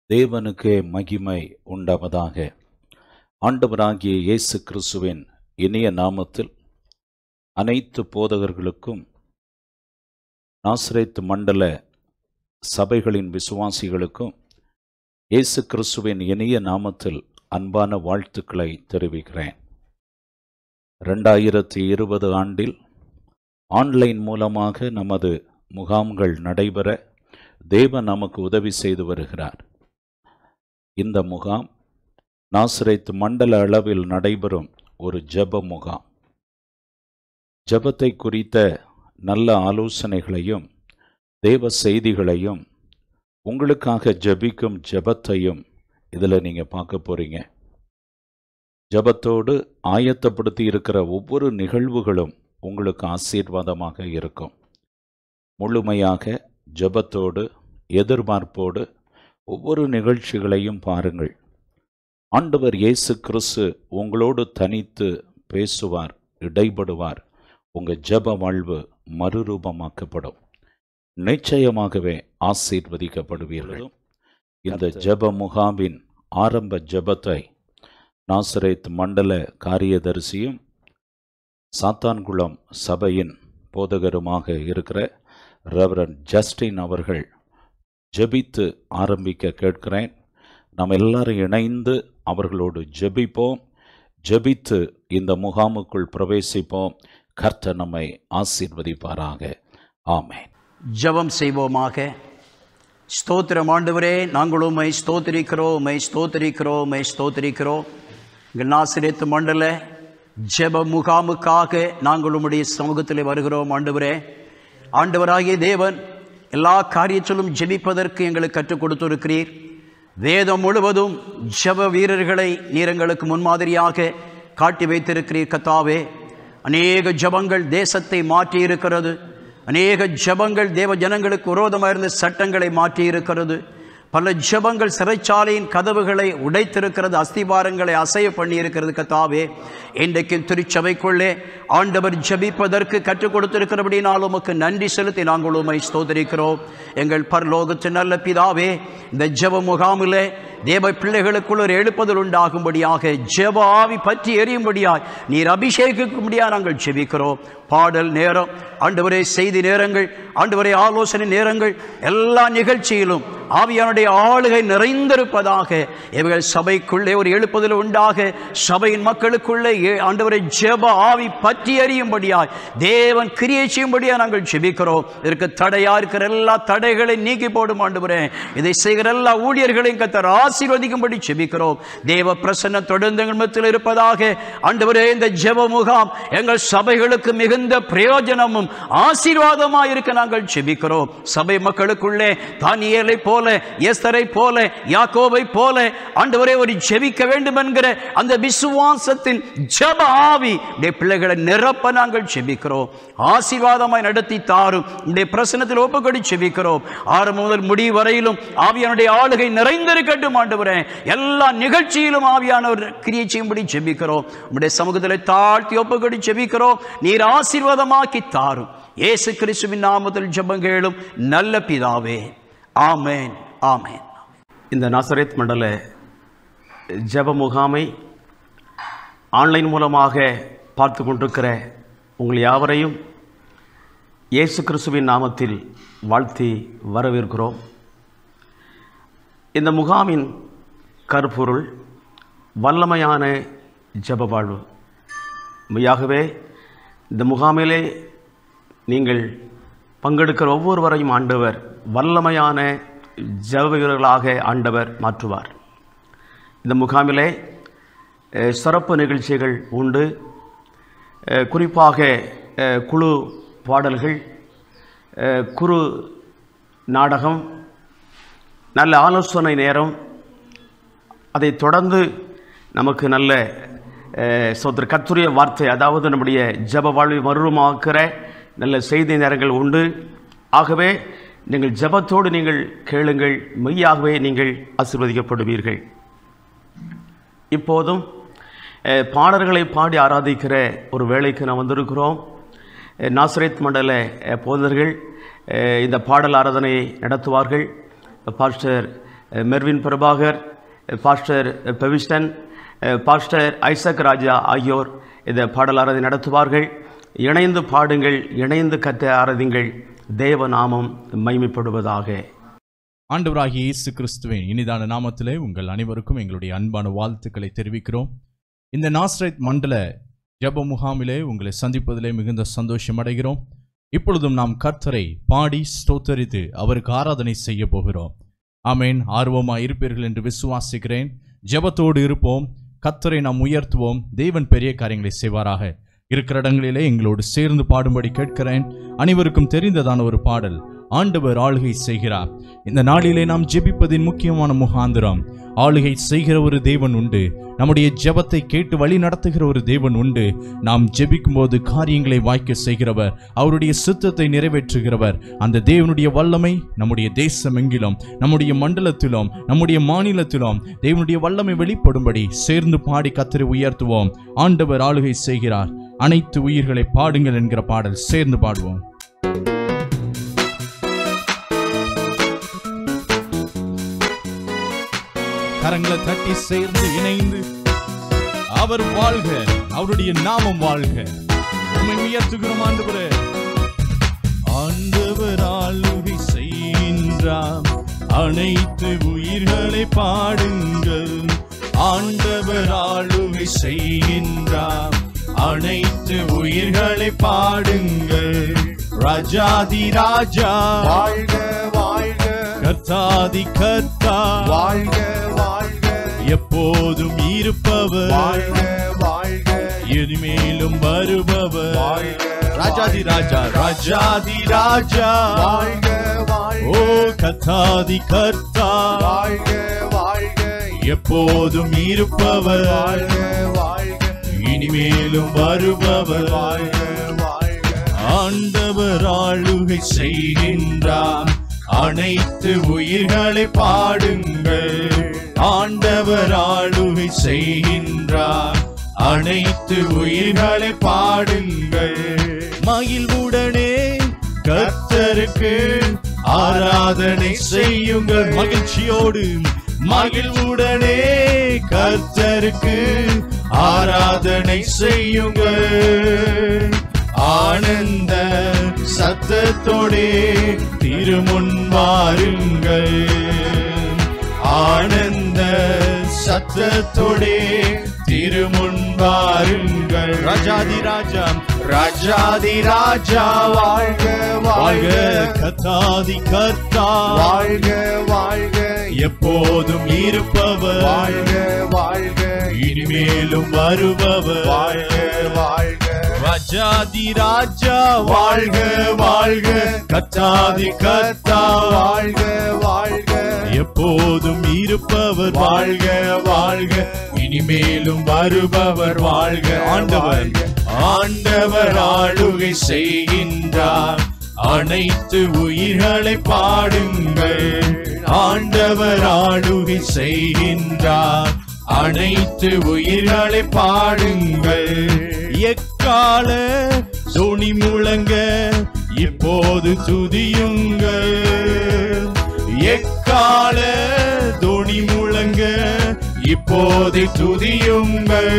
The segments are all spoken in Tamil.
தேவனுக்கே மகிமை உண்டாவதாக ஆண்டவராகிய இயேசு கிறிஸ்துவின் இனிய நாமத்தில் அனைத்து போதகர்களுக்கும் நாசரேத் மண்டல சபைகளின் விசுவாசிகளுக்கும் இயேசு கிறிஸ்துவின் இனிய நாமத்தில் அன்பான வாழ்த்துக்களை தெரிவிக்கிறேன் ரெண்டாயிரத்தி இருபது ஆண்டில் ஆன்லைன் மூலமாக நமது முகாம்கள் நடைபெற தேவன் நமக்கு உதவி செய்து வருகிறார் இந்த முகாம் நாசரேத் மண்டல அளவில் நடைபெறும் ஒரு ஜெப முகாம் ஜெபத்தை குறித்த நல்ல ஆலோசனைகளையும் தேவ செய்திகளையும் உங்களுக்காக ஜெபிக்கும் ஜெபத்தையும் இதில் நீங்கள் பார்க்க போறீங்க ஜெபத்தோடு ஆயத்தப்படுத்தி இருக்கிற ஒவ்வொரு நிகழ்வுகளும் உங்களுக்கு ஆசீர்வாதமாக இருக்கும் முழுமையாக ஜெபத்தோடு எதிர்பார்ப்போடு ஒவ்வொரு நிகழ்ச்சிகளையும் பாருங்கள் ஆண்டவர் இயேசு கிறிஸ்து உங்களோடு தனித்து பேசுவார் இடைபடுவார் உங்கள் ஜெப வாழ்வு மறுரூபமாக்கப்படும் நிச்சயமாகவே ஆசீர்வதிக்கப்படுவீர்கள் இந்த ஜெப முகாமின் ஆரம்ப ஜெபத்தை நாசரேத் மண்டல காரியதரிசியும் சாத்தான்குளம் சபையின் போதகருமாக இருக்கிற ரெவரன் ஜஸ்டின் அவர்கள் ஜெபித்து ஆரம்பிக்க கேட்கிறேன் நாம் எல்லாரும் இணைந்து அவர்களோடு ஜெபிப்போம் ஜெபித்து இந்த முகாமுக்குள் பிரவேசிப்போம் கர்த்தர் நம்மை ஆசீர்வதிப்பாராக ஆமென் ஜெபம் செய்வோமாக ஸ்தோத்திரம் ஆண்டவரே நாங்கள் உம்மை ஸ்தோத்திரிக்கிறோம் உம்மை ஸ்தோத்திரிக்கிறோம் உம்மை ஸ்தோத்திரிக்கிறோம் எங்கள் நாசிரியத்து மண்டல ஜெப முகாமுக்காக நாங்கள் உம்முடைய சமூகத்தில் வருகிறோம் ஆண்டவரே ஆண்டவராகிய தேவன் எல்லா காரியத்திலும் ஜெபிப்பதற்கு எங்களுக்கு கற்றுக் கொடுத்திருக்கிறீர் வேதம் முழுவதும் ஜெப வீரர்களை நீர் எங்களுக்கு முன்மாதிரியாக காட்டி வைத்திருக்கிறீர் கத்தாவே அநேக ஜபங்கள் தேசத்தை மாற்றி இருக்கிறது அநேக ஜபங்கள் தேவ ஜனங்களுக்கு விரோதமாக இருந்த சட்டங்களை மாற்றி இருக்கிறது பல ஜபங்கள் சிறைச்சாலையின் கதவுகளை உடைத்திருக்கிறது அஸ்திபாரங்களை அசைய பண்ணி இருக்கிறது கத்தாவே இன்றைக்கும் திருச்சபைக்குள்ளே ஆண்டவர் ஜபிப்பதற்கு கற்றுக் கொடுத்திருக்கிறபடினால் உமக்கு நன்றி செலுத்தி நாங்கள் உமை ஸ்தோதரிக்கிறோம் எங்கள் பரலோகத்து நல்ல பிதாவே இந்த ஜெப முகாமிலே தேவ பிள்ளைகளுக்குள் ஒரு எழுப்புதல் உண்டாகும்படியாக ஜெப ஆவி பற்றி எரியும்படியாய் நீர் அபிஷேகிக்கும்படியாக நாங்கள் ஜெபிக்கிறோம் பாடல் நேரம் ஆண்டவரே செய்தி நேரங்கள் ஆண்டவரே ஆலோசனை நேரங்கள் எல்லா நிகழ்ச்சியிலும் ஆவியானுடைய ஆளுகை நிறைந்திருப்பதாக இவர்கள் சபைக்குள்ளே ஒரு எழுப்புதல் உண்டாக சபையின் மக்களுக்குள்ளே ஏ- ஆண்டவரை ஜெப ஆவி பற்றி எறியும்படியாய் தேவன் கிரியை செய்யும்படியாக நாங்கள் ஜெபிக்கிறோம் இதற்கு தடையா இருக்கிற எல்லா தடைகளை நீக்கி போடும் ஆண்டவரே இதை செய்கிற எல்லா ஊழியர்களையும் கத்தர் ஆசீர்வதிக்கும்படி ஜெபிக்கிறோம் தேவ பிரசன்ன தொடர்ந்து எங்கள் மத்தியில் இருப்பதாக ஆண்டவரே இந்த ஜெப முகாம் எங்கள் சபைகளுக்கு மிகுந்த பிரயோஜனமும் ஆசீர்வாதமாக இருக்க நாங்கள் ஜெபிக்கிறோம் சபை மக்களுக்குள்ளே தானியேலை போல எஸ்தரை போல யாக்கோபை போல ஆண்டவரே ஒரு ஜெபிக்க வேண்டும் என்கிற அந்த விசுவாசத்தின் ஜெப ஆவி உடைய பிள்ளைகளை நிரப்ப நாங்கள் ஜெபிக்கிறோம் ஆசீர்வாதமாய் நடத்தி தாரும் உடைய பிரசனத்தில் ஒப்புக்கொடி ஜெபிக்கிறோம் ஆரம்பம் முதல் முடிவு வரையிலும் ஆவியானுடைய ஆளுகை நிறைந்திருக்கட்டும் ஆண்டவரே எல்லா நிகழ்ச்சியிலும் ஆவியானவர் கிரியை செய்யும்படி ஜெபிக்கிறோம் உடைய சமூகத்தில் தாழ்த்தி ஒப்புக்கொடி ஜெபிக்கிறோம் நீர் ஆசீர்வாதமாக்கி தாரும் இயேசு கிறிஸ்துவின் நாமத்தில் ஜெபங்கேளும் நல்ல பிதாவே ஆமென் ஆமென் இந்த நசரேத் மண்டல ஜெப முகாமை ஆன்லைன் மூலமாக பார்த்து கொண்டிருக்கிற உங்கள் யாவரையும் இயேசு கிறிஸ்துவின் நாமத்தில் வாழ்த்தி வரவேற்கிறோம் இந்த முகாமின் கருப்பொருள் வல்லமையான ஜெப வாழ்வு மெய்யாகவே இந்த முகாமிலே நீங்கள் பங்கெடுக்கிற ஒவ்வொருவரையும் ஆண்டவர் வல்லமையான ஜெப வீரர்களாக ஆண்டவர் மாற்றுவார் இந்த முகாமிலே அஹ், சிறப்பு நிகழ்ச்சிகள் உண்டு அஹ், குறிப்பாக அஹ், குழு பாடல்கள் அஹ், குறு நாடகம் நல்ல ஆலோசனை நேரம் அதைத் தொடர்ந்து நமக்கு நல்ல அஹ், சோதர கத்துரிய வார்த்தை அதாவது நம்முடைய ஜெப வாழ்வை மறுமாக்கிற நல்ல செய்தி நேரங்கள் உண்டு ஆகவே நீங்கள் ஜெபத்தோடு நீங்கள் கேளுங்கள் மெய்யாகவே நீங்கள் ஆசீர்வதிக்கப்படுவீர்கள் இப்போதும் அஹ், பாடல்களை பாடி ஆராதிக்கிற ஒரு வேலைக்கு நாம் வந்திருக்கிறோம் அஹ், நாசரேத் மண்டல அஹ், போதகர்கள் அஹ், இந்த பாடல் ஆராதனையை நடத்துவார்கள் பாஸ்டர் அஹ், மெர்வின் பிரபாகர் அஹ், பாஸ்டர் பெவிஸ்டன் அஹ், பாஸ்டர் ஐசக் ராஜா ஆகியோர் இந்த பாடல் ஆராதனை நடத்துவார்கள் இணைந்து பாடுங்கள் இணைந்து கத்த ஆராதிங்கள் தேவ நாமம் மைமைப்படுவதாக ஆண்டவராகிய இயேசு கிறிஸ்துவின் இனிதான நாமத்திலே உங்கள் அனைவருக்கும் எங்களுடைய அன்பான வாழ்த்துக்களை தெரிவிக்கிறோம் இந்த நாஸ்ரேத் மண்டல ஜெப முகாமிலே உங்களை சந்திப்பதிலே மிகுந்த சந்தோஷம் அடைகிறோம் இப்பொழுதும் நாம் கர்த்தரை பாடி ஸ்தோத்தரித்து அவருக்கு ஆராதனை செய்ய போகிறோம் ஆமேன் ஆர்வமாக இருப்பீர்கள் என்று விசுவாசிக்கிறேன் ஜெபத்தோடு இருப்போம் கர்த்தரை நாம் உயர்த்துவோம் தேவன் பெரிய காரியங்களை செய்வாராக இருக்கிற இடங்களிலே எங்களோடு சேர்ந்து பாடும்படி கேட்கிறேன் அனைவருக்கும் தெரிந்ததான ஒரு பாடல் ஆண்டவர் ஆளுகை செய்கிறார் இந்த நாளிலே நாம் ஜெபிப்பதின் முக்கியமான முகாந்திரம் ஆளுகை செய்கிற ஒரு தேவன் உண்டு நம்முடைய ஜெபத்தை கேட்டு வழி நடத்துகிற ஒரு தேவன் உண்டு நாம் ஜெபிக்கும் போது காரியங்களை வாய்க்க செய்கிறவர் அவருடைய சித்தத்தை நிறைவேற்றுகிறவர் அந்த தேவனுடைய வல்லமை நம்முடைய தேசம் எங்கிலும் நம்முடைய மண்டலத்திலும் நம்முடைய மாநிலத்திலும் தேவனுடைய வல்லமை வெளிப்படும்படி சேர்ந்து பாடி கத்தரை உயர்த்துவோம் ஆண்டவர் ஆளுகை செய்கிறார் அனைத்து உயிர்களை பாடுங்கள் என்கிற பாடல் சேர்ந்து பாடுவோம் கரங்களை தட்டி சேர்ந்து இணைந்து அவர் வாழ்க அவருடைய நாமம் வாழ்க உண்மை உயர்த்துகிறோம் ஆண்டவரே ஆண்டவர் ஆளுகை செய்கின்றார் அனைத்து உயிர்களை பாடுங்கள் ஆண்டவர் ஆளுகை செய்கின்றார் அனைத்து உயிர்களை பாடுங்கள் ராஜாதி ராஜா வாழ்க வாழ்க கர்த்தாதி கர்த்தா வாழ்க வாழ்க எப்போதும் இருப்பவர் வாழ்க வாழ்க இனிமேலும் வருபவர் வாழ்க, ராஜாதி ராஜா ராஜாதி ராஜா வாழ்க வாழ்க ஓ கத்தாதி கர்த்தா வாழ்க வாழ்க எப்போதும் இருப்பவர் வாழ்க வாழ்க இனிமேலும் வருபவர் வாழ்க வாழ்க ஆண்டவர் ஆளுகை செய்கின்றார் அனைத்து உயிர்களை பாடுங்கள் ஆண்டவர் ஆளுகை செய்கின்றார் அனைத்து உயிர்களை பாடுங்கள் மகிழ்வுடனே கர்த்தருக்கு ஆராதனை செய்யுங்கள் மகிழ்ச்சியோடு மகிழ்வுடனே கர்த்தருக்கு ஆராதனை செய்யுங்கள் ஆனந்த சத்தத்தோடே திருமுன் வாருங்கள் ஆனந்த சத்தத்தோடே திருமுன் வாருங்கள் ராஜாதி ராஜா ராஜாதி ராஜா வாழ்க வாழ்க வாழ்க கத்தாதி கத்தா வாழ்க வாழ்க எப்போதும் இருப்பவர் வாழ்க வாழ்க இனிமேலும் வருபவர் வாழ்க வாழ்க ராஜாதி ராஜா வாழ்க வாழ்க கத்தாதி கத்தா வாழ்க வாழ்க எப்போதும் இருப்பவர் வாழ்க வாழ்க இனிமேலும் வருபவர் வாழ்க ஆண்டவர் ஆண்டவர் ஆளுகை செய்கின்றார் அனைத்து உயிர்களை பாடுங்கள் ஆண்டவர் ஆளுகை செய்கின்றார் அனைத்து உயிர்களை பாடுங்கள் எக்கால துணி முழங்க இப்போது துதியுங்கள் எக்கால துணி முழங்க இப்போது துதியுங்கள்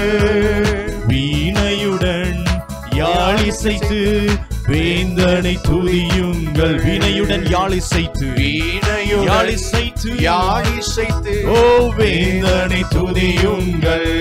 வீணையுடன் யாழிசைத்து வேந்தனை துதியுங்கள் வீணையுடன் யாழிசைத்து வீணையுடன் யாழிசைத்து யாழிசைத்து ஓ வேந்தனை துதியுங்கள்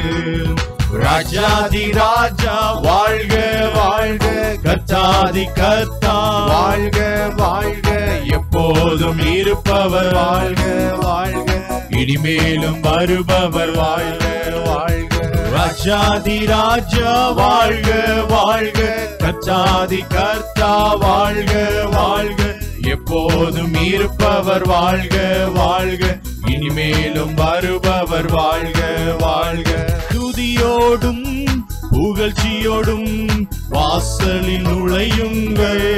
ராஜாதி ராஜா வாழ்க வாழ்க கத்தாதி கத்தா வாழ்க வாழ்க எப்போதும் இருப்பவர் வாழ்க வாழ்க இனிமேலும் வருபவர் வாழ்க வாழ்க ராஜாதி ராஜா வாழ்க வாழ்க கத்தாதி கர்த்தா வாழ்க வாழ்க எப்போதும் இருப்பவர் வாழ்க வாழ்க இனிமேலும் வருபவர் வாழ்க வாழ்க துதியோடும் புகழ்ச்சியோடும் வாசலில் நுழையுங்கள்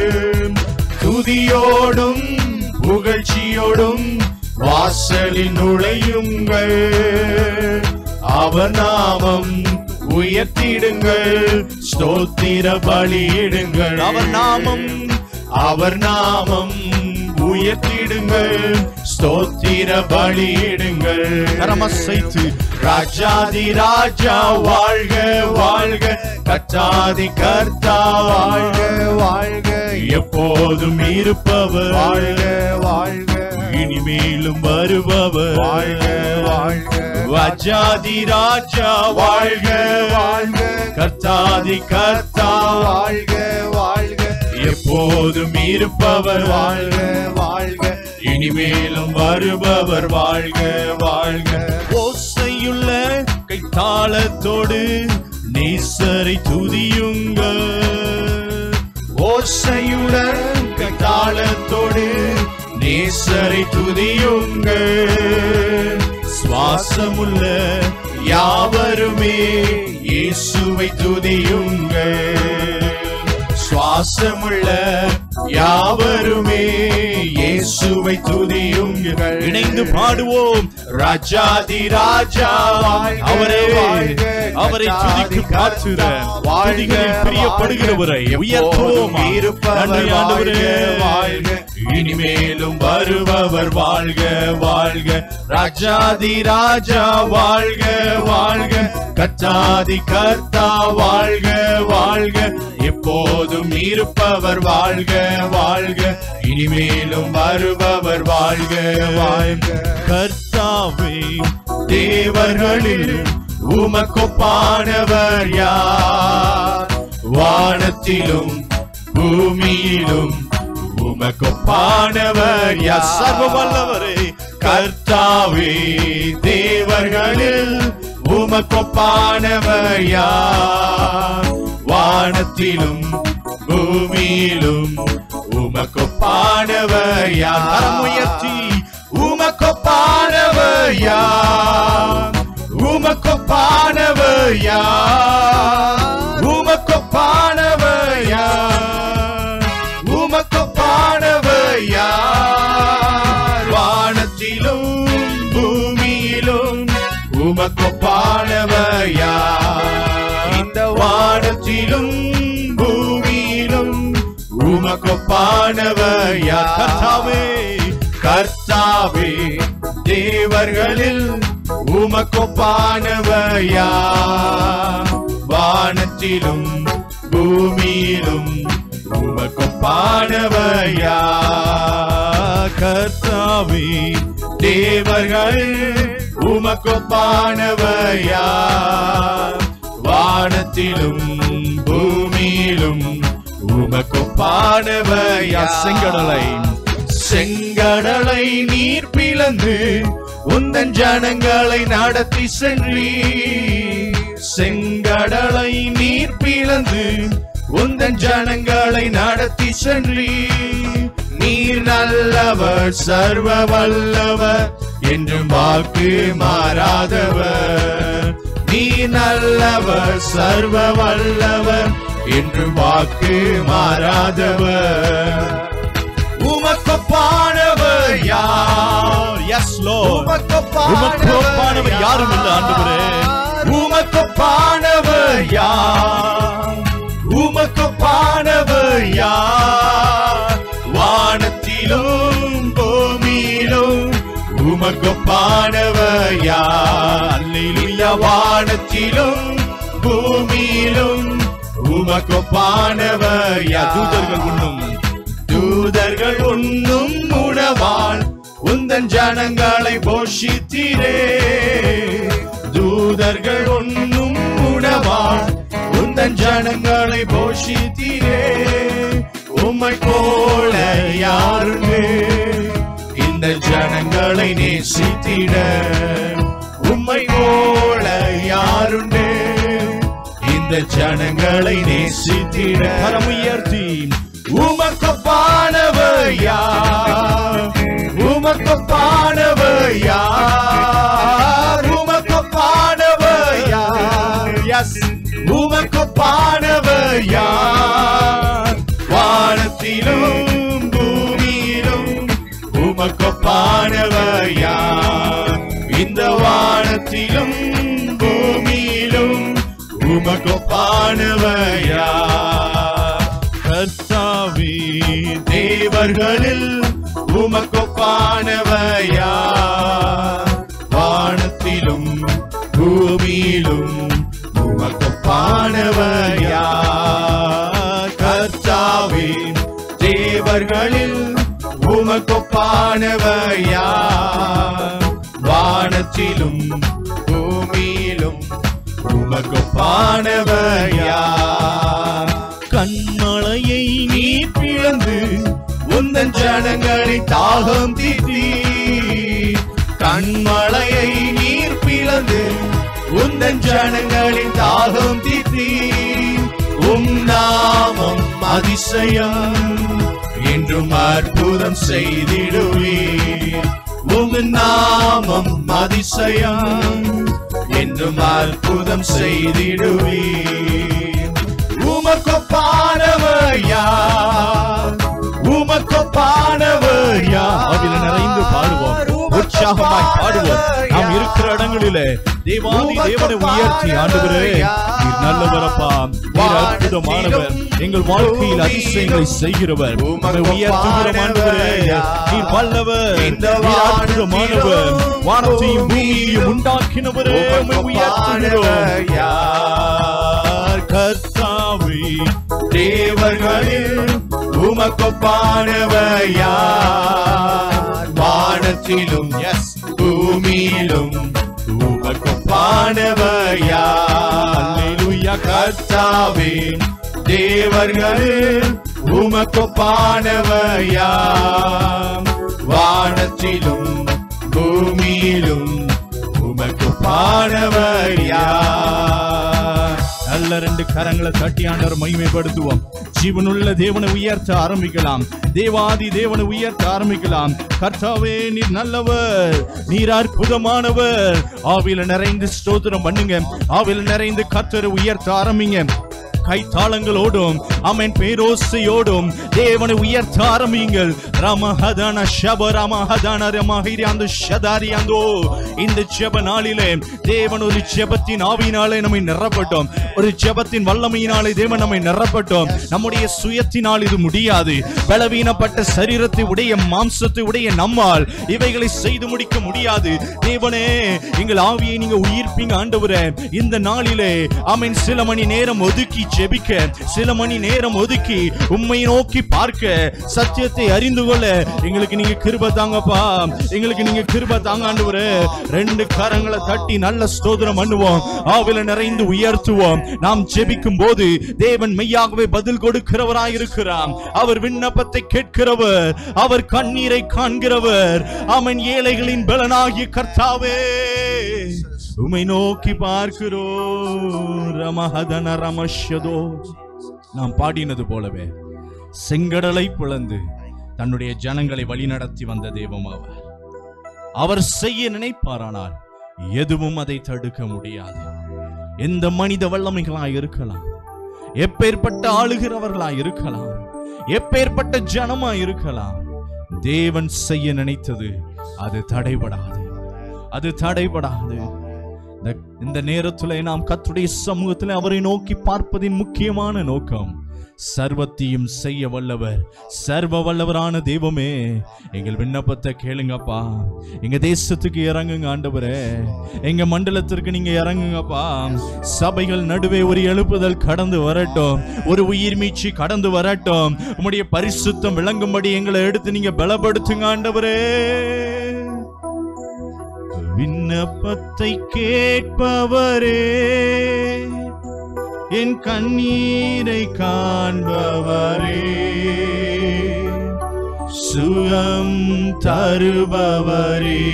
துதியோடும் புகழ்ச்சியோடும் வாசலில் நுழையுங்கள் அவர் நாமம் உயர்த்திடுங்கள் ஸ்தோத்திர பலியிடுங்கள் அவர் நாமம் அவர் நாமம் உயர்த்திடுங்கள் ஸ்தோத்திர பலியிடுங்கள் கரமசைத்து ராஜாதி ராஜா வாழ்க வாழ்க கச்சாதி கர்த்தா வாழ்க வாழ்க எப்போதும் இருப்பவர் வாழ்க வாழ்க இனிமேலும் வருபவர் வாழ்க வாழ்க ராஜாதி ராஜா வாழ்க வாழ்க கர்த்தாதி கர்த்தா வாழ்க வாழ்க எப்போதும் இருப்பவர் வாழ்க வாழ்க இனிமேலும் வருபவர் வாழ்க வாழ்க ஓசையுள்ள கைத்தாளத்தோடு நேசரை துதியுங்கள் ஓசையுடன் தாளத்தோடு நேசரை துதியுங்கள் சுவாசமுள்ள யாவருமே இயேசுவை துதியுங்கள் சுவாசமுள்ள யாவருமே இயேசுவை துதியுங்கள் இணைந்து பாடுவோம் ராஜாதி ராஜா வாழ்க, அவரே வாழ்க, அவரை துதிக்கு பாத்துற வாழ்க, துதிகளில் பிரியப்படுகிறவரை வாழ்க, உயர்த்துவோம் எப்போதும் இருப்பவர் நன்றி ஆண்டவரே வாழ்க, இனிமேலும் வருபவர் வாழ்க வாழ்க ராஜாதி ராஜா வாழ்க வாழ்க கச்சாதி கர்த்தா வாழ்க வாழ்க எப்போதும் இருப்பவர் வாழ்க வாழ்க இனிமேலும் வருபவர் வாழ்க வாழ்க கர்த்தாவே தேவர்களில் உமக்கொப்பானவர் யார் வானத்திலும் பூமியிலும் உமக்கொப்பானவர் யார் சர்வ வல்லவரே கர்த்தாவே தேவர்களில் உமக்கொப்பானவர் யார் வானத்திலும் பூமியிலும் உமக்கொப்பானவர் யார் கரம் உயர்த்தி உமக்கொப்பானவர் யார் உமக்கொப்பானவர் யார் உமக்கொப்பானவர் யார் உமக்கொப்பானவர் யார் வானத்திலும் பூமியிலும் உமக்கொப்பானவர் யார் இந்த வானத்திலும் பூமியிலும் உமக்கொப்பானவர் யார் கர்த்தாவே கர்த்தாவே தேவர்களில் உமக்கொப்பானவர் யார் வானத்திலும் பூமியிலும் உமக்கொப்பானவர் யார் கர்த்தாவே தேவர்கள் உமக்கொப்பானவர் யார் வானத்திலும் பூமியிலும் உமக்கொப்பானவர் யார் செங்கடலை செங்கடலை நீர் பிளந்து உந்தன் ஜனங்களை நடத்தி சென்றி செங்கடலை நீர் பிளந்து உந்தன் ஜனங்களை நடத்தி சென்றி நீர் நல்லவர் சர்வ வல்லவர் என்றும் வாக்கு மாறாதவர் நீ நல்லவர் சர்வ வல்லவர் என்று வாக்கு மாறாதவர் உமக்கொப்பானவர் யார் எஸ் லோ உமக்கொப்பானவர் உமக்கொப்பானவர் யாரும் இல்ல ஆண்டவரே உமக்கொப்பானவர் யார் உமக்கொப்பானவர் யார் வானத்திலும் பூமியிலும் உமக்கொப்பானவர் யார் அல்லேலூயா வானத்திலும் பூமியிலும் உமக்கொப்பானவர் யார் தூதர்கள் உண்ணும் தூதர்கள் உண்ணும் உணவால் உந்தன் ஜனங்களை போஷித்தீரே தூதர்கள் உண்ணும் உணவால் உந்தன் ஜனங்களை போஷித்தீரே உம்மை போல யாருண்டு இந்த ஜனங்களை நேசித்திட உம்மை போல யாருண்டு இந்த ஜனங்களை நேசித்திட கரம் உயர்த்தி உமக்கொப்பானவர் யார் உமக்கொப்பானவர் யார் உமக்கொப்பானவர் யார் எஸ் உமக்கொப்பானவர் யார் வானத்திலும் பூமியிலும் உமக்கொப்பானவர் யார் இந்த வானத்திலும் பூமியிலும் உமக்கொப்பானவர் யார் கர்த்தாவே தேவர்களில் உமக்கொப்பானவையா வானத்திலும் பூமியிலும் உமக்கொப்பானவையா கர்த்தாவே தேவர்களில் உமக்கொப்பானவையா வானத்திலும் பூமியிலும் உமக்கொப்பானவையா கண்மலையை நீ பிளந்து உந்தன் ஜனங்களை தாகம் தீர்த்தி கண்மலையை நீர் பிளந்து உந்தன் ஜனங்களின் தாகம் தீர்த்தி உம் நாமம் அதிசயம் என்றும் அற்புதம் செய்திடுவீர் உம் நாமம் அதிசயம் என்றும் அற்புதம் செய்திடுவீர் உமக்கொப்பானவையா உமக்கொப்பானவையா அதில் நிறைந்து பாடுவோம் உற்சாகமாய் பாடுவோம் நாம் இருக்கிற இடங்களிலே தேவாதி தேவனை உயர்த்தி ஆண்டவரே நீர் நல்லவரப்பா நீர் அற்புதமானவர் எங்கள் வாழ்க்கையில் அதிசயங்களை செய்கிறவர் உம்மை உயர்த்துகிறோம் ஆண்டவரே நீர் வல்லவர் நீர் அற்புதமானவர் வானத்தையும் பூமியையும் உண்டாக்கினவரே உம்மை உயர்த்துகிறோம் யார் கர்த்தாவே தேவர்களில் உமக்கொப்பானவையா வானத்திலும் எஸ் பூமியிலும் உமக்கொப்பானவையா அல்லேலூயா கர்த்தாவே தேவர்களில் உமக்கொப்பானவையா வானத்திலும் பூமியிலும் உமக்கொப்பானவையா நல்ல ரெண்டு கரங்களை தட்டி ஆண்டவர் மகிமைப்படுத்துவோம் ஜீவனுள்ள தேவனை உயர்த்த ஆரம்பிக்கலாம் தேவாதி தேவனை உயர்த்த ஆரம்பிக்கலாம் கர்த்தாவே நீர் நல்லவர் நீர் அற்புதமானவர் ஆவில நிறைந்து ஸ்தோத்திரம் பண்ணுங்க ஆவில நிறைந்து கர்த்தரை உயர்த்த ஆரம்பிங்க கைத்தாளங்களோடும் அமன் பேரோசையோடும் தேவனை உயர்த்த ஆரம்பியுங்கள் ரமஹதன ஷப ரமஹதன ரமஹிரியாந்து ஷதாரியாந்தோ இந்த ஜெப நாளிலே தேவன் ஒரு ஜெபத்தின் ஆவியினாலே நம்மை நிரப்பட்டோம் ஒரு ஜெபத்தின் வல்லமையினாலே தேவன் நம்மை நிரப்பட்டோம் நம்முடைய சுயத்தினால் இது முடியாது பலவீனப்பட்ட சரீரத்தை உடைய மாம்சத்தை உடைய நம்மால் இவைகளை செய்து முடிக்க முடியாது தேவனே எங்கள் ஆவியை நீங்க உயிர்ப்பீங்க ஆண்டவரே இந்த நாளிலே ஆமென் சில மணி நேரம் ஒதுக்கி ஜெபிக்க சில மணி நேரம் ஒதுக்கி உம்மை நோக்கி பார்க்க சத்தியத்தை அறிந்து கொள்ள எங்களுக்கு நீங்க கிருப தாங்கப்பா எங்களுக்கு நீங்க கிருப தாங்க ஆண்டவரே ரெண்டு கரங்களை தட்டி நல்ல ஸ்தோத்திரம் பண்ணுவோம் ஆவில நிறைந்து உயர்த்துவோம் நாம் ஜெபிக்கும் போது தேவன் மெய்யாகவே பதில் கொடுக்கிறவராய் இருக்கிறார் அவர் விண்ணப்பத்தை கேட்கிறவர் அவர் கண்ணீரை காண்கிறவர் அவன் ஏழைகளின் பலனாகிய கர்த்தாவே உமை நோக்கி பார்க்கிறோம் ரமஹதன ரமஷதோ நாம் பாடினது போலவே செங்கடலை பிளந்து தன்னுடைய ஜனங்களை வழிநடத்தி வந்த தெய்வம் அவர் அவர் செய்ய நினைப்பாரானால் எதுவும் அதை தடுக்க முடியாது எந்த மனித வல்லமைகளாய் இருக்கலாம் எப்பேற்பட்ட ஆளுகிறவர்களாய் இருக்கலாம் எப்பேற்பட்ட ஜனமாய் இருக்கலாம் தேவன் செய்ய நினைத்தது அது தடைபடாது அது தடைபடாது இந்த- இந்த நேரத்துல நாம் கர்த்தருடைய சமூகத்தில் அவரை நோக்கி பார்ப்பதின் முக்கியமான நோக்கம் சர்வத்தையும் செய்ய வல்லவர் சர்வ வல்லவரான தெய்வமே எங்கள் விண்ணப்பத்தை கேளுங்கப்பா எங்க தேசத்துக்கு இறங்குங்க ஆண்டவரே எங்க மண்டலத்திற்கு நீங்க இறங்குங்கப்பா சபைகள் நடுவே ஒரு எழுப்புதல் கடந்து வரட்டும் ஒரு உயிர் மீட்சி கடந்து வரட்டும் உம்முடைய பரிசுத்தம் விளங்கும்படி எங்களை எடுத்து நீங்க பலப்படுத்துங்க ஆண்டவரே விண்ணப்பத்தை கேட்பவரே என் கண்ணீரை காண்பவரே சுகம் தருபவரே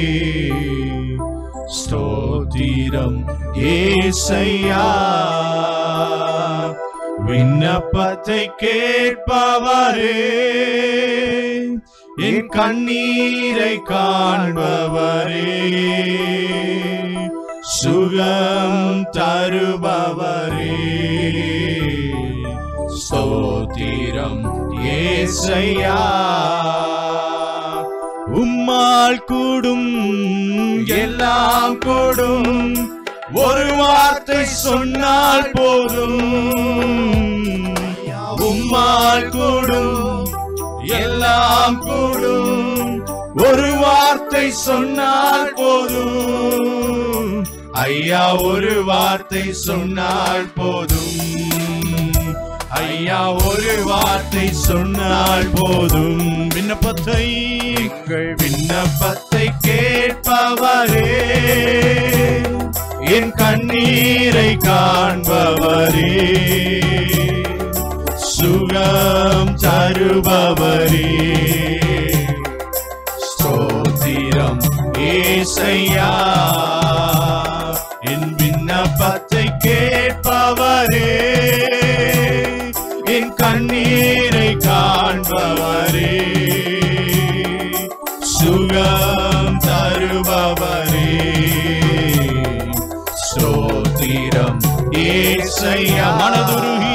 ஸ்தோத்திரம் ஏசையா விண்ணப்பத்தை கேட்பவரே என் கண்ணீரை காண்பவரே சுகம் தருபவரே ஸ்தோத்திரம் ஏசையா உம்மால் கூடும் எல்லாம் கூடும் ஒரு வார்த்தை சொன்னால் போதும் உம்மால் கூடும் எல்லாம் கூடும் ஒரு வார்த்தை சொன்னால் போதும் ஐயா ஒரு வார்த்தை சொன்னால் போதும் ஐயா ஒரு வார்த்தை சொன்னால் போதும் விண்ணப்பத்தை எங்கள் விண்ணப்பத்தை கேட்பவரே என் கண்ணீரை காண்பவரே சுகம் தருபவரே ஸ்தோத்திரம் ஏசையா என் விண்ணப்பத்தை கேட்பவரே என் கண்ணீரை காண்பவரே சுகம் தருபவரே ஸ்தோத்திரம் ஏசையா மனதுருகி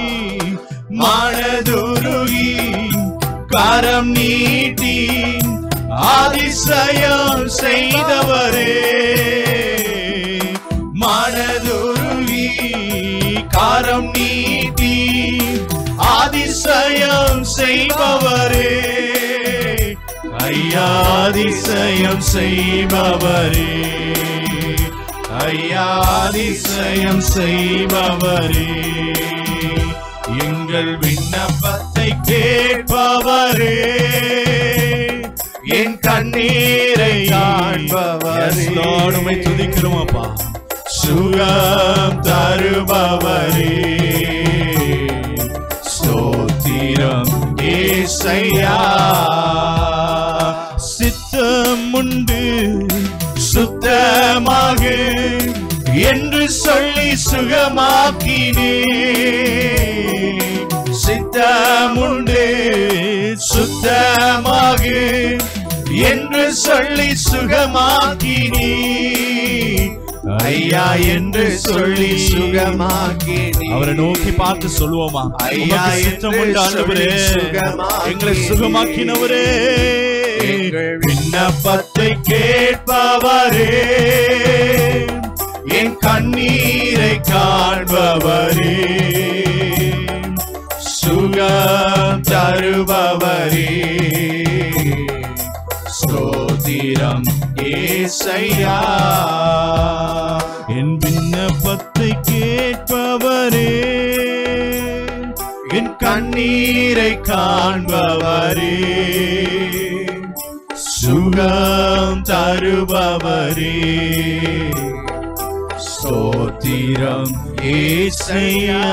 மனதுருகி கரம் நீட்டி அதிசயம் செய்தவரே மனதுருகி கரம் நீட்டி அதிசயம் செய்பவரே ஐயா அதிசயம் செய்பவரே ஐயா அதிசயம் செய்பவரே எங்கள் விண்ணப்பத்தை கேட்பவரே என் கண்ணீரை காண்பவரே உமை துதிக்கிறோம் அப்பா சுகம் தருபவரே ஸ்தோத்திரம் ஏசையா சித்தம் உண்டு சுத்தமாக என்று சொல்லி சுகமாக்கினே சித்தமுண்டு சுத்தமாக என்று சொல்லி சுகமாக்கினி ஐயா என்று சொல்லி சுகமாக்கினி அவரை நோக்கி பார்த்து சொல்லுவோமா ஐயா, உமக்கு சித்தம் உண்டு என்று ஆண்டவரே சொல்லி சுகமாக்கினீர். எங்களை சுகமாக்கினவரே எங்கள் விண்ணப்பத்தை கேட்பவரே என் கண்ணீரை காண்பவரே சுகம் தருபவரே ஸ்தோத்திரம் ஏசையா என் விண்ணப்பத்தை கேட்பவரே என் கண்ணீரை காண்பவரே சுகம் தருபவரே ஸ்தோத்திரம் ஏசையா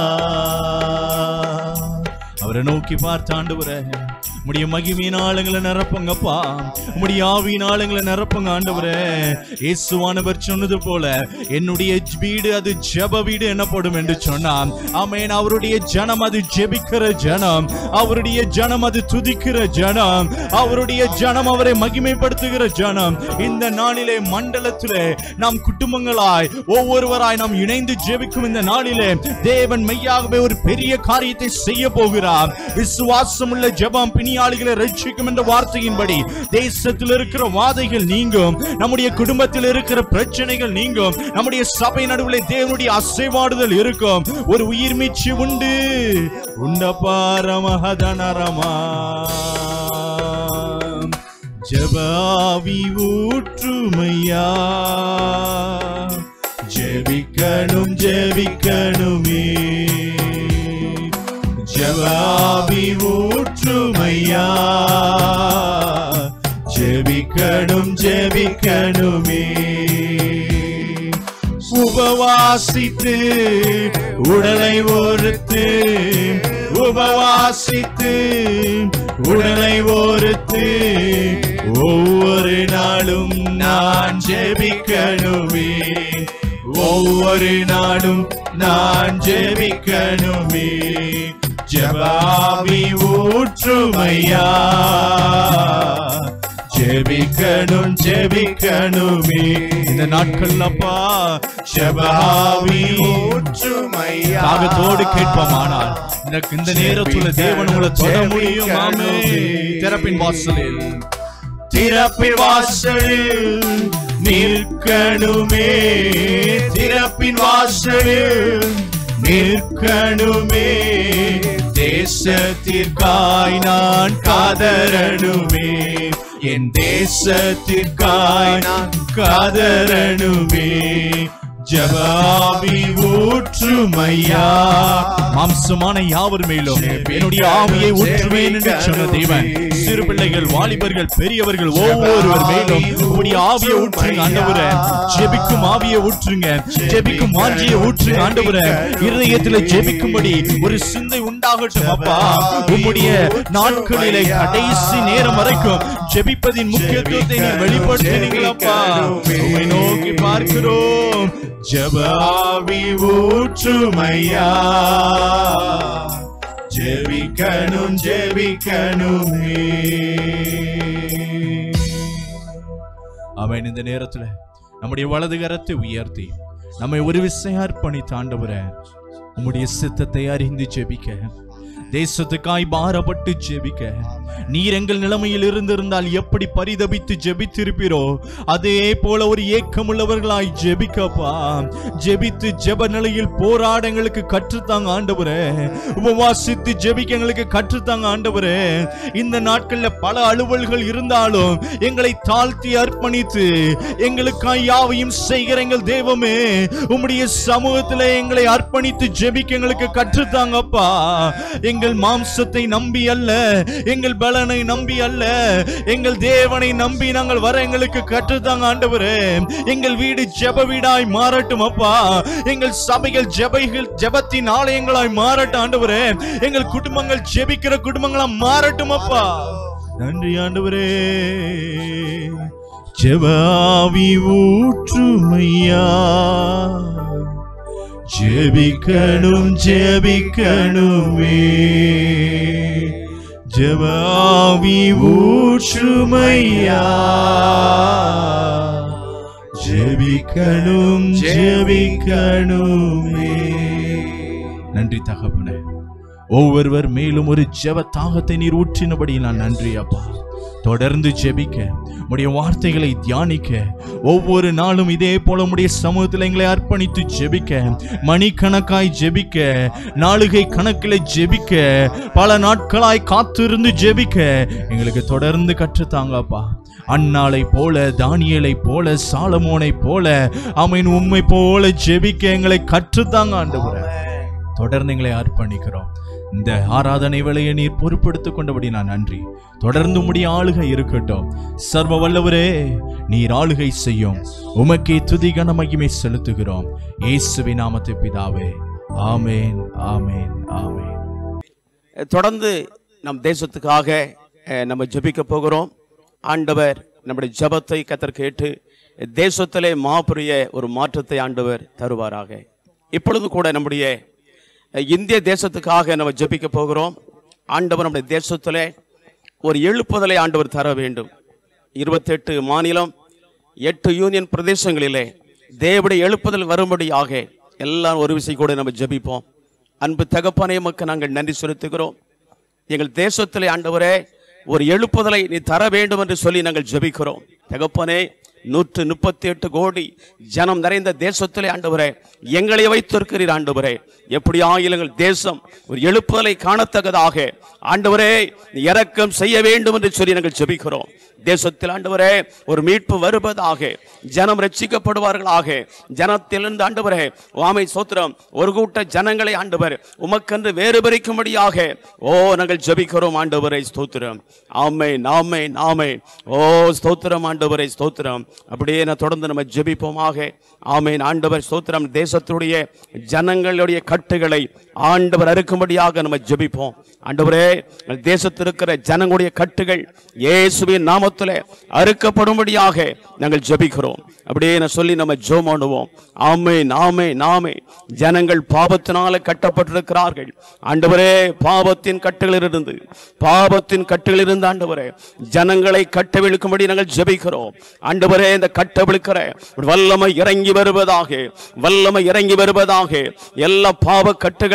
அவரை நோக்கி பார்த்து ஆண்டவரே உம்முடைய மகிமையின் ஆளுங்களை நிரப்புங்கப்பா உம்முடைய ஆவியின் ஆளுங்களை நிரப்புங்க ஆண்டவரே இயேசுவானவர் சொன்னது போல என்னுடைய வீடு அது ஜெப வீடு எனப்படும் என்று சொன்னான் ஆமென் அவருடைய ஜனம் அது ஜெபிக்கிற ஜனம் அவருடைய ஜனம் அது துதிக்கிற ஜனம் அவருடைய ஜனம் அவரை மகிமைப்படுத்துகிற ஜனம் இந்த நாளிலே மண்டலத்திலே நாம் குடும்பங்களாய் ஒவ்வொருவராய் நாம் இணைந்து ஜெபிக்கும் இந்த நாளிலே தேவன் மெய்யாகவே ஒரு பெரிய காரியத்தை செய்ய போகிறார் விசுவாசம் உள்ள ஜெபம் பிணியாளிகளை ரட்சிக்கும் என்ற வார்த்தையின்படி தேசத்தில் இருக்கிற வாதைகள் நீங்கும் நம்முடைய குடும்பத்தில் இருக்கிற பிரச்சனைகள் நீங்கும் நம்முடைய சபை நடுவில் தேவனுடைய அசைவாடுதல் இருக்கும் ஒரு உயிர் மீட்சி உண்டு உண்டப்பா ரமஹதனரமா ஜபாவி ஊற்றுமையா ஜெபிக்கணும் ஜெபிக்கணுமே ஜவாபி ஊற்றுமையா ஜெபிக்கணும் ஜெபிக்கணுமே உபவாசித்து உடலை ஒருத்து உபவாசித்து உடலை ஒருத்து ஒவ்வொரு நாளும் நான் ஜெபிக்கணுமே ஒவ்வொரு நாளும் நான் ஜெபிக்கணுமே ஜபாபி ஊற்றுமையா ஜெபிக்கணும் ஜெபிக்கணுமே இந்த நாட்கள் அப்பா ஜபாபி ஊற்றுமையா தாகத்தோடு கேட்போமானால் இந்த இந்த நேரத்துல தேவன் உங்களை தொட முடியும் ஆமே திறப்பின் வாசலில் திறப்பின் வாசலில் நிற்கணுமே திறப்பின் வாசலில் நிற்கணுமே தேசத்திற்காய் நான் காதரணுமே என் தேசத்திற்காய் நான் காதரணுமே ஜபாவி ஊற்றுமையா மாம்சமான யாவர் மேலும் என்னுடைய ஆவியை ஊற்றுவேன் என்று சொன்ன தேவன் சிறு பிள்ளைகள் வாலிபர்கள் பெரியவர்கள் ஒவ்வொருவர் மேலும் உங்களுடைய ஆவியை ஊற்றுங்க ஆண்டவரே ஜெபிக்கும் ஆவியை ஊற்றுங்க ஜெபிக்கும் வாஞ்சியை ஊற்றுங்க ஆண்டவரே இருதயத்தில் ஜெபிக்கும்படி ஒரு சிந்தை உண்டாகட்டும் அப்பா உம்முடைய நாட்களிலே கடைசி நேரம் வரைக்கும் ஜெபிப்பதின் முக்கியத்துவத்தை நீர் வெளிப்படுத்தினீங்களப்பா உம்மை நோக்கி பார்க்கிறோம் ஜபாவி ஊற்றுமையா ஜெபிக்கணும் ஜெபிக்கணுமே அவன் இந்த நேரத்துல நம்முடைய வலது கரத்தை உயர்த்தி நம்மை ஒரு விசை அர்ப்பணித்து ஆண்டவரே உம்முடைய சித்தத்தை அறிந்து ஜெபிக்க தேசத்துக்காய் பாரப்பட்டு ஜெபிக்க நீர் எங்கள் நிலைமையில் இருந்திருந்தால் எப்படி பரிதபித்து ஜெபித்திருப்பீரோ அதே போல ஒரு ஏக்கமுள்ளவர்களாய் ஜெபிக்கப்பா ஜெபித்து ஜெப நிலையில் போராட எங்களுக்கு கற்றுத்தாங்க ஆண்டவரே உபவாசித்து ஜெபிக்க எங்களுக்கு கற்றுத்தாங்க ஆண்டவரே இந்த நாட்கள்ல பல அலுவல்கள் இருந்தாலும் எங்களை தாழ்த்தி அர்ப்பணித்து எங்களுக்காய் யாவையும் செய்கிற எங்கள் தெய்வமே உம்முடைய சமூகத்திலே எங்களை அர்ப்பணித்து ஜெபிக்க எங்களுக்கு கற்றுத்தாங்கப்பா எங்கள் மாம்சத்தை நம்பி அல்ல எங்கள் பலனை நம்பி அல்ல எங்கள் தேவனை நம்பி நாங்கள் வர எங்களுக்கு கற்றுத்தாங்க ஆண்டவரே எங்கள் வீடு ஜெப வீடாய் மாறட்டும் அப்பா எங்கள் சபைகள் ஜெபைகள் ஜெபத்தின் ஆலயங்களாய் மாறட்டும் ஆண்டவரே எங்கள் குடும்பங்கள் ஜெபிக்கிற குடும்பங்களா மாறட்டும் அப்பா நன்றி ஆண்டவரே ஜெபாவி ஊற்றுமையா ஜெபிக்கணும் ஜெபிக்கணுமே ஜெபாவி ஊற்றுமையா ஜெபிக்கணும் ஜெபிக்கணுமே நன்றி தகப்பனே ஒவ்வொருவர் மேலும் ஒரு ஜெப தாகத்தை நீர் ஊற்றினபடி நான் நன்றி அப்பா தொடர்ந்து ஜெபிக்க உடைய வார்த்தைகளை தியானிக்க ஒவ்வொரு நாளும் இதே போல உடைய சமூகத்தில் எங்களை அர்ப்பணித்து ஜெபிக்க மணிக்கணக்காய் ஜெபிக்க நாளுகை கணக்கில் ஜெபிக்க பல நாட்களாய் காத்திருந்து ஜெபிக்க எங்களுக்கு தொடர்ந்து கற்றுத்தாங்கப்பா அன்னாளை போல தானியலை போல சாலமோனை போல அவன் உண்மை போல ஜெபிக்க எங்களை கற்றுத்தாங்க ஆண்டவரே தொடர்ந்து எங்களை அர்ப்பணிக்கிறோம் இந்த ஆராதனை வேலையை நீர் பொறுப்படுத்திக் கொண்டபடி நான் நன்றி தொடர்ந்து உம்முடைய ஆளுகை இருக்கட்டும் சர்வ வல்லவரே நீர் ஆளுகை செய்யும் உமக்கே துதி கன மகிமை செலுத்துகிறோம் இயேசுவி நாமத்தை பிதாவே ஆமேன் ஆமேன் ஆமேன் தொடர்ந்து நம் தேசத்துக்காக அஹ், நம்ம ஜெபிக்க போகிறோம் ஆண்டவர் நம்முடைய ஜெபத்தை கத்தர் கேட்டு தேசத்திலே மாபெரிய ஒரு மாற்றத்தை ஆண்டவர் தருவாராக இப்பொழுது கூட நம்முடைய அஹ், இந்திய தேசத்துக்காக நம்ம ஜெபிக்க போகிறோம் ஆண்டவர் நம்முடைய தேசத்திலே ஒரு எழுப்புதலை ஆண்டவர் தர வேண்டும் இருபத்தெட்டு மாநிலம் எட்டு யூனியன் பிரதேசங்களிலே தேவடைய எழுப்புதல் வரும்படியாக எல்லாம் ஒரு விசை கூட நம்ம ஜெபிப்போம் அன்பு தகப்பனே மக்கள் நாங்கள் நன்றி செலுத்துகிறோம் எங்கள் தேசத்திலே ஆண்டவரே ஒரு எழுப்புதலை நீ தர வேண்டும் என்று சொல்லி நாங்கள் ஜெபிக்கிறோம் தகப்பனே நூற்று முப்பத்தி எட்டு கோடி ஜனம் நிறைந்த தேசத்திலே ஆண்டவரே எங்களை வைத்திருக்கிறீர் ஆண்டவரே எப்படி ஆயிலங்கள் தேசம் ஒரு எழுப்புதலை காணத்தக்கதாக ஆண்டவரே நீ இரக்கம் செய்ய வேண்டும் என்று சொல்லி நாங்கள் ஜெபிக்கிறோம் தேசத்தில் ஆண்டவரே ஒரு மீட்பு வருவதாக ஜனம் ரட்சிக்கப்படுவார்களாக ஜனத்திலிருந்து ஆண்டவரே வாமை சோத்திரம் ஒரு கூட்ட ஜனங்களை ஆண்டவர் உமக்கென்று வேறு பிரிக்கும்படியாக ஓ நாங்கள் ஜெபிக்கிறோம் ஆண்டவரை ஸ்தோத்திரம் ஆமை நாமை நாமை ஓ ஸ்தோத்திரம் ஆண்டவரை ஸ்தோத்திரம் அப்படியே நான் தொடர்ந்து நம்ம ஜெபிப்போமாக ஆமேன் ஆண்டவர் ஸ்தோத்திரம் தேசத்துடைய ஜனங்களுடைய கட்டுகளை ஆண்டவர் அறுக்கும்படியாக நம்ம ஜெபிப்போம் ஆண்டவரே தேசத்தில் இருக்கிற ஜனங்களுடைய கட்டுகள் இயேசுவின் நாமத்திலே அறுக்கப்படும்படியாக நாங்கள் ஜெபிக்கிறோம் அப்படியே நான் சொல்லி நம்ம ஜோம் பண்ணுவோம் ஆமே நாமே நாமே ஜனங்கள் பாவத்தினால கட்டப்பட்டிருக்கிறார்கள் ஆண்டவரே பாவத்தின் கட்டுகளிலிருந்து பாவத்தின் கட்டுகளிலிருந்து ஆண்டவரே ஜனங்களை கட்டவிழுக்கும்படி நாங்கள் ஜெபிக்கிறோம் ஆண்டவரே இந்த கட்டவிழுக்கிற வல்லமை இறங்கி வருவதாக வல்லமை இறங்கி வருவதாக எல்லா பாவ கட்டுகளை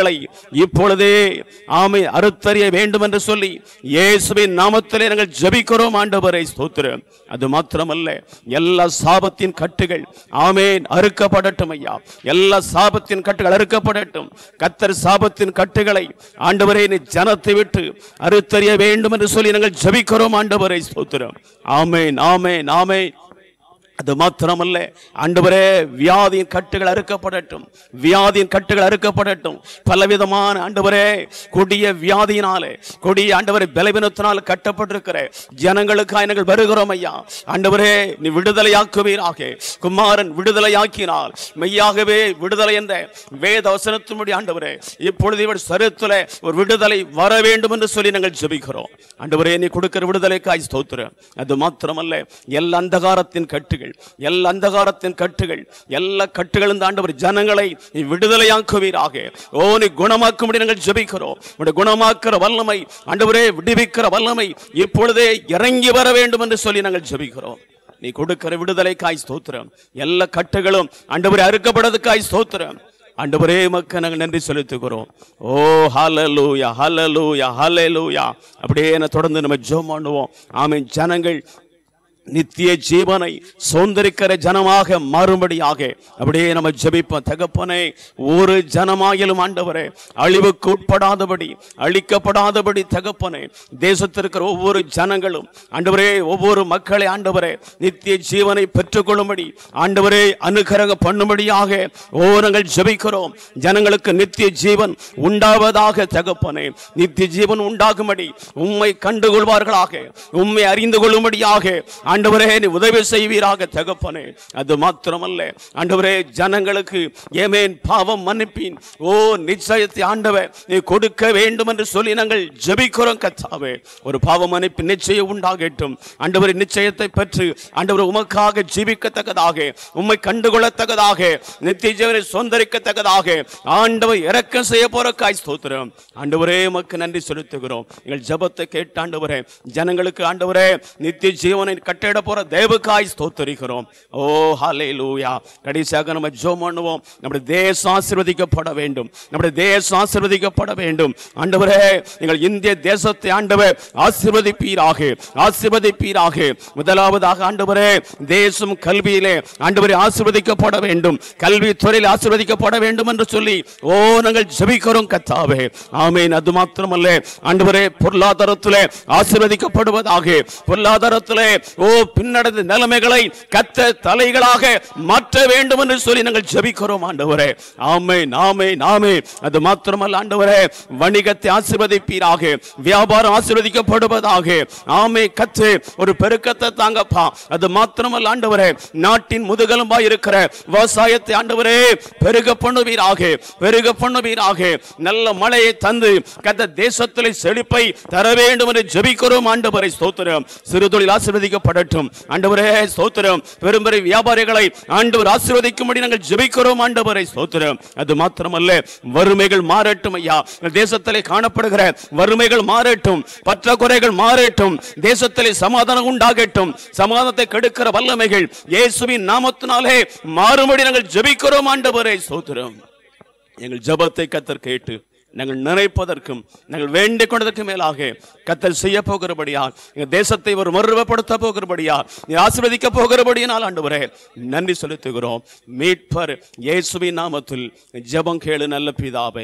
தடைகளை இப்பொழுதே ஆமை அறுத்தறிய வேண்டும் என்று சொல்லி இயேசுவின் நாமத்திலே நாங்கள் ஜெபிக்கிறோம் ஆண்டவரை ஸ்தோத்திரம் அது மாத்திரமல்ல எல்லா சாபத்தின் கட்டுகள் ஆமேன் அறுக்கப்படட்டும் ஐயா எல்லா சாபத்தின் கட்டுகள் அறுக்கப்படட்டும் கத்தர் சாபத்தின் கட்டுகளை ஆண்டவரே நீ ஜனத்தை விட்டு அறுத்தறிய வேண்டும் என்று சொல்லி நாங்கள் ஜெபிக்கிறோம் ஆண்டவரை ஸ்தோத்திரம் ஆமேன் ஆமேன் ஆமேன் அது மாத்திரமல்ல ஆண்டவரே வியாதியின் கட்டுகள் அறுக்கப்படட்டும் வியாதியின் கட்டுகள் அறுக்கப்படட்டும் பலவிதமான ஆண்டவரே கொடிய வியாதியினாலே கொடிய ஆண்டவரை பலவீனத்தினால் கட்டப்பட்டிருக்கிற ஜனங்களுக்காக நாங்கள் வருகிறோம் ஐயா ஆண்டவரே நீ விடுதலையாக்குவீராக குமாரன் விடுதலையாக்கினால் மெய்யாகவே விடுதலை என்ற வேத வசனத்தினுடைய ஆண்டவரே இப்பொழுது இவர் சருத்துல ஒரு விடுதலை வர வேண்டும் என்று சொல்லி நாங்கள் ஜெபிக்கிறோம் ஆண்டவரே நீ கொடுக்கிற விடுதலைக்காய் ஸ்தோத்திரம் அது மாத்திரமல்ல எல்லா அந்தகாரத்தின் கட்டுகள் எல்லா அந்தகாரத்தின் கட்டுகள் எல்லா கட்டுகளும் இந்த ஆண்டவர் ஜனங்களை நீ விடுதலையாக்குவீராக ஓ நீ குணமாக்கும்படி நாங்கள் ஜெபிக்கிறோம் உடைய குணமாக்குற வல்லமை ஆண்டவரே விடுவிக்கிற வல்லமை இப்பொழுதே இறங்கி வர வேண்டும் என்று சொல்லி நாங்கள் ஜெபிக்கிறோம் நீ கொடுக்கிற விடுதலைக்காய் ஸ்தோத்திரம் எல்லா கட்டுகளும் ஆண்டவரே அறுக்கப்படுறதுக்காய் ஸ்தோத்திரம் ஆண்டவரே மக்க நாங்கள் நன்றி செலுத்துகிறோம் ஓ ஹalleluya ஹalleluya ஹalleluya அப்படியே நான் தொடர்ந்து நம்ம ஜெபம் பண்ணுவோம் ஆமென் ஜனங்கள் நித்திய ஜீவனை சுதந்திரிக்கிற ஜனமாக மாறும்படியாக அப்படியே நம்ம ஜெபிப்போம் தகப்பனே ஒரு ஜனமாயிலும் ஆண்டவரே அழிவுக்கு உட்படாதபடி அழிக்கப்படாதபடி தகப்பனே தேசத்தில் இருக்கிற ஒவ்வொரு ஜனங்களும் ஆண்டவரே ஒவ்வொரு மக்களை ஆண்டவரே நித்திய ஜீவனை பெற்றுக்கொள்ளும்படி ஆண்டவரே அனுகிரக பண்ணும்படியாக ஓ நாங்கள் ஜெபிக்கிறோம் ஜனங்களுக்கு நித்திய ஜீவன் உண்டாவதாக தகப்பனே நித்திய ஜீவன் உண்டாகும்படி உம்மை கண்டுகொள்வார்களாக உம்மை அறிந்து கொள்ளும்படியாக ஆண்டவரே நீ உதவி செய்வீராக தகப்பனே அது மாத்திரமல்ல ஆண்டவரே ஜனங்களுக்கு ஏமேன் பாவம் மன்னிப்பீன் ஓ நிச்சயத்தை ஆண்டவர் நீ கொடுக்க வேண்டும் என்று சொல்லி நாங்கள் ஜெபிக்கிறோம் கத்தாவே ஒரு பாவ மன்னிப்பு நிச்சயம் உண்டாகட்டும் ஆண்டவரை நிச்சயத்தை பெற்று ஆண்டவர் உமக்காக ஜீவிக்கத்தக்கதாக உம்மை கண்டுகொள்ளத்தக்கதாக நித்திய ஜீவனை சொந்தரிக்கத்தக்கதாக ஆண்டவர் இறக்கம் செய்ய போற காய் ஸ்தோத்திரம் ஆண்டவரே உமக்கு நன்றி செலுத்துகிறோம் எங்கள் ஜெபத்தை கேட்டு ஆண்டவரே ஜனங்களுக்கு ஆண்டவரே நித்திய ஜீவனை கட்டிட போற தேவக்காய் ஸ்தோத்தரிக்கிறோம் ஓ ஹாலே லூயா கடைசியாக நம்ம ஜோம் பண்ணுவோம் நம்முடைய தேசம் ஆசீர்வதிக்கப்பட வேண்டும் நம்முடைய தேசம் ஆசீர்வதிக்கப்பட வேண்டும் ஆண்டவரே எங்கள் இந்திய தேசத்தை ஆண்டவர் ஆசீர்வதிப்பீராக ஆசீர்வதிப்பீராக முதலாவதாக ஆண்டவரே தேசம் கல்வியிலே ஆண்டவரே ஆசீர்வதிக்கப்பட வேண்டும் கல்வி துறையில் ஆசீர்வதிக்கப்பட வேண்டும் என்று சொல்லி ஓ நாங்கள் ஜெபிக்கிறோம் கத்தாவே ஆமேன் அது மாத்திரமல்ல ஆண்டவரே பொருளாதாரத்திலே ஆசீர்வதிக்கப்படுவதாக பொருளாதாரத்திலே ஓ பின்னடைந்த நிலைமைகளை கத்த தலைகளாக மாற்ற வேண்டும் என்று சொல்லி நாங்கள் ஜெபிக்கிறோம் ஆண்டவரே ஆமே நாமே நாமே அது மாத்திரமல்ல ஆண்டவரே வணிகத்தை ஆசீர்வதிப்பீராக வியாபாரம் ஆசீர்வதிக்கப்படுவதாக ஆமே கத்து ஒரு பெருக்கத்தை தாங்கப்பா அது மாத்திரமல்ல ஆண்டவரே நாட்டின் முதுகெலும்பாய் இருக்கிற விவசாயத்தை ஆண்டவரே பெருக பண்ணுவீராக பெருக பண்ணுவீராக நல்ல மழையை தந்து கத்த தேசத்திலே செழிப்பை தர வேண்டும் என்று ஜெபிக்கிறோம் ஆண்டவரை ஸ்தோத்திரம் சிறு தொழில் ஆசீர்வதிக்கப்படட்டும் ஆண்டவரே ஸ்தோத்திரம் பெரும்பெரிய வியாபாரிகளை ஆண்டவர் ஆசீர்வதிக்கும்படி நாங்கள் ஜெபிக்கிறோம் ஆண்டவரை ஸ்தோத்திரம் அது மாத்திரமல்ல வறுமைகள் மாறட்டும் ஐயா தேசத்திலே காணப்படுகிற வறுமைகள் மாறட்டும் பற்றாக்குறைகள் மாறட்டும் தேசத்திலே சமாதானம் உண்டாகட்டும் சமாதானத்தை கெடுக்கிற வல்லமைகள் இயேசுவின் நாமத்தினாலே மாறும்படி நாங்கள் ஜெபிக்கிறோம் ஆண்டவரை ஸ்தோத்திரம் எங்கள் ஜெபத்தை கத்தர் கேட்டு நாங்கள் நினைப்பதற்கும் நாங்கள் வேண்டிக் கொண்டதற்கு மேலாக கத்தர் செய்ய போகிறபடியால் எங்கள் தேசத்தை ஒரு மறுவப்படுத்த போகிறபடியால் நீ ஆசீர்வதிக்க போகிறபடியால் ஆண்டவரே நன்றி செலுத்துகிறோம் மீட்பர் இயேசுவின் நாமத்தில் ஜெபம் கேளு நல்ல பிதாவே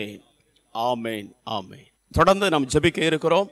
ஆமேன் ஆமேன் தொடர்ந்து நாம் ஜெபிக்க இருக்கிறோம்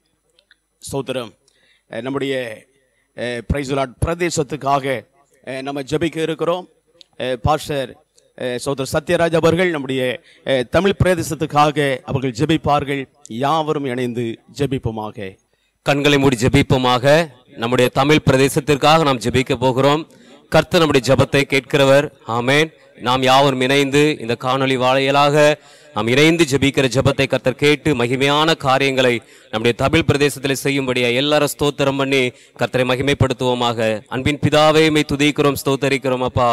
ஸ்தோத்திரம் அஹ் நம்முடைய பிரைஸ்லாட் பிரதேசத்துக்காக அஹ் நம்ம ஜெபிக்க இருக்கிறோம் அஹ் பாஸ்டர் அஹ் சகோதரர் சத்யராஜ் அவர்கள் நம்முடைய அஹ், தமிழ் பிரதேசத்துக்காக அவர்கள் ஜெபிப்பார்கள் யாவரும் இணைந்து ஜெபிப்போமாக கண்களை மூடி ஜெபிப்போமாக நம்முடைய தமிழ் பிரதேசத்திற்காக நாம் ஜெபிக்க போகிறோம் கர்த்தர் நம்முடைய ஜெபத்தை கேட்கிறவர் ஆமென் நாம் யாவரும் இணைந்து இந்த காணொளி வாழையலாக நாம் இணைந்து ஜெபிக்கிற ஜெபத்தை கர்த்தர் கேட்டு மகிமையான காரியங்களை நம்முடைய தமிழ் பிரதேசத்தில் செய்யும்படியா எல்லாரும் ஸ்தோத்திரம் பண்ணி கர்த்தரை மகிமைப்படுத்துவோமாக அன்பின் பிதாவே மை துதிக்கிறோம் ஸ்தோத்தரிக்கிறோம் அப்பா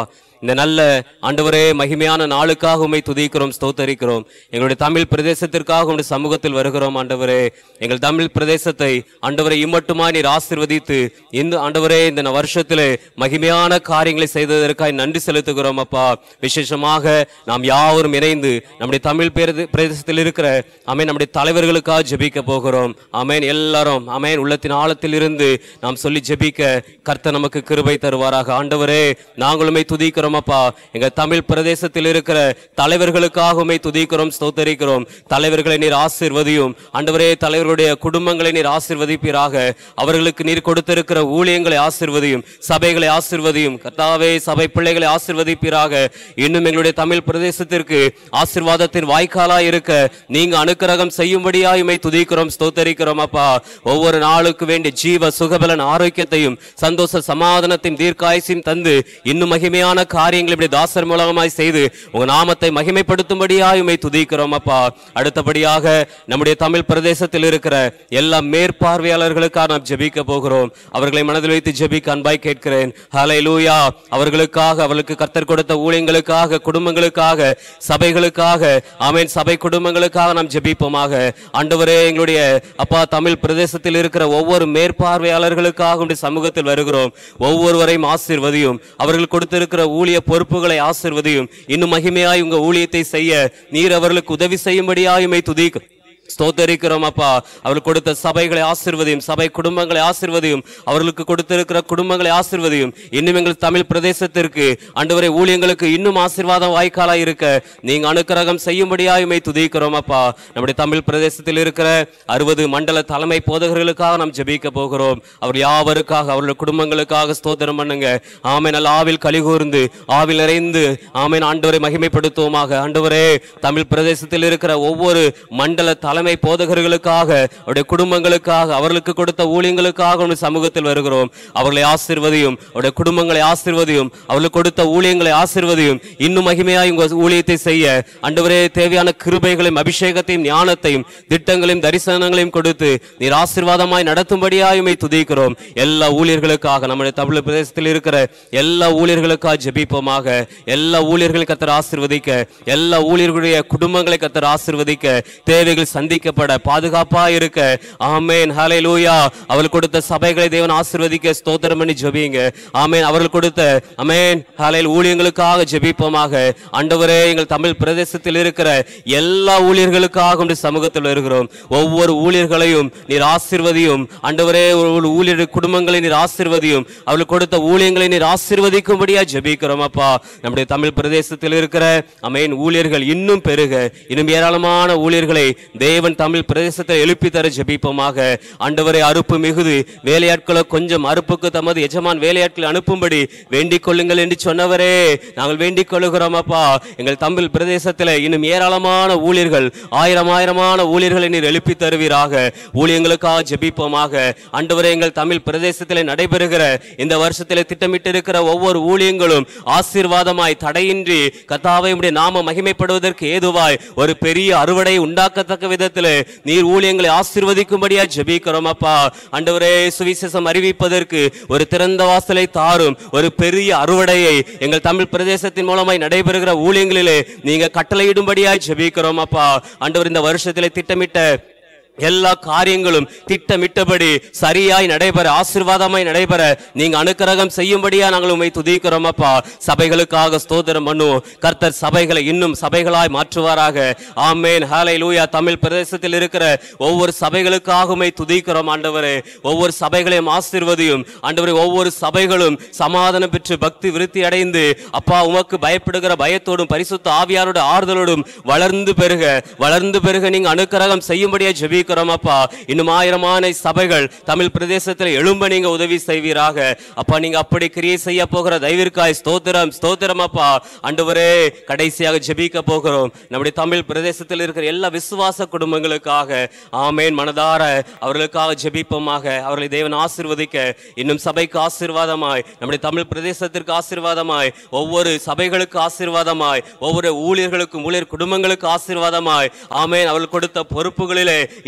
இந்த நல்ல ஆண்டவரே மகிமையான நாளுக்காக உம்மை துதிக்கிறோம் ஸ்தோத்தரிக்கிறோம் எங்களுடைய தமிழ் பிரதேசத்திற்காக உங்களுடைய சமூகத்தில் வருகிறோம் ஆண்டவரே எங்கள் தமிழ் பிரதேசத்தை ஆண்டவரை இம்மட்டுமாய் நீர் ஆசீர்வதித்து இந்த ஆண்டவரே இந்த வருஷத்திலே மகிமையான காரியங்களை செய்ததற்காய் நன்றி செலுத்துகிறோம் அப்பா விசேஷமாக நாம் யாவரும் இணைந்து நம்முடைய தமிழ் பிரதே- பிரதேசத்தில் இருக்கிற ஆமென் நம்முடைய தலைவர்களுக்காக ஜெபிக்க போகிறோம் ஆமென் எல்லாரும் ஆமென் உள்ளத்தின் ஆழத்தில் இருந்து நாம் சொல்லி ஜெபிக்க கர்த்தர் நமக்கு கிருபை தருவாராக ஆண்டவரே நாங்களுமே துதிக்கிறோம் அப்பா எங்க தமிழ் பிரதேசத்தில் இருக்கிற தலைவர்களுக்காகவுமே துதிக்கிறோம் ஸ்தோத்தரிக்கிறோம் தலைவர்களை நீர் ஆசீர்வதியும் ஆண்டவரே தலைவர்களுடைய குடும்பங்களை நீர் ஆசீர்வதிப்பீராக அவர்களுக்கு நீர் கொடுத்திருக்கிற ஊழியங்களை ஆசீர்வதியும் சபைகளை ஆசீர்வதியும் கர்த்தாவே சபை பிள்ளைகளை ஆசீர்வதிப்பீராக இன்னும் எங்களுடைய தமிழ் பிரதேசத்திற்கு ஆசீர்வாதத்தின் வாய்க்காலா இருக்க நீங்க அனுக்கிரகம் செய்யும்படியா இமை துதிக்கிறோம் ஸ்தோத்தரிக்கிறோம் அப்பா ஒவ்வொரு நாளுக்கு வேண்டிய ஜீவ சுகபலன் ஆரோக்கியத்தையும் சந்தோஷ சமாதானத்தையும் தீர்க்காயசையும் தந்து இன்னும் மகிமையான காரியங்களை இப்படி தாசர் மூலமாய் செய்து உங்க நாமத்தை மகிமைப்படுத்தும்படியா இமை துதிக்கிறோம் அப்பா அடுத்தபடியாக நம்முடைய தமிழ் பிரதேசத்தில் இருக்கிற எல்லா மேற்பார்வையாளர்களுக்காக நாம் ஜெபிக்க போகிறோம் அவர்களை மனதில் வைத்து ஜெபிக்க அன்பாய் கேட்கிறேன் ஹலை லூயா அவர்களுக்காக அவர்களுக்கு கர்த்தர் கொடுத்த ஊழியங்களுக்காக குடும்பங்களுக்காக சபைகளுக்காக ஆமென் சபை குடும்பங்களுக்காக நாம் ஜெபிப்போமாக ஆண்டவரே எங்களுடைய அப்பா தமிழ் பிரதேசத்தில் இருக்கிற ஒவ்வொரு மேற்பார்வையாளர்களுக்காக உம்முடைய சமூகத்தில் வருகிறோம் ஒவ்வொருவரையும் ஆசீர்வதியும் அவர்கள் கொடுத்திருக்கிற ஊழிய பொறுப்புகளை ஆசீர்வதியும் இன்னும் மகிமையாய் உங்க ஊழியத்தை செய்ய நீர் அவர்களுக்கு உதவி செய்யும்படியாயுமை துதிக்கிறோம் ஸ்தோத்தரிக்கிறோம் அப்பா அவர்கள் கொடுத்த சபைகளை ஆசிர்வதியும் சபை குடும்பங்களை ஆசிர்வதியும் அவர்களுக்கு கொடுத்திருக்கிற குடும்பங்களை ஆசிர்வதியும் இன்னும் எங்கள் தமிழ் பிரதேசத்திற்கு ஆண்டவரை ஊழியங்களுக்கு இன்னும் ஆசீர்வாதம் வாய்க்காலா இருக்க நீங்க அனுக்கிரகம் செய்யும்படியாயுமை துதிக்கிறோம் அப்பா நம்முடைய தமிழ் பிரதேசத்தில் இருக்கிற அறுபது மண்டல தலைமை போதகர்களுக்காக நாம் ஜெபிக்க போகிறோம் அவர் யாவருக்காக அவர்களுடைய குடும்பங்களுக்காக ஸ்தோத்திரம் பண்ணுங்க ஆமென் நல்ல ஆவில் கலிகூர்ந்து ஆவில் நிறைந்து ஆமென் ஆண்டவரை மகிமைப்படுத்துவோமாக ஆண்டவரே தமிழ் பிரதேசத்தில் இருக்கிற ஒவ்வொரு மண்டல தலைமை போதகர்களுக்காக அவருடைய குடும்பங்களுக்காக அவர்களுக்கு கொடுத்த ஊழியங்களுக்காக உங்கள் சமூகத்தில் வருகிறோம் அவர்களை ஆசீர்வதியும் அவருடைய குடும்பங்களை ஆசீர்வதியும் அவர்களுக்கு கொடுத்த ஊழியங்களை ஆசீர்வதியும் இன்னும் மகிமையாய் உங்க ஊழியத்தை செய்ய ஆண்டவரே தேவையான கிருபைகளையும் அபிஷேகத்தையும் ஞானத்தையும் திட்டங்களையும் தரிசனங்களையும் கொடுத்து நீர் ஆசீர்வாதமாய் நடத்தும்படியாயுமை துதிக்கிறோம் எல்லா ஊழியர்களுக்காக நம்முடைய தமிழ் பிரதேசத்தில் இருக்கிற எல்லா ஊழியர்களுக்காக ஜெபிப்போமாக எல்லா ஊழியர்களையும் கத்தர் ஆசீர்வதிக்க எல்லா ஊழியர்களுடைய குடும்பங்களை கத்தர் ஆசீர்வதிக்க தேவைகள் சந்திக்கப்பட பாதுகாப்பா இருக்க ஆமேன் ஹலே லூயா அவர்கள் கொடுத்த சபைகளை தேவன் ஆசீர்வதிக்க ஸ்தோத்திரம் பண்ணி ஜெபிங்க ஆமேன் அவர்கள் கொடுத்த அமேன் ஹலையில் ஊழியங்களுக்காக ஜெபிப்போமாக ஆண்டவரே எங்கள் தமிழ் பிரதேசத்தில் இருக்கிற எல்லா ஊழியர்களுக்காக உம்முடைய சமூகத்தில் இருக்கிறோம் ஒவ்வொரு ஊழியர்களையும் நீர் ஆசீர்வதியும் ஆண்டவரே ஒரு ஊழியர் குடும்பங்களை நீர் ஆசீர்வதியும் அவர்களுக்கு கொடுத்த ஊழியங்களை நீர் ஆசீர்வதிக்கும்படியா ஜெபிக்கிறோம் அப்பா நம்முடைய தமிழ் பிரதேசத்தில் இருக்கிற அமேன் ஊழியர்கள் இன்னும் பெருக இன்னும் ஏராளமான ஊழியர்களை தேவன் தமிழ் பிரதேசத்தை எழுப்பி தர ஜெபிப்போமாக ஆண்டவரை அறுப்பு மிகுது வேலையாட்களை கொஞ்சம் அறுப்புக்கு தமது எஜமான் வேலையாட்களை அனுப்பும்படி வேண்டிக் கொள்ளுங்கள் என்று சொன்னவரே நாங்கள் வேண்டிக் கொள்ளுகிறோம் அப்பா எங்கள் தமிழ் பிரதேசத்தில் இன்னும் ஏராளமான ஊழியர்கள் ஆயிரம் ஆயிரமான ஊழியர்களை நீர் எழுப்பி தருவீராக ஊழியங்களுக்காக ஜெபிப்போமாக ஆண்டவரே எங்கள் தமிழ் பிரதேசத்தில் நடைபெறுகிற இந்த வருஷத்தில் திட்டமிட்டிருக்கிற ஒவ்வொரு ஊழியங்களும் ஆசீர்வாதமாய் தடையின்றி கத்தாவை உம்முடைய நாம மகிமைப்படுவதற்கு ஏதுவாய் ஒரு பெரிய அறுவடை உண்டாக்கத்தக்க விதத்தில் நீர் ஊழியங்களை ஆசீர்வதிக்கும்படியா ஜெபிக்கிறோம் அப்பா ஆண்டவரே சுவிசேஷம் அறிவிப்பதற்கு ஒரு திறந்த வாசலை தாரும் ஒரு பெரிய அறுவடையை எங்கள் தமிழ் பிரதேசத்தின் மூலமாய் நடைபெறுகிற ஊழியங்களிலே நீங்க கட்டளையிடும்படியாய் ஜெபிக்கிறோம் அப்பா ஆண்டவர் இந்த வருஷத்திலே திட்டமிட்ட எல்லா காரியங்களும் திட்டமிட்டபடி சரியாய் நடைபெற ஆசீர்வாதமாய் நடைபெற நீங்க அனுக்கிரகம் செய்யும்படியா நாங்கள் உண்மை துதிக்கிறோம் அப்பா சபைகளுக்காக ஸ்தோத்திரம் பண்ணுவோம் கர்த்தர் சபைகளை இன்னும் சபைகளாய் மாற்றுவாராக ஆமேன் ஹாலை லூயா தமிழ் பிரதேசத்தில் இருக்கிற ஒவ்வொரு சபைகளுக்காக உம்மை துதிக்கிறோம் ஆண்டவரே ஒவ்வொரு சபைகளையும் ஆசீர்வதியும் ஆண்டவரே ஒவ்வொரு சபைகளும் சமாதானம் பெற்று பக்தி விருத்தி அடைந்து அப்பா உமக்கு பயப்படுகிற பயத்தோடும் பரிசுத்த ஆவியாரோட ஆறுதலோடும் வளர்ந்து பெருக வளர்ந்து பெருக நீங்க அனுக்கிரகம் செய்யும்படியா ஜெபிக்கிறோம் அப்பா இன்னும் ஆயிரமான சபைகள் தமிழ் பிரதேசத்தில் எழும்ப நீங்க உதவி செய்வீராக அப்பா நீங்க அப்படி கிரியை செய்ய போகிற தயவிற்காய் ஸ்தோத்திரம் ஸ்தோத்திரம் அப்பா ஆண்டவரே கடைசியாக ஜெபிக்க போகிறோம் நம்முடைய தமிழ் பிரதேசத்தில் இருக்கிற எல்லா விசுவாச குடும்பங்களுக்காக ஆமேன் மனதார அவர்களுக்காக ஜெபிப்போமாக அவர்களை தேவன் ஆசீர்வதிக்க இன்னும் சபைக்கு ஆசீர்வாதமாய் நம்முடைய தமிழ் பிரதேசத்திற்கு ஆசீர்வாதமாய் ஒவ்வொரு சபைகளுக்கு ஆசீர்வாதமாய் ஒவ்வொரு ஊழியர்களுக்கும் ஊழியர் குடும்பங்களுக்கு ஆசீர்வாதமாய் ஆமேன் அவர்கள் கொடுத்த பொறுப்புகளிலே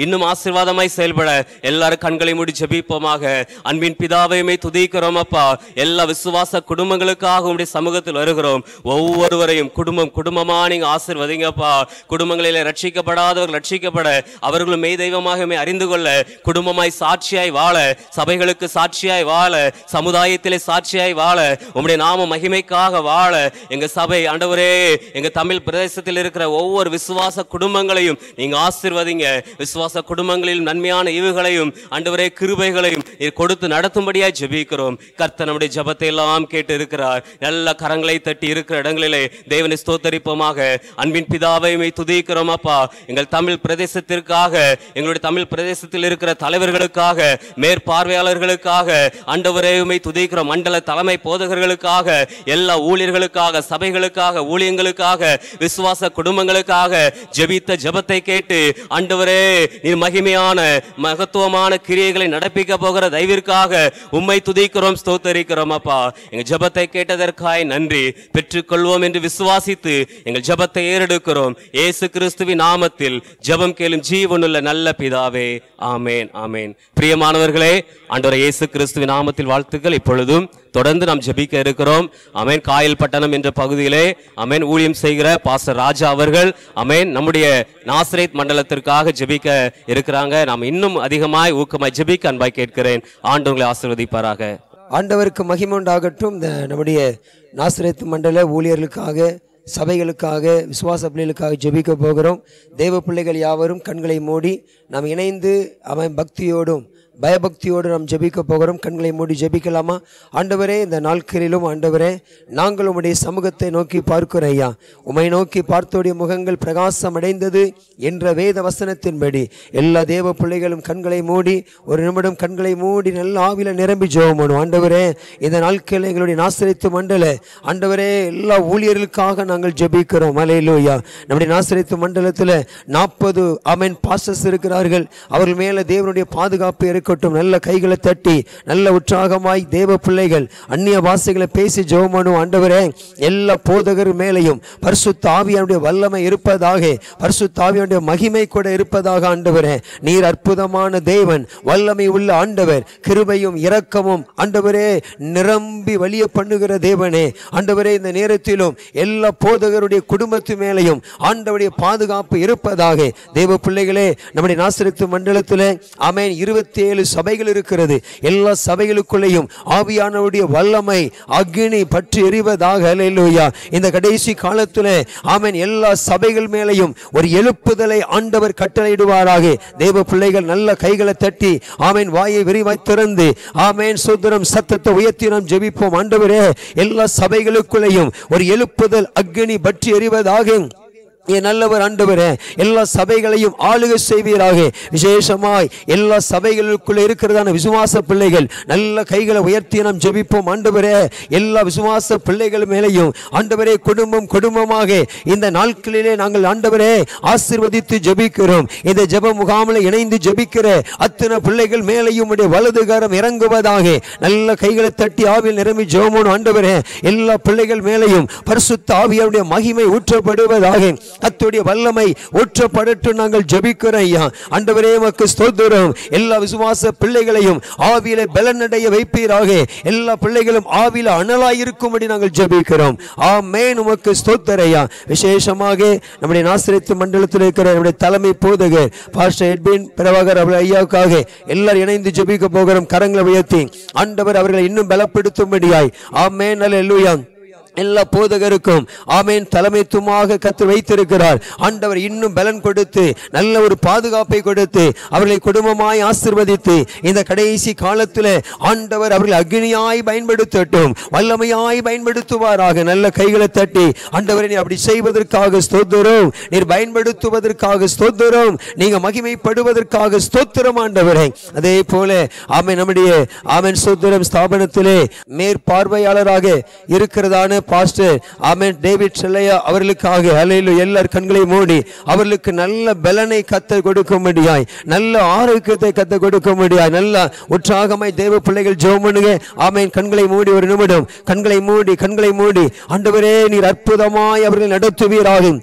இன்னும் ஆசீர்வாதமாய் செயல்பட எல்லாரும் கண்களை மூடி ஜெபிப்போமாக அன்பின் பிதாவையுமே துதிக்கிறோம் அப்பா எல்லா விசுவாச குடும்பங்களுக்காக உடைய சமூகத்தில் வருகிறோம் ஒவ்வொருவரையும் குடும்பம் குடும்பமா நீங்க ஆசீர்வதிங்கப்பா குடும்பங்களிலே ரட்சிக்கப்படாதவர்கள் ரட்சிக்கப்பட அவர்களும் மெய் தெய்வமாகவே அறிந்து கொள்ள குடும்பமாய் சாட்சியாய் வாழ சபைகளுக்கு சாட்சியாய் வாழ சமுதாயத்திலே சாட்சியாய் வாழ உம்முடைய நாம மகிமைக்காக வாழ எங்க சபை ஆண்டவரே எங்க தமிழ் பிரதேசத்தில் இருக்கிற ஒவ்வொரு விசுவாச குடும்பங்களையும் நீங்க ஆசீர்வதிங்க விசுவாச குடும்பங்களில் நன்மையான ஈவுகளையும் ஆண்டவரே கிருபைகளையும் நீர் கொடுத்து நடத்தும்படியாய் ஜெபிக்கிறோம் கர்த்தர் நம்முடைய ஜெபத்தை எல்லாம் கேட்டு இருக்கிறார் நல்ல கரங்களை தட்டி இருக்கிற இடங்களிலே தேவனை ஸ்தோத்தரிப்போமாக அன்பின் பிதாவையுமே துதிக்கிறோம் அப்பா எங்கள் தமிழ் பிரதேசத்திற்காக எங்களுடைய தமிழ் பிரதேசத்தில் இருக்கிற தலைவர்களுக்காக மேற்பார்வையாளர்களுக்காக ஆண்டவரையுமே துதிக்கிற மண்டல தலைமை போதகர்களுக்காக எல்லா ஊழியர்களுக்காக சபைகளுக்காக ஊழியங்களுக்காக விசுவாச குடும்பங்களுக்காக ஜெபித்த ஜெபத்தை கேட்டு ஆண்டவரே நீர் மகிமையான மகத்துவமான கிரியைகளை நடப்பிக்க போகிற தயவிற்காக உம்மை துதிக்கிறோம் ஸ்தோத்தரிக்கிறோம் அப்பா எங்க ஜெபத்தை கேட்டதற்காய் நன்றி பெற்றுக்கொள்வோம் என்று விசுவாசித்து எங்கள் ஜெபத்தை ஏறெடுக்கிறோம் இயேசு கிறிஸ்துவின் நாமத்தில் ஜெபம் கேளும் ஜீவனுள்ள நல்ல பிதாவே ஆமேன் ஆமேன் பிரியமானவர்களே ஆண்டவர் இயேசு கிறிஸ்துவின் நாமத்தில் வாழ்த்துக்கள் இப்பொழுதும் தொடர்ந்து நாம் ஜெபிக்க இருக்கிறோம் அமேன் காயல் பட்டணம் என்ற பகுதியிலே அமேன் ஊழியம் செய்கிற பாஸ்டர் ராஜா அவர்கள் அமேன் நம்முடைய நாசரேத் மண்டலத்திற்காக ஜெபிக்க இருக்கிறாங்க நாம் இன்னும் அதிகமாய் ஊக்கமாய் ஜெபிக்க அன்பாய் கேட்கிறேன் ஆண்டவர்களை ஆசீர்வதிப்பாராக ஆண்டவருக்கு மகிமை உண்டாகட்டும் இந்த நம்முடைய நாசிரத்து மண்டல ஊழியர்களுக்காக சபைகளுக்காக விசுவாச பிள்ளைகளுக்காக ஜெபிக்க போகிறோம் தேவ பிள்ளைகள் யாவரும் கண்களை மூடி நாம் இணைந்து அவன் பக்தியோடும் பயபக்தியோடு நாம் ஜெபிக்க போகிறோம் கண்களை மூடி ஜெபிக்கலாமா ஆண்டவரே இந்த நாட்களிலும் ஆண்டவரே நாங்கள் உம்முடைய சமூகத்தை நோக்கி பார்க்கிறோம் ஐயா உம்மை நோக்கி பார்த்தோடைய முகங்கள் பிரகாசம் அடைந்தது என்ற வேத வசனத்தின்படி எல்லா தேவ பிள்ளைகளும் கண்களை மூடி ஒரு நிமிடம் கண்களை மூடி நல்ல ஆவில நிரம்பி ஜெபம் பண்ணும் ஆண்டவரே இந்த நாட்களில் எங்களுடைய நாசரித்து மண்டல ஆண்டவரே எல்லா ஊழியர்களுக்காக நாங்கள் ஜெபிக்கிறோம் அலையிலோயா நம்முடைய நாசரித்து மண்டலத்தில் நாற்பது அமன் பாஸ்டர்ஸ் இருக்கிறார்கள் அவர்கள் மேலே தேவனுடைய பாதுகாப்பு இருக்கட்டும் நல்ல கைகளை தட்டி நல்ல உற்சாகமாய் தேவ பிள்ளைகள் அந்நிய பாஷைகளை பேசி ஜெபமனு ஆண்டவரே எல்லா போதகர் மேலையும் பரிசுத்த ஆவியானுடைய வல்லமை இருப்பதாக பரிசுத்த ஆவியானுடைய மகிமை கூட இருப்பதாக ஆண்டவரே நீர் அற்புதமான தேவன் வல்லமை உள்ள ஆண்டவர் கிருபையும் இரக்கமும் ஆண்டவரே நிரம்பி வலிய பண்ணுகிற தேவனே ஆண்டவரே இந்த நேரத்திலும் எல்லா போதகருடைய குடும்பத்து மேலையும் ஆண்டவருடைய பாதுகாப்பு இருப்பதாக தேவ பிள்ளைகளே நம்முடைய நாசரித்து மண்டலத்தில் ஆமென் இருபத்தி ஏழு சபைகள் இருக்கிறது எல்லா சபைகளுக்குள்ளேயும் ஆவியானவருடைய வல்லமை அக்னி பற்றி எறிவதாக அல்லேலூயா இந்த கடைசி காலத்தில் ஆமென் எல்லா சபைகள் மேலையும் ஒரு எழுப்புதலை ஆண்டவர் கட்டளையிடுவாராக தேவ பிள்ளைகள் நல்ல கைகளை தட்டி ஆமென் வாயை விரிவாய் திறந்து ஆமென் சுதரம் சத்தத்தை உயர்த்தி நாம் ஜெபிப்போம் ஆண்டவரே எல்லா சபைகளுக்குள்ளேயும் ஒரு எழுப்புதல் அக்னி பற்றி எறிவதாக என் நல்லவர் ஆண்டவரே எல்லா சபைகளையும் ஆளுகை செய்வீராக விசேஷமாய் எல்லா சபைகளுக்குள்ள இருக்கிறதான விசுவாச பிள்ளைகள் நல்ல கைகளை உயர்த்தி நாம் ஜெபிப்போம் ஆண்டவரே எல்லா விசுவாச பிள்ளைகள் மேலேயும் ஆண்டவரே குடும்பம் குடும்பமாக இந்த நாட்களிலே நாங்கள் ஆண்டவரே ஆசீர்வதித்து ஜெபிக்கிறோம் இந்த ஜெப முகாமில் இணைந்து ஜெபிக்கிற அத்தனை பிள்ளைகள் மேலேயும் உடைய வலதுகாரம் இறங்குவதாக நல்ல கைகளை தட்டி ஆவியில் நிரம்பி ஜெபமோன் ஆண்டவரே எல்லா பிள்ளைகள் மேலேயும் பரிசுத்த ஆவியாருடைய மகிமை ஊற்றப்படுவதாக அத்துடைய வல்லமை ஊற்றப்படட்டும் நாங்கள் ஜெபிக்கிறோம் ஐயா ஆண்டவரே உமக்கு ஸ்தோத்திரம் எல்லா விசுவாச பிள்ளைகளையும் ஆவியில பலனடைய வைப்பீராக எல்லா பிள்ளைகளும் ஆவியில அனலாய் இருக்கும்படி நாங்கள் ஜெபிக்கிறோம் ஆமென் உமக்கு ஸ்தோத்திரம் ஐயா விசேஷமாக நம்முடைய நாசிரியத்து மண்டலத்தில் இருக்கிற நம்முடைய தலைமை போதகர் பாஸ்டர் எட்வின் பிரபாகர் அவர் ஐயாவுக்காக எல்லாரும் இணைந்து ஜெபிக்க போகிறோம் கரங்களை உயர்த்தி ஆண்டவர் அவர்களை இன்னும் பலப்படுத்தும்படியாய் ஆமென் அல்லேலூயா எல்லா போதகருக்கும் ஆமேன் தலைமைத்துவமாக கத்து வைத்திருக்கிறார் ஆண்டவர் இன்னும் பலன் கொடுத்து நல்ல ஒரு பாதுகாப்பை கொடுத்து அவர்களை குடும்பமாய் ஆசிர்வதித்து இந்த கடைசி காலத்தில் ஆண்டவர் அவர்களை அக்னியாய் பயன்படுத்தட்டும் வல்லமையாய் பயன்படுத்துவாராக நல்ல கைகளை தட்டி ஆண்டவரை நீ அப்படி செய்வதற்காக ஸ்தோத்திரம் நீர் பயன்படுத்துவதற்காக ஸ்தோத்திரம் நீங்க மகிமைப்படுவதற்காக ஸ்தோத்திரம் ஆண்டவரே அதே போல ஆமென் நம்முடைய ஆமென் ஸ்தோத்திரம் ஸ்தாபனத்திலே மேற்பார்வையாளராக இருக்கிறதான பாஸ்டர் ஆமென் டேவிட் செல்லையா அவர்களுக்காக அலையில எல்லார் கண்களை மூடி அவர்களுக்கு நல்ல பலனை கத்த கொடுக்கும்படியாய் நல்ல ஆரோக்கியத்தை கத்த கொடுக்கும்படியாய் நல்ல உற்சாகமாய் தேவ பிள்ளைகள் ஜெபம் பண்ணுங்க ஆமென் கண்களை மூடி ஒரு நிமிடம் கண்களை மூடி கண்களை மூடி ஆண்டவரே நீர் அற்புதமாய் அவர்களை நடத்துவீராகும்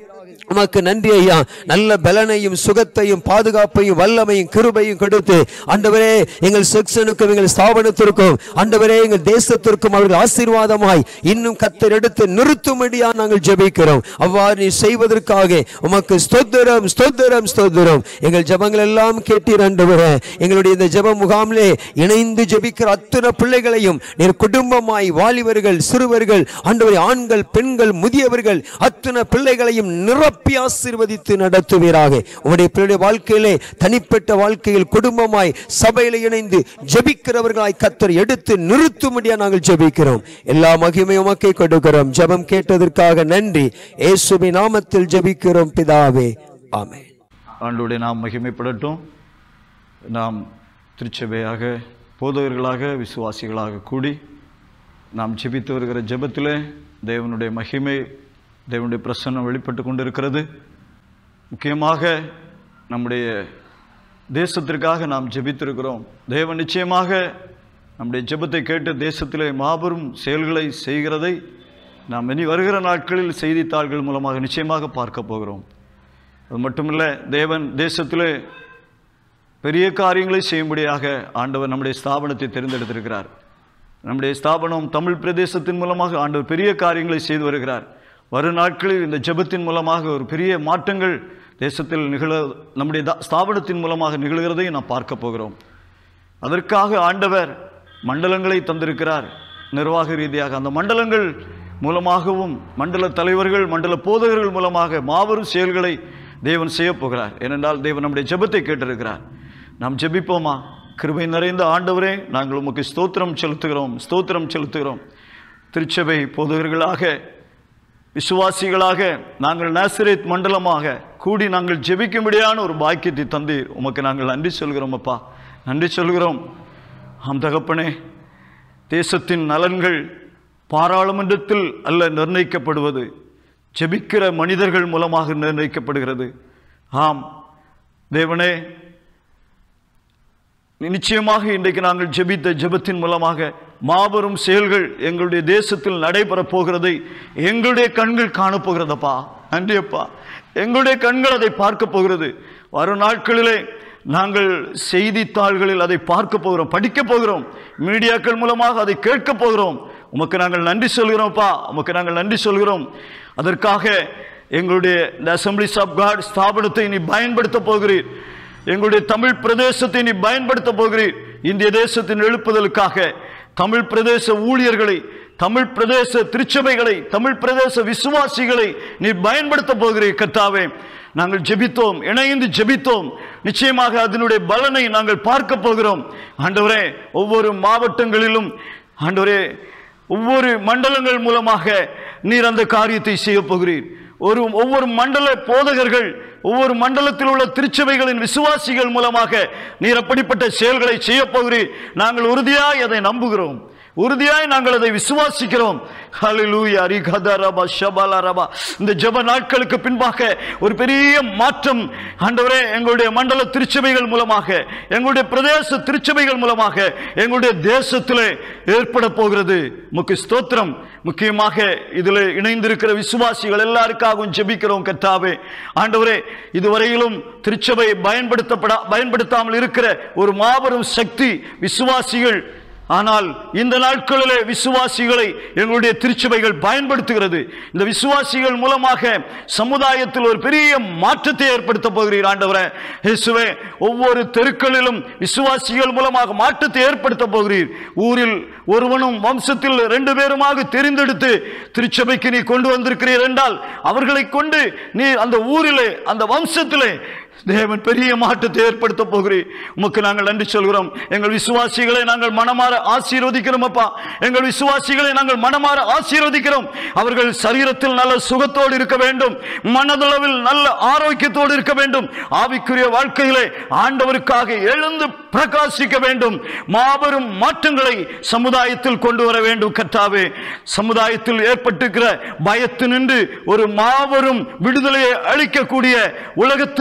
உமக்கு நன்றி ஐயா நல்ல பலனையும் சுகத்தையும் பாதுகாப்பையும் வல்லமையும் கிருபையும் கொடுத்து ஆண்டவரே எங்கள் செக்ஷனுக்கும் எங்கள் ஸ்தாபனத்திற்கும் ஆண்டவரே எங்கள் தேசத்திற்கும் அவர்கள் ஆசீர்வாதமாய் இன்னும் கத்தர் எடுத்து நிறுத்தும்படியா நாங்கள் ஜெபிக்கிறோம் அவ்வாறு நீ செய்வதற்காக உமக்கு ஸ்தோத்திரம் ஸ்தோத்திரம் ஸ்தோத்திரம் எங்கள் ஜெபங்கள் எல்லாம் கேட்டீர் ஆண்டவரே எங்களுடைய இந்த ஜெப முகாமிலே இணைந்து ஜெபிக்கிற அத்தனை பிள்ளைகளையும் நீர் குடும்பமாய் வாலிபர்கள் சிறுவர்கள் ஆண்டவரே ஆண்கள் பெண்கள் முதியவர்கள் அத்தனை பிள்ளைகளையும் நிரப்பி ஆசீர்வதித்து நடத்துவீராக உங்களுடைய பிள்ளைடைய வாழ்க்கையிலே தனிப்பட்ட வாழ்க்கையில் குடும்பமாய் சபையில இணைந்து ஜெபிக்கிறவர்களாய் கத்தர் எடுத்து நிறுத்தும்படியா நாங்கள் ஜெபிக்கிறோம் எல்லா மகிமை உமக்கே கொடுக்கிறோம் ஜெபம் கேட்டதற்காக நன்றி இயேசுவின் நாமத்தில் ஜெபிக்கிறோம் பிதாவே ஆமென் ஆண்டோடைய நாம் மகிமைப்படட்டும் நாம் திருச்சபையாக போதகர்களாக விசுவாசிகளாக கூடி நாம் ஜெபித்து வருகிற ஜெபத்திலே தேவனுடைய மகிமை தேவனுடைய பிரசன்னம் வெளிப்பட்டு கொண்டிருக்கிறது முக்கியமாக நம்முடைய தேசத்திற்காக நாம் ஜெபித்திருக்கிறோம் தேவன் நிச்சயமாக நம்முடைய ஜெபத்தை கேட்டு தேசத்திலே மாபெரும் செயல்களை செய்கிறதை நாம் இனி வருகிற நாட்களில் செய்தித்தாள்கள் மூலமாக நிச்சயமாக பார்க்க போகிறோம் அது மட்டுமில்லை தேவன் தேசத்திலே பெரிய காரியங்களை செய்யும்படியாக ஆண்டவர் நம்முடைய ஸ்தாபனத்தை தேர்ந்தெடுத்திருக்கிறார் நம்முடைய ஸ்தாபனம் தமிழ் பிரதேசத்தின் மூலமாக ஆண்டவர் பெரிய காரியங்களை செய்து வருகிறார் வரும் நாட்களில் இந்த ஜெபத்தின் மூலமாக ஒரு பெரிய மாற்றங்கள் தேசத்தில் நிகழ நம்முடைய தா- ஸ்தாபனத்தின் மூலமாக நிகழ்கிறதை நாம் பார்க்க போகிறோம் அதற்காக ஆண்டவர் மண்டலங்களை தந்திருக்கிறார் நிர்வாக ரீதியாக அந்த மண்டலங்கள் மூலமாகவும் மண்டல தலைவர்கள் மண்டல போதகர்கள் மூலமாக மாபெரும் செயல்களை தேவன் செய்ய போகிறார் ஏனென்றால் தேவன் நம்முடைய ஜெபத்தை கேட்டிருக்கிறார் நாம் ஜெபிப்போமா கிருபை நிறைந்த ஆண்டவரே நாங்கள் உமக்கு ஸ்தோத்திரம் செலுத்துகிறோம் ஸ்தோத்திரம் செலுத்துகிறோம் திருச்சபை போதகர்களாக விசுவாசிகளாக நாங்கள் நாசரேத் மண்டலமாக கூடி நாங்கள் ஜெபிக்கும்படியான ஒரு பாக்கியத்தை தந்தீர் உமக்கு நாங்கள் நன்றி சொல்கிறோம் அப்பா நன்றி சொல்கிறோம் ஆம் தகப்பனே தேசத்தின் நலன்கள் பாராளுமன்றத்தில் அல்ல நிர்ணயிக்கப்படுவது ஜெபிக்கிற மனிதர்கள் மூலமாக நிர்ணயிக்கப்படுகிறது ஆம் தேவனே நிச்சயமாக இன்றைக்கு நாங்கள் ஜெபித்த ஜெபத்தின் மூலமாக மாபெரும் செயல்கள் எங்களுடைய தேசத்தில் நடைபெறப் போகிறதை எங்களுடைய கண்கள் காணப்போகிறதப்பா நன்றியப்பா எங்களுடைய கண்கள் அதை பார்க்க போகிறது வரும் நாட்களிலே நாங்கள் செய்தித்தாள்களில் அதை பார்க்க போகிறோம் படிக்க போகிறோம் மீடியாக்கள் மூலமாக அதை கேட்க போகிறோம் உமக்கு நாங்கள் நன்றி சொல்கிறோம்ப்பா உமக்கு நாங்கள் நன்றி சொல்கிறோம் அதற்காக எங்களுடைய இந்த அசம்பிளிஸ் ஆஃப் காட் ஸ்தாபனத்தை நீ பயன்படுத்த போகிறீர் எங்களுடைய தமிழ் பிரதேசத்தை நீ பயன்படுத்த போகிறீர் இந்திய தேசத்தின் எழுப்புதலுக்காக தமிழ் பிரதேச ஊழியர்களை தமிழ் பிரதேச திருச்சபைகளை தமிழ் பிரதேச விசுவாசிகளை நீ பயன்படுத்த போகிறீர் கர்த்தாவே நாங்கள் ஜெபித்தோம் இணைந்து ஜெபித்தோம் நிச்சயமாக அதனுடைய பலனை நாங்கள் பார்க்க போகிறோம் ஆண்டவரே ஒவ்வொரு மாவட்டங்களிலும் ஆண்டவரே ஒவ்வொரு மண்டலங்கள் மூலமாக நீர் அந்த காரியத்தை செய்ய போகிறீர் ஒரு ஒவ்வொரு மண்டல போதகர்கள் ஒவ்வொரு மண்டலத்தில் உள்ள திருச்சபைகளின் விசுவாசிகள் மூலமாக நீர் அப்படிப்பட்ட செயல்களை செய்ய போகிறீர் நாங்கள் உறுதியாய் அதை நம்புகிறோம் உறுதியாய் நாங்கள் அதை விசுவாசிக்கிறோம் ஹalleluya ரிகதரபா ஷபலரபா இந்த ஜெப நாட்களுக்கு பின்பாக ஒரு பெரிய மாற்றம் ஆண்டவரே எங்களுடைய மண்டல திருச்சபைகள் மூலமாக எங்களுடைய பிரதேச திருச்சபைகள் மூலமாக எங்களுடைய தேசத்திலே ஏற்பட போகிறது முக்கிய ஸ்தோத்திரம் முக்கியமாக இதில் இணைந்திருக்கிற விசுவாசிகள் எல்லாருக்காகவும் ஜெபிக்கிறோம் கர்த்தாவே ஆண்டவரே இதுவரையிலும் திருச்சபை பயன்படுத்தப்பட பயன்படுத்தாமல் இருக்கிற ஒரு மாபெரும் சக்தி விசுவாசிகள் ஆனால் இந்த நாட்களிலே விசுவாசிகளை எங்களுடைய திருச்சபைகள் பயன்படுத்துகிறது இந்த விசுவாசிகள் மூலமாக சமுதாயத்தில் ஒரு பெரிய மாற்றத்தை ஏற்படுத்த போகிறீர் ஆண்டவரே இயேசுவே ஒவ்வொரு தெருக்களிலும் விசுவாசிகள் மூலமாக மாற்றத்தை ஏற்படுத்த போகிறீர் ஊரில் ஒருவனும் வம்சத்தில் ரெண்டு பேருமாக தெரிந்தெடுத்து திருச்சபைக்கு நீ கொண்டு வந்திருக்கிறீர் என்றால் அவர்களை கொண்டு நீ அந்த ஊரிலே அந்த வம்சத்திலே தேவன் பெரிய மாற்றத்தை ஏற்படுத்த போகிறீர் உமக்கு நாங்கள் நன்றி சொல்கிறோம் எங்கள் விசுவாசிகளை நாங்கள் மனமாற ஆசீர்வதிக்கிறோம் அப்பா எங்கள் விசுவாசிகளை நாங்கள் மனமாற ஆசீர்வதிக்கிறோம் அவர்கள் சரீரத்தில் நல்ல சுகத்தோடு இருக்க வேண்டும் மனதளவில் நல்ல ஆரோக்கியத்தோடு இருக்க வேண்டும் ஆவிக்குரிய வாழ்க்கையிலே ஆண்டவருக்காக எழுந்து பிரகாசிக்க வேண்டும் மாபெரும் மாற்றங்களை சமுதாயத்தில் கொண்டு வர வேண்டும் கர்த்தாவே சமுதாயத்தில் ஏற்பட்டிருக்கிற பயத்தினின்று ஒரு மாபெரும் விடுதலையை அளிக்கக்கூடிய உலகத்திற்கு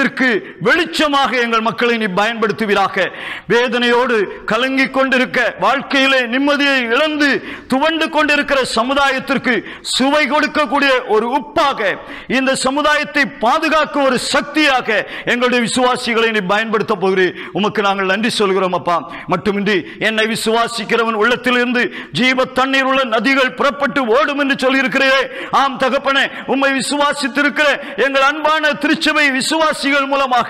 வெளிச்சமாக எங்கள் மக்களை நீ பயன்படுத்துவீராக வேதனையோடு கலங்கிக் கொண்டிருக்க வாழ்க்கையிலே நிம்மதியை இழந்து துவண்டு கொண்டிருக்கிற சமுதாயத்திற்கு சுவை கொடுக்கக்கூடிய ஒரு உப்பாக இந்த சமுதாயத்தை பாதுகாக்கும் ஒரு சக்தியாக எங்களுடைய விசுவாசிகளை நீ பயன்படுத்த போகிறீர் உமக்கு நாங்கள் நன்றி சொல்கிறோம் அப்பா மட்டுமின்றி என்னை விசுவாசிக்கிறவன் உள்ளத்திலிருந்து ஜீவ தண்ணீர் உள்ள நதிகள் புறப்பட்டு ஓடும் என்று சொல்லியிருக்கிறீரே ஆம் தகப்பனே உம்மை விசுவாசித்திருக்கிற எங்கள் அன்பான திருச்சபை விசுவாசிகள் மூலமாக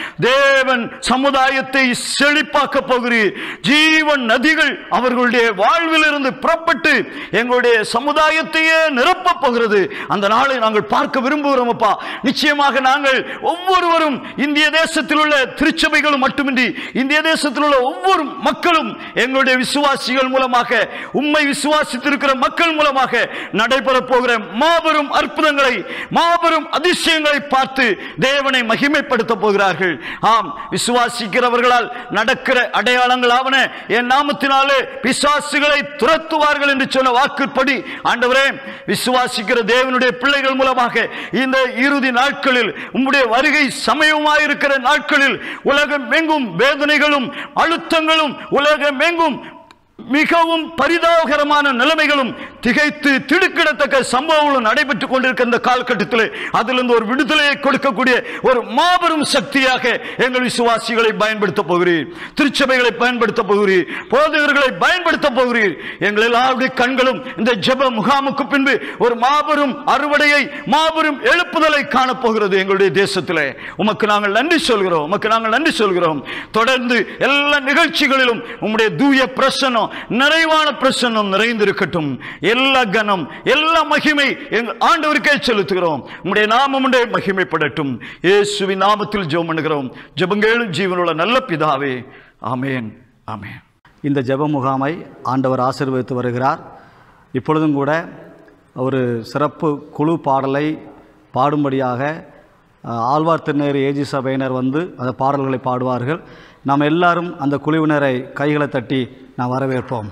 தேவன் சமுதாயத்தை செழிப்பாக்க போகிறீர் ஜீவன் நதிகள் அவர்களுடைய வாழ்விலிருந்து புறப்பட்டு எங்களுடைய சமுதாயத்தையே நிரப்பப் போகிறது அந்த நாளை நாங்கள் பார்க்க விரும்புகிறோம் அப்பா நிச்சயமாக நாங்கள் ஒவ்வொருவரும் இந்திய தேசத்தில் உள்ள திருச்சபைகளும் மட்டுமின்றி இந்திய தேசத்தில் உள்ள ஒவ்வொரு மக்களும் எங்களுடைய விசுவாசிகள் மூலமாக உம்மை விசுவாசித்திருக்கிற மக்கள் மூலமாக நடைபெறப் போகிற மாபெரும் அற்புதங்களை மாபெரும் அதிசயங்களை பார்த்து தேவனை மகிமைப்படுத்த போகிறார்கள் ஆம் விசுவாசிக்கிறவர்களால் நடக்கிற அடையாளங்களாவன என் நாமத்தினாலே பிசாசுகளை துரத்துவார்கள் என்று சொன்ன வாக்குப்படி ஆண்டவரே விசுவாசிக்கிற தேவனுடைய பிள்ளைகள் மூலமாக இந்த இறுதி நாட்களில் உம்முடைய வருகை சமயமாயிருக்கிற நாட்களில் உலகம் எங்கும் வேதனைகளும் அழுத்தங்களும் உலகம் எங்கும் மிகவும் பரிதாபகரமான நிலைமைகளும் திகைத்து திடுக்கிடத்தக்க சம்பவங்களும் நடைபெற்றுக் கொண்டிருக்கிற இந்த காலகட்டத்தில் அதிலிருந்து ஒரு விடுதலையை கொடுக்கக்கூடிய ஒரு மாபெரும் சக்தியாக எங்கள் விசுவாசிகளை பயன்படுத்த போகிறீர் திருச்சபைகளை பயன்படுத்த போகிறீர் போதகர்களை பயன்படுத்த போகிறீர் எங்கள் எல்லாருடைய கண்களும் இந்த ஜெப முகாமுக்கு பின்பு ஒரு மாபெரும் அறுவடையை மாபெரும் எழுப்புதலை காணப்போகிறது எங்களுடைய தேசத்திலே உமக்கு நாங்கள் நன்றி சொல்கிறோம் உமக்கு நாங்கள் நன்றி சொல்கிறோம் தொடர்ந்து எல்லா நிகழ்ச்சிகளிலும் உம்முடைய தூய பிரசனம் நிறைவான பிரசன்னம் நிறைந்திருக்கட்டும் எல்லா கனம் எல்லா மகிமை எங்கள் ஆண்டவருக்கே செலுத்துகிறோம் உம்முடைய நாமம் உண்டே மகிமைப்படட்டும் இயேசுவின் நாமத்தில் ஜெபம் பண்ணுகிறோம் ஜெபங்கேளும் ஜீவனுள்ள நல்ல பிதாவே ஆமேன் ஆமேன் இந்த ஜெப முகாமை ஆண்டவர் ஆசீர்வதித்து வருகிறார் இப்பொழுதும் கூட ஒரு சிறப்பு குழு பாடலை பாடும்படியாக அஹ், ஆழ்வார் திருநேர் ஏஜி சபையினர் வந்து அந்த பாடல்களை பாடுவார்கள் நாம் எல்லாரும் அந்த குழுவினரை கைகளை தட்டி நாம் வரவேற்போம்